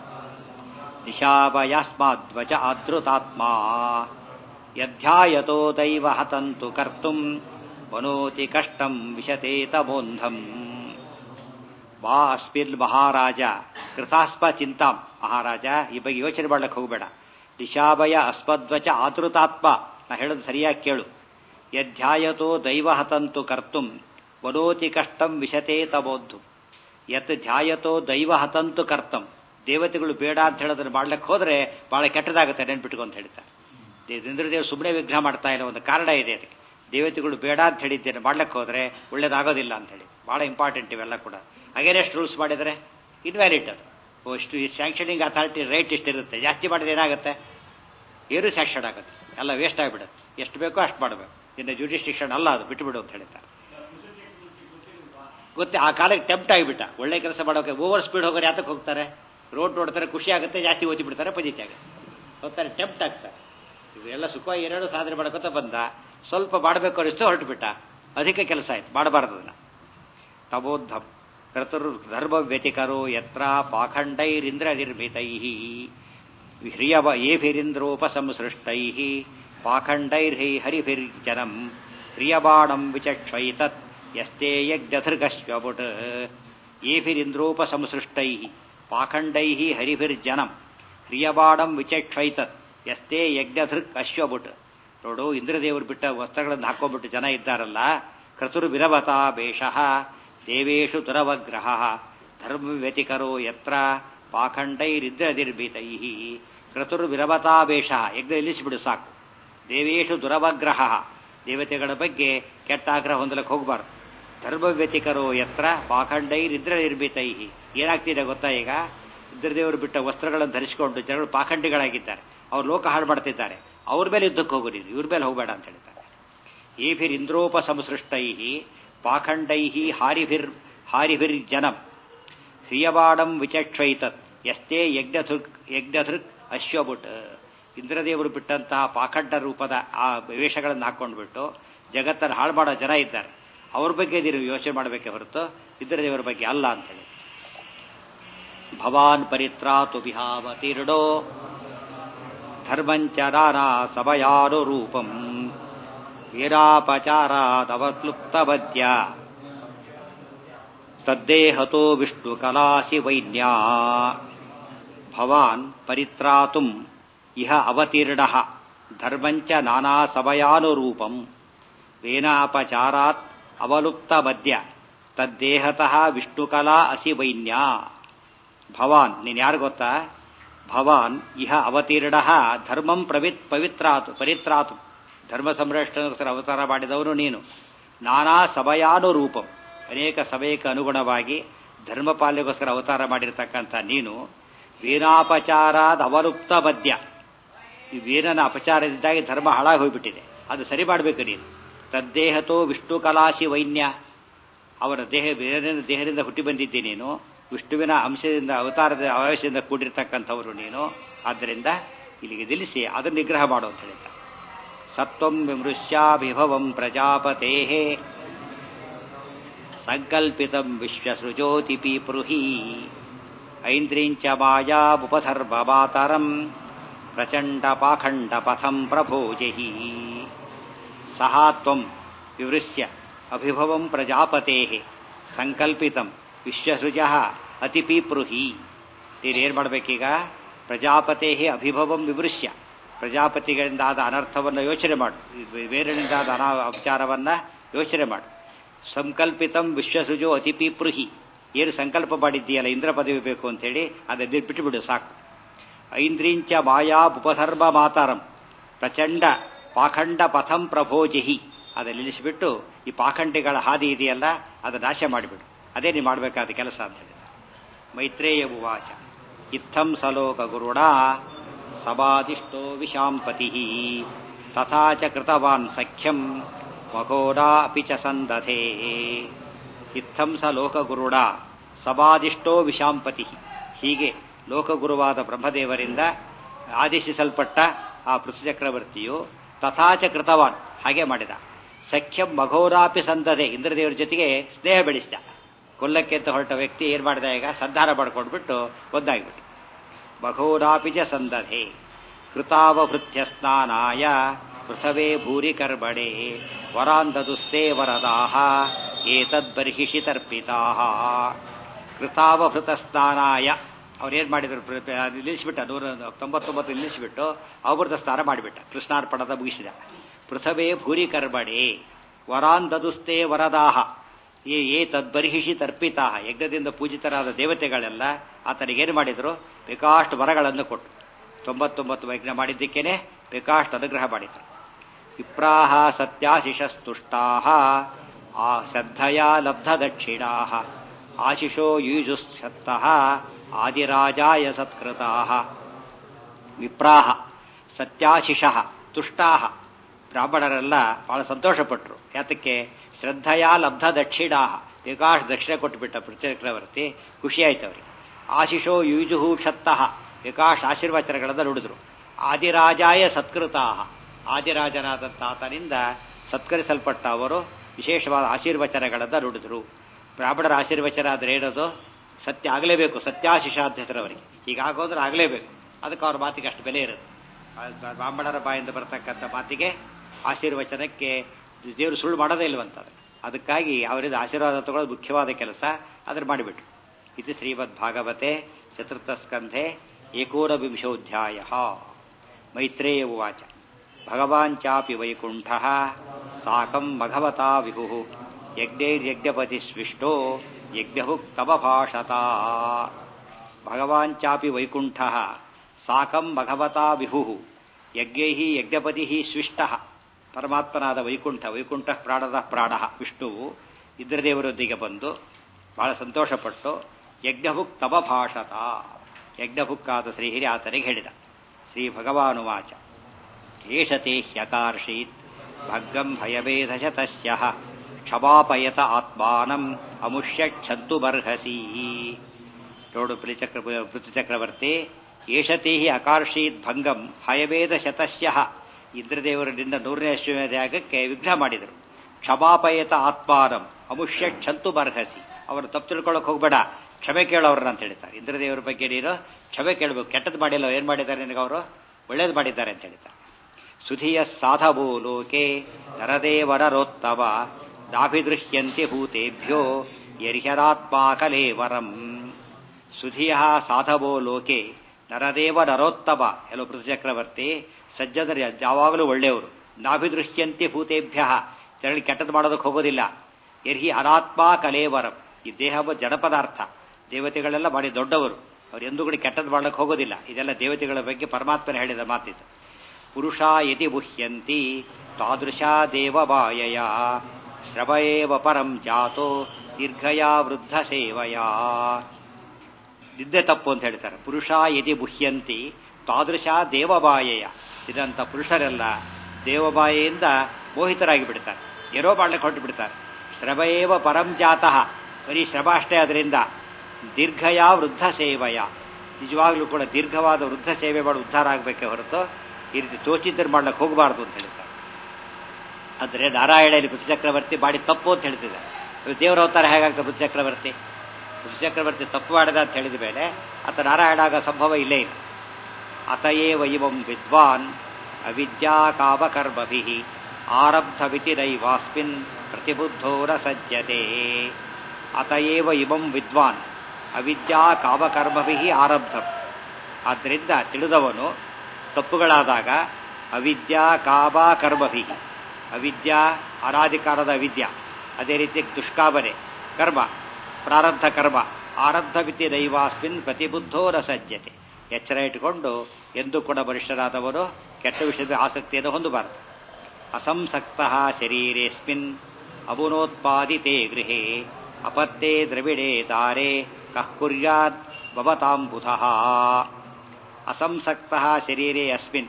ನಿಶಾಭಯಾಸ್ಮಾದ್ವಚ ಆದೃತಾತ್ಮ ಯಧ್ಯಾಯತೋ ದೈವ ಹತಂತು ಕರ್ತುಂ ಮನೋತಿ ಕಷ್ಟಂ ವಿಶತೇತ ಬೋಂಧಂ ಬಾ ಅಸ್ಮಿನ್ ಮಹಾರಾಜ ಕೃತಾಸ್ಪ ಚಿಂತಾಂ ಮಹಾರಾಜ ಈ ಬಗ್ಗೆ ಯೋಚನೆ ಮಾಡ್ಲಿಕ್ಕೆ ಹೋಗಬೇಡ ದಿಶಾಭಯ ಅಸ್ಮದ್ವಚ ಆತೃತಾತ್ಮ ನಾ ಹೇಳೋದು ಸರಿಯಾಗಿ ಕೇಳು ಯಧ್ಯಾಯತೋ ದೈವ ಹತಂತು ಕರ್ತುಂ ವನೋತಿ ಕಷ್ಟಂ ವಿಶತೇ ತಬೋದ್ದು ಯತ್ ಧ್ಯಾಯತೋ ದೈವ ಹತಂತು ಕರ್ತಂ ದೇವತೆಗಳು ಬೇಡ ಅಂತ ಹೇಳೋದನ್ನ ಮಾಡ್ಲಿಕ್ಕೆ ಹೋದ್ರೆ ಬಹಳ ಕೆಟ್ಟದಾಗುತ್ತೆ ನೆನ್ಪಿಟ್ಕೊ ಅಂತ ಹೇಳ್ತಾರೆ ಇಂದ್ರದೇವ್ ಸುಮ್ಮನೆ ವಿಘ್ನ ಮಾಡ್ತಾ ಇಲ್ಲ ಒಂದು ಕಾರಣ ಇದೆ ಅದಕ್ಕೆ ದೇವತೆಗಳು ಬೇಡ ಅಂತ ಹೇಳಿದ್ದೇನೆ ಮಾಡ್ಲಿಕ್ಕೆ ಹೋದ್ರೆ ಒಳ್ಳೇದಾಗೋದಿಲ್ಲ ಅಂತ ಹೇಳಿ ಬಹಳ ಇಂಪಾರ್ಟೆಂಟ್ ಇವೆಲ್ಲ ಕೂಡ ಅಗೇನೆಸ್ಟ್ ರೂಲ್ಸ್ ಮಾಡಿದರೆ ಇನ್ವ್ಯಾಲಿಡ್ ಅದು ಓ ಇಷ್ಟು ಈ ಸ್ಯಾಂಕ್ಷನಿಂಗ್ ಅಥಾರಿಟಿ ರೇಟ್ ಇಷ್ಟಿರುತ್ತೆ ಜಾಸ್ತಿ ಮಾಡಿದ್ರೆ ಏನಾಗುತ್ತೆ ಏನು ಸ್ಯಾಂಕ್ಷನ್ ಆಗುತ್ತೆ ಎಲ್ಲ ವೇಸ್ಟ್ ಆಗಿಬಿಡುತ್ತೆ ಎಷ್ಟು ಬೇಕೋ ಅಷ್ಟು ಮಾಡಬೇಕು ಇನ್ನು ಜುಡಿಸ್ಟಿಕ್ಷನ್ ಅಲ್ಲ ಅದು ಬಿಟ್ಟುಬಿಡು ಅಂತ ಹೇಳ್ತಾರೆ ಗೊತ್ತೇ ಆ ಕಾಲಕ್ಕೆ ಟೆಂಪ್ಟ್ ಆಗಿಬಿಟ್ಟ ಒಳ್ಳೆ ಕೆಲಸ ಮಾಡೋಕೆ ಓವರ್ ಸ್ಪೀಡ್ ಹೋಗೋರು ಯಾತಕ್ಕೆ ಹೋಗ್ತಾರೆ ರೋಡ್ ನೋಡ್ತಾರೆ ಖುಷಿ ಆಗುತ್ತೆ ಜಾಸ್ತಿ ಓದಿ ಬಿಡ್ತಾರೆ ಪಜಿತಿ ಆಗುತ್ತೆ ಹೋಗ್ತಾರೆ ಟೆಂಪ್ಟ್ ಆಗ್ತಾರೆ ಇವೆಲ್ಲ ಸುಖವಾಗಿ ಏನೇಳು ಸಾಧನೆ ಮಾಡ್ಕೊತ ಬಂದ ಸ್ವಲ್ಪ ಮಾಡಬೇಕು ಅನಿಸ್ತು ಹೊರಟು ಬಿಟ್ಟ ಅಧಿಕ ಕೆಲಸ ಆಯ್ತು ಮಾಡಬಾರ್ದು ಅದನ್ನ ತಬೋದ್ಧಂ ಕರ್ತರು ಧರ್ಮ ವ್ಯತಿಕರೋ ಯತ್ರ ಪಾಖಂಡೈರಿಂದ್ರ ನಿರ್ಮಿತೈ ಹ್ರಿಯವ ಏಭಿರಿಂದ್ರೋಪಸಂಸೃಷ್ಟೈ ಪಾಖಂಡೈರ್ಹೈ ಹರಿಭಿರ್ಜನಂ ಹ್ರಿಯಬಾಣಂ ವಿಚಕ್ಷೈತತ್ ಯಸ್ತೆ ಯಜ್ಞಧೃಗಶ್ವಪುಟ್ ಏಭಿರಿಂದ್ರೋಪಸಂಸೃಷ್ಟೈ ಪಾಖಂಡೈ ಹರಿಭಿರ್ಜನಂ ಹ್ರಿಯಬಾಣಂ ವಿಚಕ್ಷೈತತ್ ಯಸ್ತೆ ಯಜ್ಞಧೃಕ್ ಅಶ್ವಪುಟ್ ನೋಡು ಇಂದ್ರದೇವರು ಬಿಟ್ಟ ವಸ್ತ್ರಗಳನ್ನು ಹಾಕೊಂಡ್ಬಿಟ್ಟು ಜನ ಇದ್ದಾರಲ್ಲ ಕ್ರತುರ್ ವಿರವತಾ ಬೇಷಃ ದೇವೇಶು ದುರವಗ್ರಹ ಧರ್ಮ ವ್ಯತಿಕರೋ ಯತ್ರ ಪಾಖಂಡೈರಿದ್ರದಿರ್ಭಿತೈ ಕ್ರತುರ್ ವಿರವತಾ ಬೇಷ ಯಜ್ಞ ನಿಲ್ಲಿಸಿಬಿಡು ಸಾಕು ದೇವೇಶು ದುರವಗ್ರಹ ದೇವತೆಗಳ ಬಗ್ಗೆ ಕೆಟ್ಟ ಆಗ್ರಹ ಹೊಂದಲಕ್ಕೆ ಹೋಗಬಾರ್ದು ಧರ್ಮ ವ್ಯತಿಕರೋ ಯತ್ರ ಪಾಖಂಡೈರಿದ್ರ ನಿರ್ಮಿತೈ ಏನಾಗ್ತಿದೆ ಗೊತ್ತಾ ಈಗ ಇಂದ್ರದೇವರು ಬಿಟ್ಟ ವಸ್ತ್ರಗಳನ್ನು ಧರಿಸಿಕೊಂಡು ಜನಗಳು ಪಾಖಂಡಿಗಳಾಗಿದ್ದಾರೆ ಅವ್ರು ಲೋಕ ಹಾಳು ಮಾಡ್ತಿದ್ದಾರೆ ಅವ್ರ ಮೇಲೆ ಯುದ್ಧಕ್ಕೆ ಹೋಗು ನೀನು ಇವ್ರ ಮೇಲೆ ಹೋಗಬೇಡ ಅಂತ ಹೇಳ್ತಾರೆ ಏಭಿರಿಂದ್ರೋಪ ಸಂಸೃಷ್ಟೈ ಪಾಖಂಡೈ ಹಾರಿಭಿರ್ ಹಾರಿಭಿರ್ ಜನಂ ಹ್ರಿಯವಾಡಂ ವಿಚಕ್ಷೈತತ್ ಎಷ್ಟೇ ಯಜ್ಞಧೃಕ್ ಯಜ್ಞಧೃಕ್ ಅಶ್ವಭುಟ್ ಇಂದ್ರದೇವರು ಬಿಟ್ಟಂತಹ ಪಾಖಂಡ ರೂಪದ ಆ ವೇಷಗಳನ್ನು ಹಾಕೊಂಡ್ಬಿಟ್ಟು ಜಗತ್ತನ್ನು ಹಾಳು ಮಾಡೋ ಜನ ಇದ್ದಾರೆ ಅವ್ರ ಬಗ್ಗೆ ನೀವು ಯೋಚನೆ ಮಾಡಬೇಕೆ ಹೊರತು ಇಂದ್ರದೇವರ ಬಗ್ಗೆ ಅಲ್ಲ ಅಂತೇಳಿ ಭವಾನ್ ಪರಿತ್ರಾತು ವಿಹಾವತೀರ್ಣೋ ಧರ್ಮಂಚ ನಾನಾ ಸಭಯಾನು ರೂಪಂ ವೀರಾಪಚಾರಾದವಕ್ಲುಪ್ತವದ್ಯ ತದ್ದೇಹತೋ ವಿಷ್ಣು ಕಲಾಸಿ ವೈನ್ಯಾ ಭವಾನ್ ಪರಿತ್ರಾತುಂ ಇಹ ಅವತೀರ್ಣ ಧರ್ಮಂಚ ನಾನಾ ಸಭಯಾನುರೂಪಂ ವೇನಾಪಚಾರಾತ್ ಅವಲುಪ್ತ ಮದ್ಯ ತದ್ದೇಹತಃ ವಿಷ್ಣುಕಲಾ ಅಸಿ ವೈನ್ಯಾ ಭವಾನ್ ನೀನು ಯಾರು ಗೊತ್ತಾ ಭವಾನ್ ಇಹ ಅವತೀರ್ಣ ಧರ್ಮಂ ಪ್ರವಿತ್ ಪವಿತ್ರಾತು ಪರಿತ್ರಾತು ಧರ್ಮ ಸಂರಕ್ಷಣೆಗೋಸ್ಕರ ಅವತಾರ ಮಾಡಿದವನು ನೀನು ನಾನಾ ಸಭಯಾನುರೂಪಂ ಅನೇಕ ಸಭೆಗೆ ಅನುಗುಣವಾಗಿ ಧರ್ಮಪಾಲ್ಯಗೋಸ್ಕರ ಅವತಾರ ಮಾಡಿರ್ತಕ್ಕಂಥ ನೀನು ವೀಣಾಪಚಾರಾದ ಅವಲುಪ್ತ ಮದ್ಯ ಈ ವೀರನ ಅಪಚಾರದಿಂದಾಗಿ ಧರ್ಮ ಹಾಳಾಗಿ ಹೋಗ್ಬಿಟ್ಟಿದೆ ಅದು ಸರಿ ಮಾಡಬೇಕು ನೀನು ತದ್ದೇಹತೋ ವಿಷ್ಣು ಕಲಾಶಿ ವೈನ್ಯ ಅವರ ದೇಹ ಬೇರೆ ದೇಹದಿಂದ ಹುಟ್ಟಿ ಬಂದಿದ್ದೆ ನೀನು ವಿಷ್ಣುವಿನ ಅಂಶದಿಂದ ಅವತಾರದ ಅವಯಶದಿಂದ ಕೂಡಿರ್ತಕ್ಕಂಥವರು ನೀನು ಆದ್ದರಿಂದ ಇಲ್ಲಿಗೆ ನಿಲ್ಲಿಸಿ ಅದನ್ನು ನಿಗ್ರಹ ಮಾಡು ಅಂತ ಹೇಳಿದ್ದ ಸತ್ವಂ ವಿಮೃಶ್ಯಾಭಿಭವಂ ಪ್ರಜಾಪತೆ ಸಂಕಲ್ಪಿತಂ ವಿಶ್ವಸೃಜೋತಿ ಪೀಪೃಹಿ ಐಂದ್ರೀಂಚ ಮಾಯಾಬುಪಧರ್ಮಮಾತರಂ ಪ್ರಚಂಡ ಪಾಖಂಡ ಪಥಂ ಪ್ರಭೋಜಹಿ ಸಹ ತ್ವಂ ವಿವೃಶ್ಯ ಅಭಿಭವಂ ಪ್ರಜಾಪತೆ ಸಂಕಲ್ಪಿತಂ ವಿಶ್ವಸೃಜ ಅತಿಪೀಪೃಹಿ ನೀನೇನು ಮಾಡಬೇಕೀಗ ಪ್ರಜಾಪತೆ ಅಭಿಭವಂ ವಿವೃಶ್ಯ ಪ್ರಜಾಪತಿಗಳಿಂದ ಆದ ಅನರ್ಥವನ್ನು ಯೋಚನೆ ಮಾಡು ಬೇರೆಯಿಂದ ಆದ ಅನಾ ಅಪಚಾರವನ್ನು ಯೋಚನೆ ಮಾಡು ಸಂಕಲ್ಪಿತಂ ವಿಶ್ವಸೃಜೋ ಅತಿಪೀಪೃಹಿ ಏನು ಸಂಕಲ್ಪ ಮಾಡಿದ್ದೀಯಲ್ಲ ಇಂದ್ರ ಪದವಿ ಬೇಕು ಅಂತೇಳಿ ಅದನ್ನು ಬಿಟ್ಟುಬಿಡು ಸಾಕು ಐಂದ್ರೀಂಚ ಮಾಯಾ ಉಪಧರ್ಮ ಮಾತಾರಂ ಪ್ರಚಂಡ ಪಾಖಂಡ ಪಥಂ ಪ್ರಭೋಜಿಹಿ ಅದನ್ನು ನಿಲ್ಲಿಸಿಬಿಟ್ಟು ಈ ಪಾಖಂಡಿಗಳ ಹಾದಿ ಇದೆಯಲ್ಲ ಅದು ನಾಶ ಮಾಡಿಬಿಡು ಅದೇ ನೀವು ಮಾಡಬೇಕಾದ ಕೆಲಸ ಅಂತ ಹೇಳಿದ ಮೈತ್ರೇಯ ಉವಾಚ ಇತ್ತಂ ಸಲೋಕ ಗುರುಣ ಸಮಾಧಿಷ್ಟೋ ವಿಶಾಂಪತಿ ತಥಾ ಚ ಕೃತವಾನ್ ಸಖ್ಯಂ ಮಘೋರಾ ಅಪಿ ಚ ಸಂದಧೇ ಇತ್ತಂ ಸ ಲೋಕಗುರುಡ ಸಮಾಧಿಷ್ಟೋ ವಿಶಾಂಪತಿ ಹೀಗೆ ಲೋಕಗುರುವಾದ ಬ್ರಹ್ಮದೇವರಿಂದ ಆದೇಶಿಸಲ್ಪಟ್ಟ ಆ ಪೃಥ್ವಿಚಕ್ರವರ್ತಿಯು ತಥಾಚ ಕೃತವಾನ್ ಹಾಗೆ ಮಾಡಿದ ಸಖ್ಯಂ ಮಘೋರಾಪಿ ಸಂದದೆ ಇಂದ್ರದೇವರ ಜೊತೆಗೆ ಸ್ನೇಹ ಬೆಳೆಸಿದ ಕೊಲ್ಲಕ್ಕೆ ಅಂತ ಹೊರಟ ವ್ಯಕ್ತಿ ಏನ್ ಮಾಡಿದ ಈಗ ಸಂಧಾನ ಮಾಡ್ಕೊಂಡ್ಬಿಟ್ಟು ಒಂದಾಗ್ಬಿಟ್ಟು ಮಘೋರಾಪಿ ಚ ಸಂದಧೆ ಕೃತಾವಭೃತ್ಯ ಸ್ನಾನಾಯ ಪೃಥವೇ ಭೂರಿ ಕರ್ಬಣೆ ವರಾಂದದುಸ್ತೆ ವರದಾಹ ಏತದ್ಬರ್ಹಿಷಿ ತರ್ಪಿತಾಹ ಕೃತಾವಭೃತ ಸ್ನಾನಾಯ ಅವ್ರೇನ್ ಮಾಡಿದ್ರು ನಿಲ್ಲಿಸಿಬಿಟ್ಟ ನೂರ ತೊಂಬತ್ತೊಂಬತ್ತು ನಿಲ್ಲಿಸಿಬಿಟ್ಟು ಅವೃತ ಸ್ನಾನ ಮಾಡಿಬಿಟ್ಟ ಕೃಷ್ಣಾರ್ಪಣದ ಮುಗಿಸಿದ ಪೃಥವೇ ಭೂರಿ ಕರ್ಬಣೆ ವರಾಂದದುಸ್ತೆ ವರದಾಹ ಏ ಏ ತದ್ಬರ್ಹಿಷಿ ತರ್ಪಿತಾಹ ಯಜ್ಞದಿಂದ ಪೂಜಿತರಾದ ದೇವತೆಗಳೆಲ್ಲ ಆತನಿಗೇನು ಮಾಡಿದ್ರು ಬೇಕಾಷ್ಟು ವರಗಳನ್ನು ಕೊಟ್ಟು ತೊಂಬತ್ತೊಂಬತ್ತು ಯಜ್ಞ ಮಾಡಿದ್ದಕ್ಕೇನೆ ಬೇಕಾಷ್ಟು ಅನುಗ್ರಹ ಮಾಡಿದ್ರು ವಿಪ್ರಾಹ ಸತ್ಯಾಶಿಷಸ್ತುಷ್ಟಾ ಆ ಶ್ರದ್ಧಯಾ ಲಬ್ಧ ದಕ್ಷಿಣಾ ಆಶಿಷೋ ಯುಜುಸ್ತಃ ಆದಿರಾಜಾಯ ಸತ್ಕೃತಾ ವಿಪ್ರಾಹ ಸತ್ಯಾಶಿಷ ತುಷ್ಟಾ ಬ್ರಾಹ್ಮಣರೆಲ್ಲ ಬಹಳ ಸಂತೋಷಪಟ್ಟರು ಯಾತಕ್ಕೆ ಶ್ರದ್ಧೆಯ ಲಬ್ಧ ದಕ್ಷಿಣಾ ಬೇಕಾಶ್ ದಕ್ಷಿಣ ಕೊಟ್ಟುಬಿಟ್ಟ ಪೃಥ್ವಚಕ್ರವರ್ತಿ ಖುಷಿಯಾಯ್ತು ಅವರಿಗೆ ಆಶಿಷೋ ಯುಜುಹು ಕ್ಷತ್ತಃ ಬೇಕಾಶ್ ಆಶೀರ್ವಚನಗಳನ್ನು ನುಡಿದ್ರು ಆದಿರಾಜಾಯ ಸತ್ಕೃತಾ ಆದಿರಾಜನಾದಂಥ ಆತನಿಂದ ಸತ್ಕರಿಸಲ್ಪಟ್ಟ ಅವರು ವಿಶೇಷವಾದ ಆಶೀರ್ವಚನಗಳನ್ನು ನುಡಿದ್ರು ಬ್ರಾಹ್ಮಣರ ಆಶೀರ್ವಚನ ಆದರೆ ಏನದು ಸತ್ಯ ಆಗಲೇಬೇಕು ಸತ್ಯಾಶಿಷ ಅಂತ ಹೆಸರವರಿಗೆ ಹೀಗಾಗೋದ್ರೆ ಆಗಲೇಬೇಕು ಅದಕ್ಕೆ ಅವ್ರ ಮಾತಿಗೆ ಅಷ್ಟು ಬೆಲೆ ಇರುತ್ತೆ ಬ್ರಾಹ್ಮಣರ ಬಾಯಿಂದ ಬರ್ತಕ್ಕಂಥ ಮಾತಿಗೆ ಆಶೀರ್ವಚನಕ್ಕೆ ದೇವರು ಸುಳ್ಳು ಮಾಡೋದೇ ಇಲ್ವಂತದ್ದು ಅದಕ್ಕಾಗಿ ಅವರಿಂದ ಆಶೀರ್ವಾದ ತಗೊಳ್ಳೋದು ಮುಖ್ಯವಾದ ಕೆಲಸ ಅದನ್ನು ಮಾಡಿಬಿಟ್ರು ಇದು ಶ್ರೀಮದ್ ಭಾಗವತೆ ಚತುರ್ಥ ಸ್ಕಂಧೆ ಏಕೋನವಿಂಶೋಧ್ಯಾಯ ಮೈತ್ರೇಯ ಉವಾಚ ಭಗವಾನ್ ಚಾಪಿ ವೈಕುಂಠ ಸಾಕಂ ಭಗವತಾ ವಿಹು ಯಜ್ಞೈರ್ಯಜ್ಞಪತಿ ಸ್ವಿಷ್ಟೋ ಯಜ್ಞಭುಕ್ತಮಭಾಷತ ಭಗವಾನ್ ಚಾಪಿ ವೈಕುಂಠ ಸಾಕಂ ಭಗವತಾ ವಿಹು ಯಜ್ಞೈ ಯಜ್ಞಪತಿ ಸ್ವಿಷ್ಟ ಪರಮಾತ್ಮನಾದ ವೈಕುಂಠ ವೈಕುಂಠ ಪ್ರಾಣದ ಪ್ರಾಣ ವಿಷ್ಣುವು ಇಂದ್ರದೇವರೊಂದಿಗೆ ಬಂದು ಬಹಳ ಸಂತೋಷಪಟ್ಟು ಯಜ್ಞಭುಕ್ ತಮಭಾಷತ ಯಜ್ಞಭುಕ್ಕಾದ ಶ್ರೀಹಿರಿ ಆತನಿಗೆ ಹೇಳಿದ ಶ್ರೀ ಭಗವಾನುವಾಚ ಏಷತೆ ಹ್ಯಕಾರ್ಷೀತ್ ಭಗ್ಗಂ ಭಯಭೇದಶತಸ್ಯ ಕ್ಷಮಾಪಯತ ಆತ್ಮಾನಂ ಅಮುಷ್ಯ ಕ್ಷಂತು ಬರ್ಹಸಿ ನೋಡು ಪೃಚಕ್ರ ಪೃಥುಚಕ್ರವರ್ತಿ ಏಷತೆ ಅಕಾರ್ಷೀತ್ ಭಂಗಂ ಹಯವೇದ ಶತಸ್ಯ ಇಂದ್ರದೇವರದಿಂದ ನೂರನೇ ಅಶ್ವಮೇಧ ಯಾಗಕ್ಕೆ ವಿಘ್ನ ಮಾಡಿದರು ಕ್ಷಮಾಪಯತ ಆತ್ಮಾನಂ ಅಮುಷ್ಯ ಕ್ಷಂತು ಬರ್ಹಸಿ ಅವರು ತಪ್ಪು ತಿಳ್ಕೊಳ್ಳೋಕೆ ಹೋಗ್ಬೇಡ ಕ್ಷಮೆ ಕೇಳೋವ್ರನ್ನ ಅಂತ ಹೇಳ್ತಾರೆ ಇಂದ್ರದೇವರ ಬಗ್ಗೆ ನೀನು ಕ್ಷಮೆ ಕೇಳಬೇಕು ಕೆಟ್ಟದ್ದು ಮಾಡಿಲ್ಲ ಏನ್ ಮಾಡಿದ್ದಾರೆ ನಿನಗೆ ಅವರು ಒಳ್ಳೇದು ಮಾಡಿದ್ದಾರೆ ಅಂತ ಹೇಳ್ತಾರೆ ಸುಧಿಯ ಸಾಧವೋ ಲೋಕೆ ನರದೇವರರೋತ್ತವ ನಾಭಿದೃಶ್ಯಂತೆ ಭೂತೇಭ್ಯೋ ಯರ್ಹರಾತ್ಮಾಕಲೇವರಂ ಸುಧಿಯ ಸಾಧವೋ ಲೋಕೆ ನರದೇವ ನರೋತ್ತಮ ಎಲ್ಲೋ ಪೃಥ್ವಚಕ್ರವರ್ತಿ ಸಜ್ಜನರು ಯಾವಾಗಲೂ ಒಳ್ಳೆಯವರು ನಾಭಿದೃಶ್ಯಂತೆ ಭೂತೇಭ್ಯ ಜನರಿಗೆ ಕೆಟ್ಟದ್ದು ಮಾಡೋದಕ್ಕೆ ಹೋಗೋದಿಲ್ಲ ಎರ್ಹಿ ಅನಾತ್ಮ ಕಲೇವರಂ ಈ ದೇಹ ಜಡ ಪದಾರ್ಥ ದೇವತೆಗಳೆಲ್ಲ ಮಾಡಿ ದೊಡ್ಡವರು ಅವ್ರು ಎಂದೂ ಕೂಡ ಕೆಟ್ಟದ್ದು ಮಾಡಕ್ಕೆ ಹೋಗೋದಿಲ್ಲ ಇದೆಲ್ಲ ದೇವತೆಗಳ ಬಗ್ಗೆ ಪರಮಾತ್ಮನ ಹೇಳಿದ ಮಾತಿದ್ದು ಪುರುಷ ಯತಿ ಮುಹ್ಯಂತಿ ತಾದೃಶ ದೇವಬಾಯಯ ಶ್ರವಯೇವ ಪರಂ ಜಾತೋ ದೀರ್ಘಯಾ ವೃದ್ಧ ಸೇವಯಾ ನಿದ್ದೆ ತಪ್ಪು ಅಂತ ಹೇಳ್ತಾರೆ ಪುರುಷ ಯದಿ ಮುಹ್ಯಂತಿ ತಾದೃಶ ದೇವಬಾಯಯ ಇದಂತ ಪುರುಷರೆಲ್ಲ ದೇವಬಾಯೆಯಿಂದ ಮೋಹಿತರಾಗಿ ಬಿಡ್ತಾರೆ ಏನೋ ಮಾಡ್ಲಿಕ್ಕೆ ಹೊರಟು ಬಿಡ್ತಾರೆ ಶ್ರವಯೇವ ಪರಂ ಜಾತಃ ಬರೀ ಶ್ರಮ ಅಷ್ಟೇ ಅದರಿಂದ ದೀರ್ಘಯ ವೃದ್ಧ ಸೇವೆಯ ನಿಜವಾಗ್ಲೂ ಕೂಡ ದೀರ್ಘವಾದ ವೃದ್ಧ ಸೇವೆ ಮಾಡಿ ಉದ್ಧಾರ ಆಗಬೇಕೆ ಹೊರತು ಈ ರೀತಿ ತೋಚಿದ್ದರೆ ಮಾಡ್ಲಿಕ್ಕೆ ಹೋಗಬಾರ್ದು ಅಂತ ಹೇಳ್ತಾರೆ ಆದರೆ ನಾರಾಯಣಲ್ಲಿ ಪೃಥ್ವಿ ಚಕ್ರವರ್ತಿ ಮಾಡಿ ತಪ್ಪು ಅಂತ ಹೇಳ್ತಿದ್ದಾರೆ ದೇವರ ಅವತಾರ ಹೇಗಾಗ್ತದೆ ಪೃಥ್ವಿ ಚಕ್ರವರ್ತಿ ಪೃಥ್ವಿ ಚಕ್ರವರ್ತಿ ತಪ್ಪು ಮಾಡಿದ ಅಂತ ಹೇಳಿದ ಮೇಲೆ ಆತ ನಾರಾಯಣ ಆಗೋ ಸಂಭವ ಇಲ್ಲೇ ಇಲ್ಲ ಅತಯೇವ ಇವಂ ವಿದ್ವಾನ್ ಅವಿದ್ಯಾ ಕಾಮಕರ್ಮಭಿ ಆರಬ್ಧವಿತಿರೈವಾಸ್ಮಿನ್ ಪ್ರತಿಬುದ್ಧೋರ ಸಜ್ಜತೆ ಅತಯೇವ ಇವಂ ವಿದ್ವಾನ್ ಅವಿದ್ಯಾ ಕಾಮಕರ್ಮಭಿ ಆರಬ್ಧಂ ಆದ್ದರಿಂದ ತಿಳಿದವನು ತಪ್ಪುಗಳಾದಾಗ ಅವಿದ್ಯಾ ಕಾಮ ಕರ್ಮಭಿ ಅವಿದ್ಯಾ ಅನಾಧಿಕಾರದ ಅವಿದ್ಯಾ ಅದೇ ರೀತಿ ದುಷ್ಕಾಮನೆ ಕರ್ಮ ಪ್ರಾರಬ್ಧ ಕರ್ಮ ಆರಬ್ಧ ವಿತಿ ದೈವಾಸ್ಮಿನ್ ಪ್ರತಿಬುದ್ಧೋ ರಸಜ್ಜತೆ ಎಚ್ಚರ ಇಟ್ಟುಕೊಂಡು ಎಂದೂ ಕೂಡ ಬಲಿಷ್ಠರಾದವರು ಕೆಟ್ಟ ವಿಷಯದ ಆಸಕ್ತಿಯನ್ನು ಹೊಂದಬಾರದು ಅಸಂಸಕ್ತ ಶರೀರೇಸ್ಮಿನ್ ಅಬುನೋತ್ಪಾದಿತೆ ಗೃಹೇ ಅಪತ್ತೇ ದ್ರವಿಡೇ ದಾರೆ ಕಃ ಕುರ್ಯಾತ್ ಭವತಾಂಬುಧ ಅಸಂಸಕ್ತ ಶರೀರೇ ಅಸ್ಮಿನ್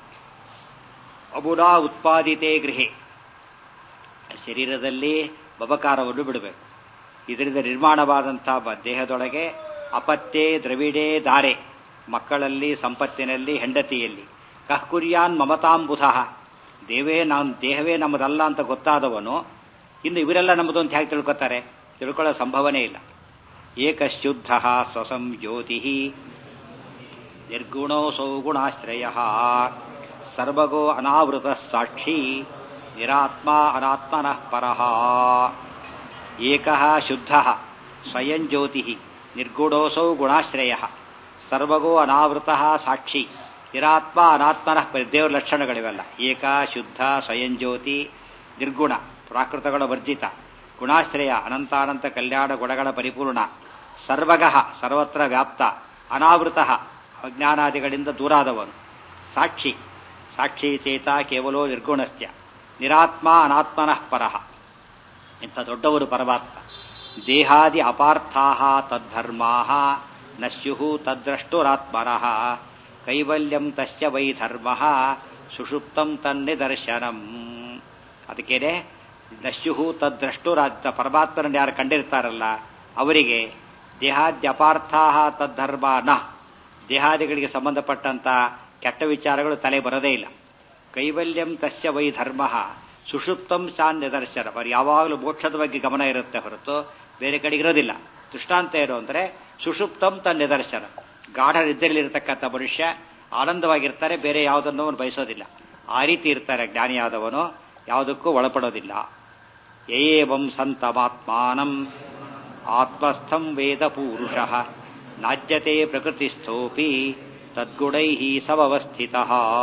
ಅಬುನಾ ಉತ್ಪಾದಿತೆ ಗೃಹೆ ಶರೀರದಲ್ಲಿ ಬಬಕಾರವನ್ನು ಬಿಡಬೇಕು ಇದರಿಂದ ನಿರ್ಮಾಣವಾದಂಥ ದೇಹದೊಳಗೆ ಅಪತ್ಯೆ ದ್ರವಿಡೇ ದಾರೆ ಮಕ್ಕಳಲ್ಲಿ ಸಂಪತ್ತಿನಲ್ಲಿ ಹೆಂಡತಿಯಲ್ಲಿ ಕಹ್ಕುರ್ಯಾನ್ ಮಮತಾಂಬುಧ ದೇವೇ ನಾನು ದೇಹವೇ ನಮ್ಮದಲ್ಲ ಅಂತ ಗೊತ್ತಾದವನು ಇನ್ನು ಇವರೆಲ್ಲ ನಮ್ಮದು ಅಂತ ಹೇಗೆ ತಿಳ್ಕೊತಾರೆ ತಿಳ್ಕೊಳ್ಳೋ ಸಂಭವನೇ ಇಲ್ಲ ಏಕಶುದ್ಧ ಸ್ವಸಂ ಜ್ಯೋತಿ ನಿರ್ಗುಣೋಸೌ ಗುಣಾಶ್ರಯ ಸರ್ವಗೋ ಅನಾವೃತ ಸಾಕ್ಷಿ ನಿರಾತ್ಮ ಅನಾತ್ಮನಃ ಪರಃ ಏಕಃ ಶುದ್ಧಃ ಸ್ವಯಂ ಜ್ಯೋತಿ ನಿರ್ಗುಣೋಸೌ ಗುಣಾಶ್ರಯ ಸರ್ವಗೋ ಅನಾವೃತ ಸಾಕ್ಷಿ ನಿರಾತ್ಮ ಅನಾತ್ಮನಃ ಪರಿ ದೇವರ ಲಕ್ಷಣಗಳಿವೆಲ್ಲ ಏಕ ಶುದ್ಧ ಸ್ವಯಂ ಜ್ಯೋತಿ ನಿರ್ಗುಣ ಪ್ರಾಕೃತಗಳ ವರ್ಜಿತ ಗುಣಾಶ್ರಯ ಅನಂತಾನಂತ ಕಲ್ಯಾಣ ಗುಣಗಳ ಪರಿಪೂರ್ಣ ಸರ್ವಗಃ ಸರ್ವತ್ರ ವ್ಯಾಪ್ತ ಅನಾವೃತ ಅಜ್ಞಾನಾದಿಗಳಿಂದ ದೂರಾದವನು ಸಾಕ್ಷಿ ಸಾಕ್ಷಿ ಚೇತ ಕೇವಲೋ ನಿರ್ಗುಣಸ್ತ್ಯ ನಿರಾತ್ಮ ಅನಾತ್ಮನಃ ಪರಃ ಇಂಥ ದೊಡ್ಡವರು ಪರಮಾತ್ಮ ದೇಹಾದಿ ಅಪಾರ್ಥಾ ತದ್ಧರ್ಮಾ ನ ಸ್ಯು ತದ್ರಷ್ಟುರಾತ್ಮನಃ ಕೈವಲ್ಯಂ ತಸ್ಯ ವೈ ಧರ್ಮ ಸುಷುಪ್ತಂ ತನ್ನಿದರ್ಶನಂ ಅದಕ್ಕೇನೆ ನಶ್ಯು ತದ್ರಷ್ಟುರಾಜ ಪರಮಾತ್ಮನನ್ನು ಯಾರು ಕಂಡಿರ್ತಾರಲ್ಲ ಅವರಿಗೆ ದೇಹಾದ್ಯಪಾರ್ಥಾ ತದ್ಧರ್ಮ ನ ದೇಹಾದಿಗಳಿಗೆ ಸಂಬಂಧಪಟ್ಟಂತ ಕೆಟ್ಟ ವಿಚಾರಗಳು ತಲೆ ಬರದೇ ಇಲ್ಲ ಕೈವಲ್ಯಂ ತಸ್ಯ ವೈ ಧರ್ಮ ಸುಷುಪ್ತಂ ಶಾನ್ ನಿದರ್ಶನ ಅವರು ಯಾವಾಗಲೂ ಮೋಕ್ಷದ ಬಗ್ಗೆ ಗಮನ ಇರುತ್ತೆ ಹೊರತು ಬೇರೆ ಕಡೆಗೆ ಇರೋದಿಲ್ಲ ದೃಷ್ಟಾಂತ ಏನು ಅಂದರೆ ಸುಷುಪ್ತಂ ತನ್ನ ನಿದರ್ಶನ ಗಾಢ ನಿದ್ದೆಯಲ್ಲಿರತಕ್ಕಂಥ ಮನುಷ್ಯ ಆನಂದವಾಗಿರ್ತಾರೆ ಬೇರೆ ಯಾವುದನ್ನು ಅವನು ಬಯಸೋದಿಲ್ಲ ಆ ರೀತಿ ಇರ್ತಾರೆ ಜ್ಞಾನಿಯಾದವನು ಯಾವುದಕ್ಕೂ ಒಳಪಡೋದಿಲ್ಲ ಏವಂ ಸಂತಮಾತ್ಮಾನಂ ಆತ್ಮಸ್ಥಂ ವೇದ ಪೂರುಷ ನಾಜ್ಯತೆ ಪ್ರಕೃತಿಸ್ಥೋಪಿ ತದ್ಗುಣೈ ಸಮವಸ್ಥಿತ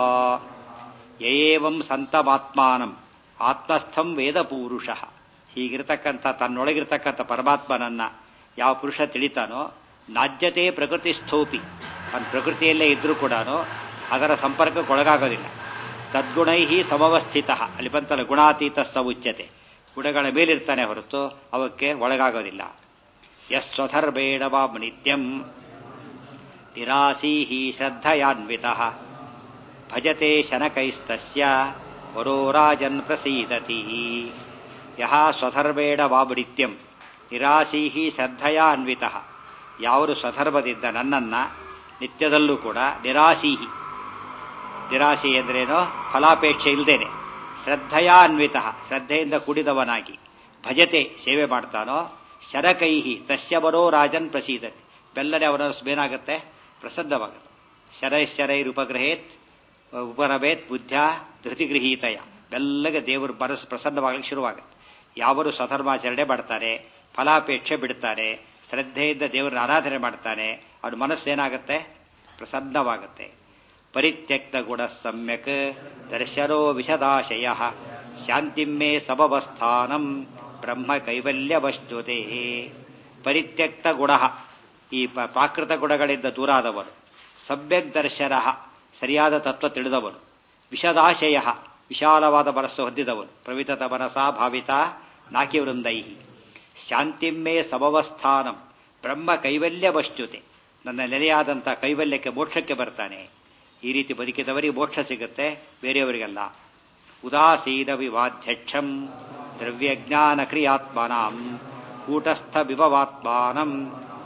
ಏವಂ ಸಂತಮಾತ್ಮಾನಂ ಆತ್ಮಸ್ಥಂ ವೇದ ಪೂರುಷ ಹೀಗಿರ್ತಕ್ಕಂಥ ತನ್ನೊಳಗಿರ್ತಕ್ಕಂಥ ಪರಮಾತ್ಮನನ್ನ ಯಾವ ಪುರುಷ ತಿಳಿತಾನೋ ನಾಜ್ಯತೆ ಪ್ರಕೃತಿಸ್ಥೋಪಿ ಅವನ ಪ್ರಕೃತಿಯಲ್ಲೇ ಇದ್ರೂ ಕೂಡ ಅದರ ಸಂಪರ್ಕಕ್ಕೊಳಗಾಗೋದಿಲ್ಲ ತದ್ಗುಣೈ ಸಮವಸ್ಥಿತ ಅಲ್ಲಿ ಬಂತಲ್ಲ ಗುಣಾತೀತ ಸವುಚ್ಯತೆ ಗುಣಗಳ ಮೇಲಿರ್ತಾನೆ ಹೊರತು ಅವಕ್ಕೆ ಒಳಗಾಗೋದಿಲ್ಲ ಯಸ್ವಧರ್ಬೇಡವಾ ನಿತ್ಯಂ ನಿರಾಸೀಹಿ ಶ್ರದ್ಧಯಾನ್ವಿತ ಭಜತೆ ಶನಕೈಸ್ತಸ್ಯ ವರೋರಾಜನ್ ಪ್ರಸೀದತಿ ಯಹ ಸ್ವಧರ್ಮೇಣ ವಾಬಡಿತ್ಯಂ ನಿರಾಸೀಹಿ ಶ್ರದ್ಧಯಾ ಅನ್ವಿತ ಯಾವರು ಸ್ವಧರ್ಮದಿಂದ ನನ್ನನ್ನ ನಿತ್ಯದಲ್ಲೂ ಕೂಡ ನಿರಾಸೀಹಿ ನಿರಾಶಿ ಎಂದ್ರೇನೋ ಫಲಾಪೇಕ್ಷೆ ಇಲ್ಲದೇನೆ ಶ್ರದ್ಧಯಾ ಅನ್ವಿತ ಶ್ರದ್ಧೆಯಿಂದ ಕೂಡಿದವನಾಗಿ ಭಜತೆ ಸೇವೆ ಮಾಡ್ತಾನೋ ಶರಕೈಹಿ ತಸ್ಯ ಬರೋ ರಾಜನ್ ಪ್ರಸೀದತಿ ಬೆಲ್ಲನೆ ಅವನ ಏನಾಗುತ್ತೆ ಪ್ರಸನ್ನವಾಗುತ್ತೆ ಶರೈಶ್ಚರೈರುಪಗ್ರಹೇತ್ ಉಪರವೇತ್ ಬುದ್ಧ ಧೃತಿಗೃಹೀತಯ ಬೆಲ್ಲಗೆ ದೇವರು ಮನಸ್ಸು ಪ್ರಸನ್ನವಾಗಲಿಕ್ಕೆ ಶುರುವಾಗುತ್ತೆ ಯಾವರು ಸ್ವಧರ್ಮಾಚರಣೆ ಮಾಡ್ತಾರೆ ಫಲಾಪೇಕ್ಷೆ ಬಿಡ್ತಾರೆ ಶ್ರದ್ಧೆಯಿಂದ ದೇವರನ್ನ ಆರಾಧನೆ ಮಾಡ್ತಾನೆ ಅವನ ಮನಸ್ಸೇನಾಗುತ್ತೆ ಪ್ರಸನ್ನವಾಗುತ್ತೆ ಪರಿತ್ಯಕ್ತ ಗುಣ ಸಮ್ಯಕ್ ದರ್ಶನೋ ವಿಶದಾಶಯ ಶಾಂತಿಮ್ಮೆ ಸಮವಸ್ಥಾನಂ ಬ್ರಹ್ಮ ಕೈವಲ್ಯವಸ್ತುತೆ ಪರಿತ್ಯಕ್ತ ಗುಣ ಈ ಪ್ರಾಕೃತ ಗುಣಗಳಿಂದ ದೂರಾದವರು ಸಮ್ಯಕ್ ದರ್ಶನ ಸರಿಯಾದ ತತ್ವ ತಿಳಿದವನು ವಿಷದಾಶಯ ವಿಶಾಲವಾದ ಮನಸ್ಸು ಹೊಂದಿದವನು ಪ್ರವಿತತ ಮನಸ ಭಾವಿತ ನಾಕಿ ವೃಂದೈ ಶಾಂತಿಮ್ಮೆ ಸಮವಸ್ಥಾನಂ ಬ್ರಹ್ಮ ಕೈವಲ್ಯವಶ್ಚುತೆ ನನ್ನ ನೆಲೆಯಾದಂಥ ಕೈವಲ್ಯಕ್ಕೆ ಮೋಕ್ಷಕ್ಕೆ ಬರ್ತಾನೆ ಈ ರೀತಿ ಬದುಕಿದವರಿಗೆ ಮೋಕ್ಷ ಸಿಗುತ್ತೆ ಬೇರೆಯವರಿಗೆಲ್ಲ ಉದಾಸೀನ ವಿವಾಧ್ಯಕ್ಷಂ ದ್ರವ್ಯಜ್ಞಾನ ಕ್ರಿಯಾತ್ಮನಾಂ ಕೂಟಸ್ಥ ವಿಭವಾತ್ಮಾನಂ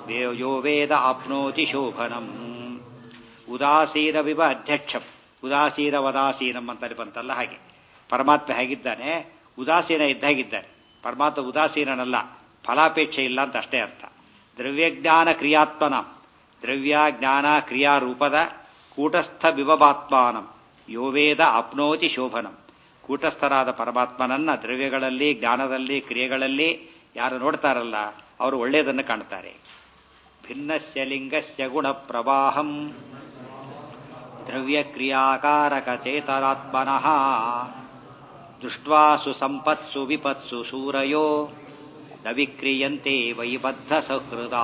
ವೇ- ಯೋ ವೇದ ಆಪ್ನೋತಿ ಶೋಭನಂ ಉದಾಸೀನವಿವ ಅಧ್ಯಕ್ಷಂ ಉದಾಸೀನ ವದಾಸೀನಂ ಅಂತಲ್ಲಿ ಬಂತಲ್ಲ ಹಾಗೆ ಪರಮಾತ್ಮ ಹೇಗಿದ್ದಾನೆ ಉದಾಸೀನ ಇದ್ದಾಗಿದ್ದಾನೆ ಪರಮಾತ್ಮ ಉದಾಸೀನನಲ್ಲ ಫಲಾಪೇಕ್ಷೆ ಇಲ್ಲ ಅಂತ ಅಷ್ಟೇ ಅರ್ಥ ದ್ರವ್ಯಜ್ಞಾನ ಕ್ರಿಯಾತ್ಮನ ದ್ರವ್ಯ ಜ್ಞಾನ ಕ್ರಿಯಾ ರೂಪದ ಕೂಟಸ್ಥ ವಿಭವಾತ್ಮಾನಂ ಯೋ ವೇದ ಅಪ್ನೋತಿ ಶೋಭನಂ ಕೂಟಸ್ಥರಾದ ಪರಮಾತ್ಮನನ್ನ ದ್ರವ್ಯಗಳಲ್ಲಿ ಜ್ಞಾನದಲ್ಲಿ ಕ್ರಿಯೆಗಳಲ್ಲಿ ಯಾರು ನೋಡ್ತಾರಲ್ಲ ಅವರು ಒಳ್ಳೆಯದನ್ನು ಕಾಣ್ತಾರೆ ಭಿನ್ನಸ್ಯ ಲಿಂಗಸ್ಯ ಗುಣ ಪ್ರವಾಹಂ ದ್ರವ್ಯ ಕ್ರಿಯಾಕಾರಕ ಚೇತರಾತ್ಮನಃ ದೃಷ್ಟ್ವಾ ಸುಸಂಪತ್ಸು ವಿಪತ್ಸು ಸೂರಯೋ ನ ವಿಕ್ರಿಯಂತೆ ವೈಬದ್ಧ ಸಹೃದಾ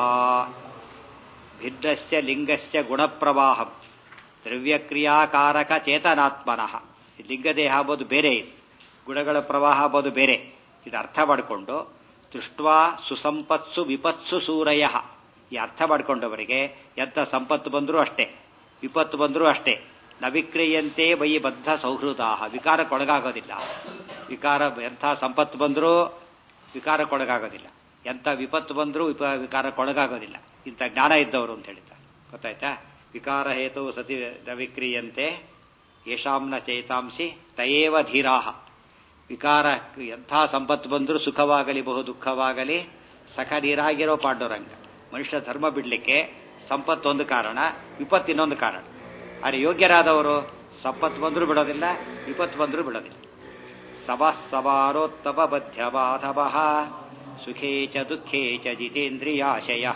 ಭಿನ್ನಸ್ಯ ಲಿಂಗಸ್ಯ ಗುಣಪ್ರವಾಹಂ ದ್ರವ್ಯಕ್ರಿಯಾಕಾರಕ ಚೇತನಾತ್ಮನಃ ಈ ಲಿಂಗದೇಹ ಅಂಬೋದು ಬೇರೆ ಇದೆ ಗುಣಗಳ ಪ್ರವಾಹ ಅಂಬೋದು ಬೇರೆ ಇದು ಅರ್ಥ ಮಾಡಿಕೊಂಡು ದೃಷ್ಟ್ವಾ ಸುಸಂಪತ್ಸು ವಿಪತ್ಸು ಸೂರಯ ಈ ಅರ್ಥ ಮಾಡಿಕೊಂಡವರಿಗೆ ಎಂಥ ಸಂಪತ್ತು ಬಂದರೂ ಅಷ್ಟೇ ವಿಪತ್ತು ಬಂದರೂ ಅಷ್ಟೇ ನವಿಕ್ರಿಯಂತೆ ವೈ ಬದ್ಧ ಸೌಹೃದಾ ವಿಕಾರಕ್ಕೊಳಗಾಗೋದಿಲ್ಲ ವಿಕಾರ ಎಂಥ ಸಂಪತ್ತು ಬಂದರೂ ವಿಕಾರಕ್ಕೊಳಗಾಗೋದಿಲ್ಲ ಎಂಥ ವಿಪತ್ತು ಬಂದರೂ ವಿಪ ವಿಕಾರಕ್ಕೊಳಗಾಗೋದಿಲ್ಲ ಇಂಥ ಜ್ಞಾನ ಇದ್ದವರು ಅಂತ ಹೇಳ್ತಾರೆ ಗೊತ್ತಾಯ್ತಾ ವಿಕಾರ ಹೇತು ಸತಿ ನವಿಕ್ರಿಯಂತೆ ಯಶಾಂನ ಚೇತಾಂಸಿ ತಯೇವ ಧೀರಾಹ ವಿಕಾರ ಎಂಥ ಸಂಪತ್ತು ಬಂದರೂ ಸುಖವಾಗಲಿ ಬಹು ದುಃಖವಾಗಲಿ ಸಖ ನೀರಾಗಿರೋ ಪಾಂಡುರಂಗ ಮನುಷ್ಯ ಧರ್ಮ ಬಿಡಲಿಕ್ಕೆ ಸಂಪತ್ತು ಒಂದು ಕಾರಣ ವಿಪತ್ತು ಇನ್ನೊಂದು ಕಾರಣ ಆದರೆ ಯೋಗ್ಯರಾದವರು ಸಂಪತ್ತು ಬಂದರೂ ಬಿಡೋದಿಲ್ಲ ವಿಪತ್ತು ಬಂದರೂ ಬಿಡೋದಿಲ್ಲ ಸಭಾ ಸವಾರೋತ್ತಮ ಬದ್ಧಬಾಧವ ಸುಖೇ ಚ ದುಃಖೇ ಚ ಜಿತೇಂದ್ರಿಯಾಶಯ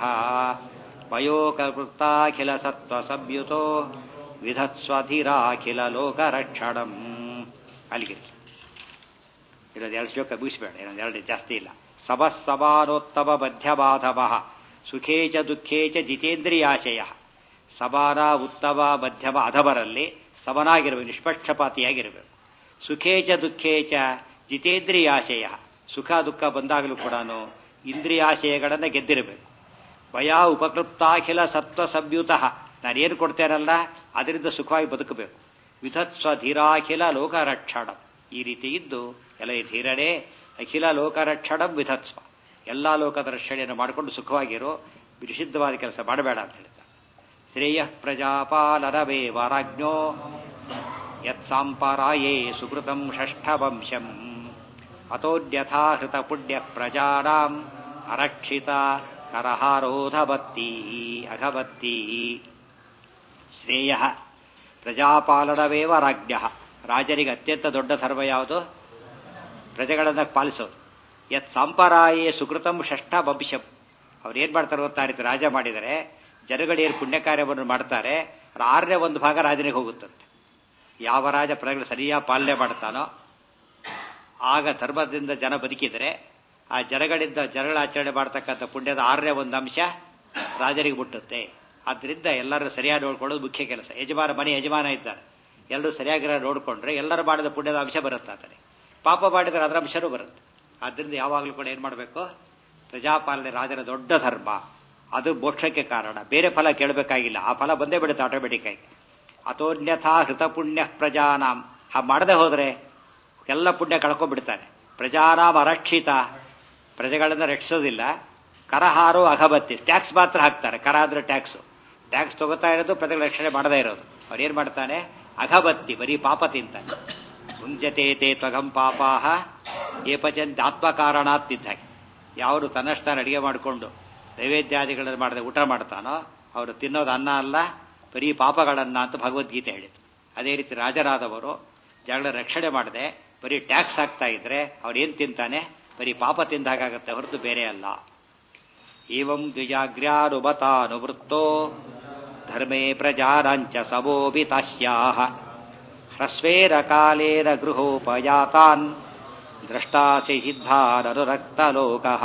ವಯೋಕೃತ್ತಾಖಿಲ ಸತ್ವ ಸಂಯುತೋ ವಿಧತ್ಸ್ವಧಿರಾಖಿಲ ಲೋಕರಕ್ಷಣಂ ಅಲ್ಲಿಗೆ ಇರೋದು ಎರಡು ಶ್ಲೋಕ ಮುಗಿಸ್ಬೇಡ ಇನ್ನೊಂದು ಎರಡು ಜಾಸ್ತಿ ಇಲ್ಲ ಸಭ ಸಮಾನೋತ್ತಮ ಮಧ್ಯಬಾಧವ ಸುಖೇ ಚ ದುಃಖೇ ಚ ಜಿತೇಂದ್ರಿಯಾಶಯ ಸಮಾನ ಉತ್ತಮ ಮಧ್ಯಮ ಅಧಮರಲ್ಲಿ ಸಮನಾಗಿರಬೇಕು ನಿಷ್ಪಕ್ಷಪಾತಿಯಾಗಿರಬೇಕು ಸುಖೇ ಚ ದುಃಖೇ ಚ ಜಿತೇಂದ್ರಿಯಾಶಯ ಸುಖ ದುಃಖ ಬಂದಾಗಲೂ ಕೂಡ ಇಂದ್ರಿಯಾಶಯಗಳನ್ನು ಗೆದ್ದಿರಬೇಕು ಭಯ ಉಪಕೃಪ್ತಾಖಿಲ ಸತ್ವ ಸಂಯುತ ನಾನೇನು ಕೊಡ್ತೇನಲ್ಲ ಅದರಿಂದ ಸುಖವಾಗಿ ಬದುಕಬೇಕು ವಿಧತ್ಸ್ವ ಧೀರಾಖಿಲ ಲೋಕರಕ್ಷಣ ಈ ರೀತಿ ಇದ್ದು ಎಲ್ಲ ಈ ಧೀರನೇ ಅಖಿಲ ಲೋಕರಕ್ಷಣಂ ವಿಧತ್ಸ್ವ ಎಲ್ಲ ಲೋಕದ ರಕ್ಷಣೆಯನ್ನು ಮಾಡಿಕೊಂಡು ಸುಖವಾಗಿರೋ ನಿಷಿದ್ಧವಾದ ಕೆಲಸ ಮಾಡಬೇಡ ಅಂತ ಹೇಳ್ತಾರೆ ಶ್ರೇಯ ಪ್ರಜಾಪಾಲರವೇ ವಾರಾಜ್ಞೋ ಯತ್ಸಾಂಪರಾಯೇ ಸುಕೃತಂ ಷಷ್ಠವಂಶಂ ಅತೋಡ್ಯಥಾ ಹೃತ ಪುಣ್ಯ ಪ್ರಜಾನಾಂ ಅರಕ್ಷಿತ ಕರಹಾರೋಧವತ್ತಿ ಅಘವತ್ತಿ ಶ್ರೇಯ ಪ್ರಜಾಪಾಲನವೇವ ರಾಜ್ಞ ರಾಜರಿಗೆ ಅತ್ಯಂತ ದೊಡ್ಡ ಧರ್ಮ ಯಾವುದು ಪ್ರಜೆಗಳನ್ನು ಪಾಲಿಸೋದು ಯತ್ ಸಂಪರಾಯೇ ಸುಕೃತಂ ಷಷ್ಠ ವಂಶಂ ಅವ್ರು ಏನ್ ಮಾಡ್ತಾರೆ ಗೊತ್ತಾ ರೀತಿ ರಾಜ ಮಾಡಿದರೆ ಜನಗಳೇನು ಪುಣ್ಯ ಕಾರ್ಯವನ್ನು ಮಾಡ್ತಾರೆ ಅದ್ರ ಆರನೇ ಒಂದು ಭಾಗ ರಾಜನಿಗೆ ಹೋಗುತ್ತಂತೆ ಯಾವ ರಾಜ ಪ್ರಜೆಗಳು ಸರಿಯಾಗಿ ಪಾಲನೆ ಮಾಡ್ತಾನೋ ಆಗ ಧರ್ಮದಿಂದ ಜನ ಬದುಕಿದರೆ ಆ ಜನಗಳಿಂದ ಜನಗಳ ಆಚರಣೆ ಮಾಡ್ತಕ್ಕಂಥ ಪುಣ್ಯದ ಆರನೇ ಒಂದು ಅಂಶ ರಾಜರಿಗೆ ಮುಟ್ಟುತ್ತೆ ಆದ್ರಿಂದ ಎಲ್ಲರೂ ಸರಿಯಾಗಿ ನೋಡ್ಕೊಳ್ಳೋದು ಮುಖ್ಯ ಕೆಲಸ ಯಜಮಾನ ಮನೆ ಯಜಮಾನ ಇದ್ದಾರೆ ಎಲ್ಲರೂ ಸರಿಯಾಗಿರೋ ನೋಡಿಕೊಂಡ್ರೆ ಎಲ್ಲರೂ ಮಾಡಿದ ಪುಣ್ಯದ ಅಂಶ ಬರುತ್ತೆ ಆತನೆ ಪಾಪ ಮಾಡಿದರೆ ಅದರ ಅಂಶನೂ ಬರುತ್ತೆ ಆದ್ರಿಂದ ಯಾವಾಗಲೂ ಕೂಡ ಏನು ಮಾಡಬೇಕು ಪ್ರಜಾಪಾಲನೆ ರಾಜನ ದೊಡ್ಡ ಧರ್ಮ ಅದು ಮೋಕ್ಷಕ್ಕೆ ಕಾರಣ ಬೇರೆ ಫಲ ಕೇಳಬೇಕಾಗಿಲ್ಲ ಆ ಫಲ ಬಂದೇ ಬಿಡುತ್ತೆ ಆಟೋಮೆಟಿಕ್ ಆಗಿ ಅಥೋನ್ಯಥಾ ಹೃತಪುಣ್ಯ ಪ್ರಜಾನಾಂ ಹಾ ಮಾಡದೆ ಹೋದರೆ ಎಲ್ಲ ಪುಣ್ಯ ಕಳ್ಕೊಂಡ್ಬಿಡ್ತಾನೆ ಪ್ರಜಾನಾಂ ಅರಕ್ಷಿತ ಪ್ರಜೆಗಳನ್ನು ರಕ್ಷಿಸೋದಿಲ್ಲ ಕರಹಾರು ಅಘಬತ್ತಿ ಟ್ಯಾಕ್ಸ್ ಮಾತ್ರ ಹಾಕ್ತಾರೆ ಕರ ಅಂದ್ರೆ ಟ್ಯಾಕ್ಸು ಟ್ಯಾಕ್ಸ್ ತಗೋತಾ ಇರೋದು ಪ್ರಜೆಗಳ ರಕ್ಷಣೆ ಮಾಡದೇ ಇರೋದು ಅವ್ರು ಏನ್ ಮಾಡ್ತಾನೆ ಅಘಬತ್ತಿ ಬರೀ ಪಾಪ ತಿಂತಾನೆ ಮುಂಜತೆ ತೇ ತ್ವಗಂ ಪಾಪಾಹ ಏಪಚಂತ ಆತ್ಮಕಾರಣಾತ್ ಇದ್ದಾಗೆ ಯಾರು ತನ್ನಷ್ಟಾನ ಅಡಿಗೆ ಮಾಡಿಕೊಂಡು ನೈವೇದ್ಯಾದಿಗಳನ್ನು ಮಾಡದೆ ಊಟ ಮಾಡ್ತಾನೋ ಅವರು ತಿನ್ನೋದು ಅನ್ನ ಅಲ್ಲ ಬರೀ ಪಾಪಗಳನ್ನ ಅಂತ ಭಗವದ್ಗೀತೆ ಹೇಳಿತು ಅದೇ ರೀತಿ ರಾಜರಾದವರು ಜಗಳ ರಕ್ಷಣೆ ಮಾಡದೆ ಬರೀ ಟ್ಯಾಕ್ಸ್ ಹಾಕ್ತಾ ಇದ್ರೆ ಅವ್ರು ಏನ್ ತಿಂತಾನೆ ಬರೀ ಪಾಪ ತಿಂದಾಗತ್ತೆ ಹೊರತು ಬೇರೆ ಅಲ್ಲ ಏವಂ ದ್ವಿಜಾಗ್ರ್ಯಾನುಬತಾನುವೃತ್ತೋ ಧರ್ಮೇ ಪ್ರಜಾರಾಂಚ ಸವೋಬಿತಾಸ್ಯಾಹ ಹ್ರಸ್ವೇರ ಕಾಲೇನ ಗೃಹೋಪಯಾತಾನ್ ದ್ರಷ್ಟಾಸಿ ಸಿದ್ಧಾನನುರಕ್ತಲೋಕಃ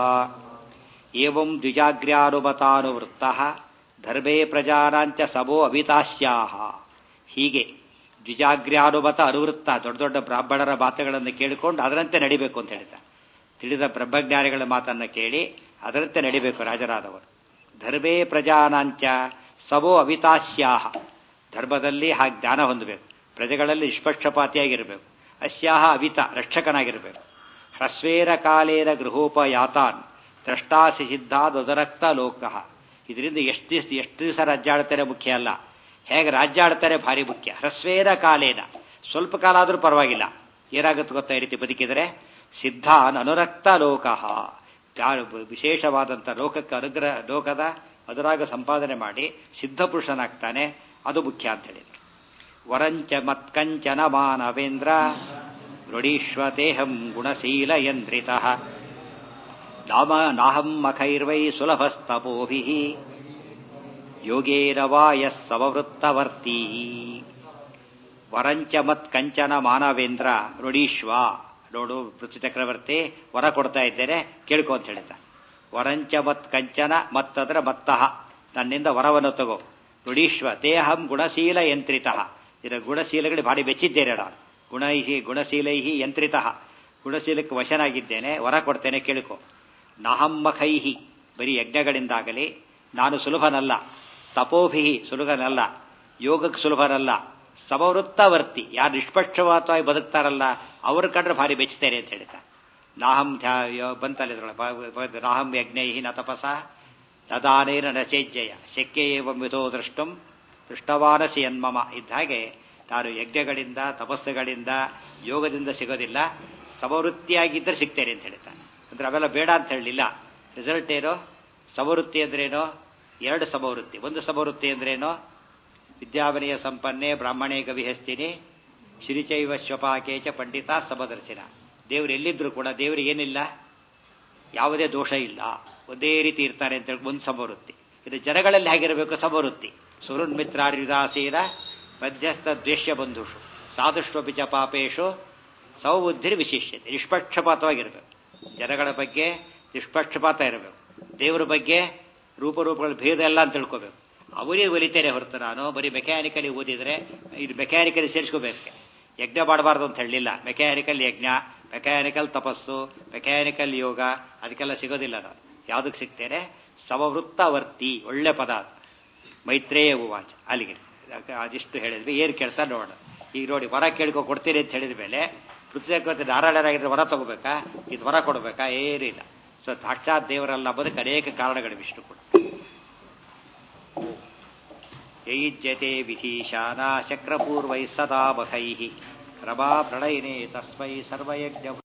ಏವಂ ದ್ವಿಜಾಗ್ರ್ಯಾನುಮತಾನುವೃತ್ತ ಧರ್ಮೇ ಪ್ರಜಾನಾಂಚ ಸವೋ ಅವಿತಾಸ್ಯಾಹ ಹೀಗೆ ದ್ವಿಜಾಗ್ರ್ಯಾನುಮತ ಅನುವೃತ್ತ ದೊಡ್ಡ ದೊಡ್ಡ ಬ್ರಾಹ್ಮಣರ ಮಾತುಗಳನ್ನು ಕೇಳಿಕೊಂಡು ಅದರಂತೆ ನಡಿಬೇಕು ಅಂತ ಹೇಳಿದ ತಿಳಿದ ಬ್ರಹ್ಮಜ್ಞಾನಿಗಳ ಮಾತನ್ನು ಕೇಳಿ ಅದರಂತೆ ನಡಿಬೇಕು ರಾಜರಾದವರು ಧರ್ಮೇ ಪ್ರಜಾನಾಂಚ ಸವೋ ಅವಿತಾಸ್ಯಾಹ ಧರ್ಮದಲ್ಲಿ ಹಾಗೆ ಜ್ಞಾನ ಹೊಂದಬೇಕು ಪ್ರಜೆಗಳಲ್ಲಿ ನಿಷ್ಪಕ್ಷಪಾತಿಯಾಗಿರಬೇಕು ಅಸ್ಯಾಹ ಅವಿತ ರಕ್ಷಕನಾಗಿರಬೇಕು ಹ್ರಸ್ವೇರ ಕಾಲೇನ ಗೃಹೋಪಯಾತಾನ್ ದ್ರಷ್ಟಾಸಿ ಸಿದ್ಧಾದುದರಕ್ತ ಲೋಕ ಇದರಿಂದ ಎಷ್ಟು ದಿವಸ ಎಷ್ಟು ದಿವಸ ರಾಜ್ಯ ಆಡ್ತಾರೆ ಮುಖ್ಯ ಅಲ್ಲ ಹೇಗೆ ರಾಜ್ಯ ಆಡ್ತಾರೆ ಭಾರಿ ಮುಖ್ಯ ಹ್ರಸ್ವೇನ ಕಾಲೇನ ಸ್ವಲ್ಪ ಕಾಲ ಆದರೂ ಪರವಾಗಿಲ್ಲ ಏನಾಗುತ್ತೆ ಗೊತ್ತಾ ಈ ರೀತಿ ಬದುಕಿದರೆ ಸಿದ್ಧಾನ್ ಅನುರಕ್ತ ಲೋಕ ವಿಶೇಷವಾದಂಥ ಲೋಕಕ್ಕೆ ಅನುಗ್ರಹ ಲೋಕದ ಅನುರಾಗ ಸಂಪಾದನೆ ಮಾಡಿ ಸಿದ್ಧ ಪುರುಷನಾಗ್ತಾನೆ ಅದು ಮುಖ್ಯ ಅಂತ ಹೇಳಿದ್ರು ವರಂಚ ಮತ್ಕಂಚನ ಮಾನವೇಂದ್ರ ದೃಢೀಶ್ವತೇಹಂ ಗುಣಶೀಲ ಯಂತ್ರಿತ ನಾಮ ನಾಹಂ ಮಖೈರ್ವೈ ಸುಲಭಸ್ತಪೋಭಿ ಯೋಗೇರವಾಯ ಸಮವೃತ್ತವರ್ತಿ ವರಂಚ ಮತ್ ಕಂಚನ ಮಾನವೇಂದ್ರ ಋಡೀಶ್ವ ನೋಡು ಪೃಥ್ವಿ ಚಕ್ರವರ್ತಿ ವರ ಕೊಡ್ತಾ ಇದ್ದೇನೆ ಕೇಳ್ಕೊ ಅಂತ ಹೇಳಿದ ವರಂಚ ಮತ್ ಕಂಚನ ಮತ್ತಂದ್ರೆ ಮತ್ತಃ ನನ್ನಿಂದ ವರವನ್ನು ತಗೋ ಋಡೀಶ್ವ ತೇಹಂ ಗುಣಶೀಲ ಯಂತ್ರಿತ ಇದರ ಗುಣಶೀಲಗಳಿಗೆ ಭಾರಿ ಬೆಚ್ಚಿದ್ದೇನೆ ನಾನು ಗುಣೈಹಿ ಗುಣಶೀಲೈಹಿ ಯಂತ್ರಿತ ಗುಣಶೀಲಕ್ಕೆ ವಶನಾಗಿದ್ದೇನೆ ವರ ಕೊಡ್ತೇನೆ ಕೇಳಿಕೊ ನಾಹಮ್ಮಖೈಹಿ ಬರೀ ಯಜ್ಞಗಳಿಂದಾಗಲಿ ನಾನು ಸುಲಭನಲ್ಲ ತಪೋಭಿಹಿ ಸುಲಭನಲ್ಲ ಯೋಗಕ್ಕೆ ಸುಲಭನಲ್ಲ ಸಮವೃತ್ತವರ್ತಿ ಯಾರು ನಿಷ್ಪಕ್ಷಪಾತವಾಗಿ ಬದುಕ್ತಾರಲ್ಲ ಅವ್ರ ಕಂಡ್ರೆ ಭಾರಿ ಬೆಚ್ಚುತ್ತೇನೆ ಅಂತ ಹೇಳ್ತಾ ನಾಹಂ ಬಂತಲ್ಲ ಇದ್ರೊಳಗೆ ನಾಹಂ ಯಜ್ಞೈ ನ ತಪಸ ನದಾನೇನ ನಚೇಜ್ಜಯ ಶಕ್ಯ ಏವ ಮಿಥೋ ದೃಷ್ಟಂ ದೃಷ್ಟವಾನಸಿ ಯನ್ಮಮ ಇದ್ದ ಹಾಗೆ ತಾನು ಯಜ್ಞಗಳಿಂದ ತಪಸ್ಸುಗಳಿಂದ ಯೋಗದಿಂದ ಸಿಗೋದಿಲ್ಲ ಸಮವೃತ್ತಿಯಾಗಿದ್ದರೆ ಸಿಗ್ತೇನೆ ಅಂತ ಹೇಳ್ತಾನೆ ಅಂದ್ರೆ ಅವೆಲ್ಲ ಬೇಡ ಅಂತ ಹೇಳಲಿಲ್ಲ ರಿಸಲ್ಟ್ ಏನೋ ಸಮವೃತ್ತಿ ಅಂದ್ರೇನೋ ಎರಡು ಸಮವೃತ್ತಿ ಒಂದು ಸಮವೃತ್ತಿ ಅಂದ್ರೇನೋ ವಿದ್ಯಾವನೆಯ ಸಂಪನ್ನೆ ಬ್ರಾಹ್ಮಣೇ ಗವಿಹಸ್ತಿನಿ ಶ್ರೀಚೈವ ಶ್ವಪಾಕೇಚ ಪಂಡಿತ ಸಮದರ್ಶಿನ ದೇವರು ಎಲ್ಲಿದ್ರು ಕೂಡ ದೇವರಿಗೆ ಏನಿಲ್ಲ ಯಾವುದೇ ದೋಷ ಇಲ್ಲ ಒಂದೇ ರೀತಿ ಇರ್ತಾರೆ ಅಂತ ಹೇಳಿ ಒಂದು ಸಮವೃತ್ತಿ ಇದು ಜನಗಳಲ್ಲಿ ಹೇಗಿರಬೇಕು ಸಮವೃತ್ತಿ ಸುರುನ್ಮಿತ್ರಾರ್ಯುದಾಸೀನ ಮಧ್ಯಸ್ಥ ದ್ವೇಷ್ಯ ಬಂಧುಷು ಸಾಧುಷ್ವಪಿ ಚ ಪಾಪೇಶು ಸೌಬುದ್ಧಿರ್ ವಿಶಿಷ್ಯತೆ ನಿಷ್ಪಕ್ಷಪಾತವಾಗಿರಬೇಕು ಜನಗಳ ಬಗ್ಗೆ ನಿಷ್ಪಕ್ಷಪಾತ ಇರಬೇಕು ದೇವರ ಬಗ್ಗೆ ರೂಪರೂಪಗಳ ಭೇದ ಎಲ್ಲ ಅಂತ ತಿಳ್ಕೋಬೇಕು ಅವರೇ ಒಲಿತೇನೆ ಹೊರತು ನಾನು ಬರೀ ಮೆಕ್ಯಾನಿಕಲಿ ಓದಿದ್ರೆ ಇದು ಮೆಕ್ಯಾನಿಕಲಿ ಸೇರಿಸ್ಕೋಬೇಕು ಯಜ್ಞ ಮಾಡಬಾರ್ದು ಅಂತ ಹೇಳಲಿಲ್ಲ ಮೆಕ್ಯಾನಿಕಲ್ ಯಜ್ಞ ಮೆಕ್ಯಾನಿಕಲ್ ತಪಸ್ಸು ಮೆಕ್ಯಾನಿಕಲ್ ಯೋಗ ಅದಕ್ಕೆಲ್ಲ ಸಿಗೋದಿಲ್ಲ ನಾನು ಯಾವುದಕ್ಕೆ ಸಿಗ್ತೇನೆ ಸಮವೃತ್ತವರ್ತಿ ಒಳ್ಳೆ ಪದ ಅದು ಮೈತ್ರೇಯ ಉವಾಚ ಅಲ್ಲಿಗೆ ಅದಿಷ್ಟು ಹೇಳಿದ್ವಿ ಏನು ಕೇಳ್ತಾ ನೋಡೋಣ ಈಗ ನೋಡಿ ವರ ಕೇಳ್ಕೊ ಕೊಡ್ತೀರಿ ಅಂತ ಹೇಳಿದ ಮೇಲೆ ಪೃಥ್ವಿ ನಾರಾಯಣರಾಗಿದ್ರೆ ವರ ತಗೋಬೇಕಾ ಇದು ವರ ಕೊಡಬೇಕಾ ಏನಿಲ್ಲ ಸೊ ಸಾಕ್ಷಾತ್ ದೇವರಲ್ಲ ಅಂಬೋದಕ್ಕೆ ಅನೇಕ ಕಾರಣಗಳು ವಿಷ್ಣು ಕೂಡ ಯೈಜ್ಯತೆ ವಿಧೀಶಾನ ಶಕ್ರಪೂರ್ವೈ ಸದಾ ಬಕೈ ರಮಾ ಪ್ರಣಯಿನೇ ತಸ್ಮೈ ಸರ್ವಯಜ್ಞ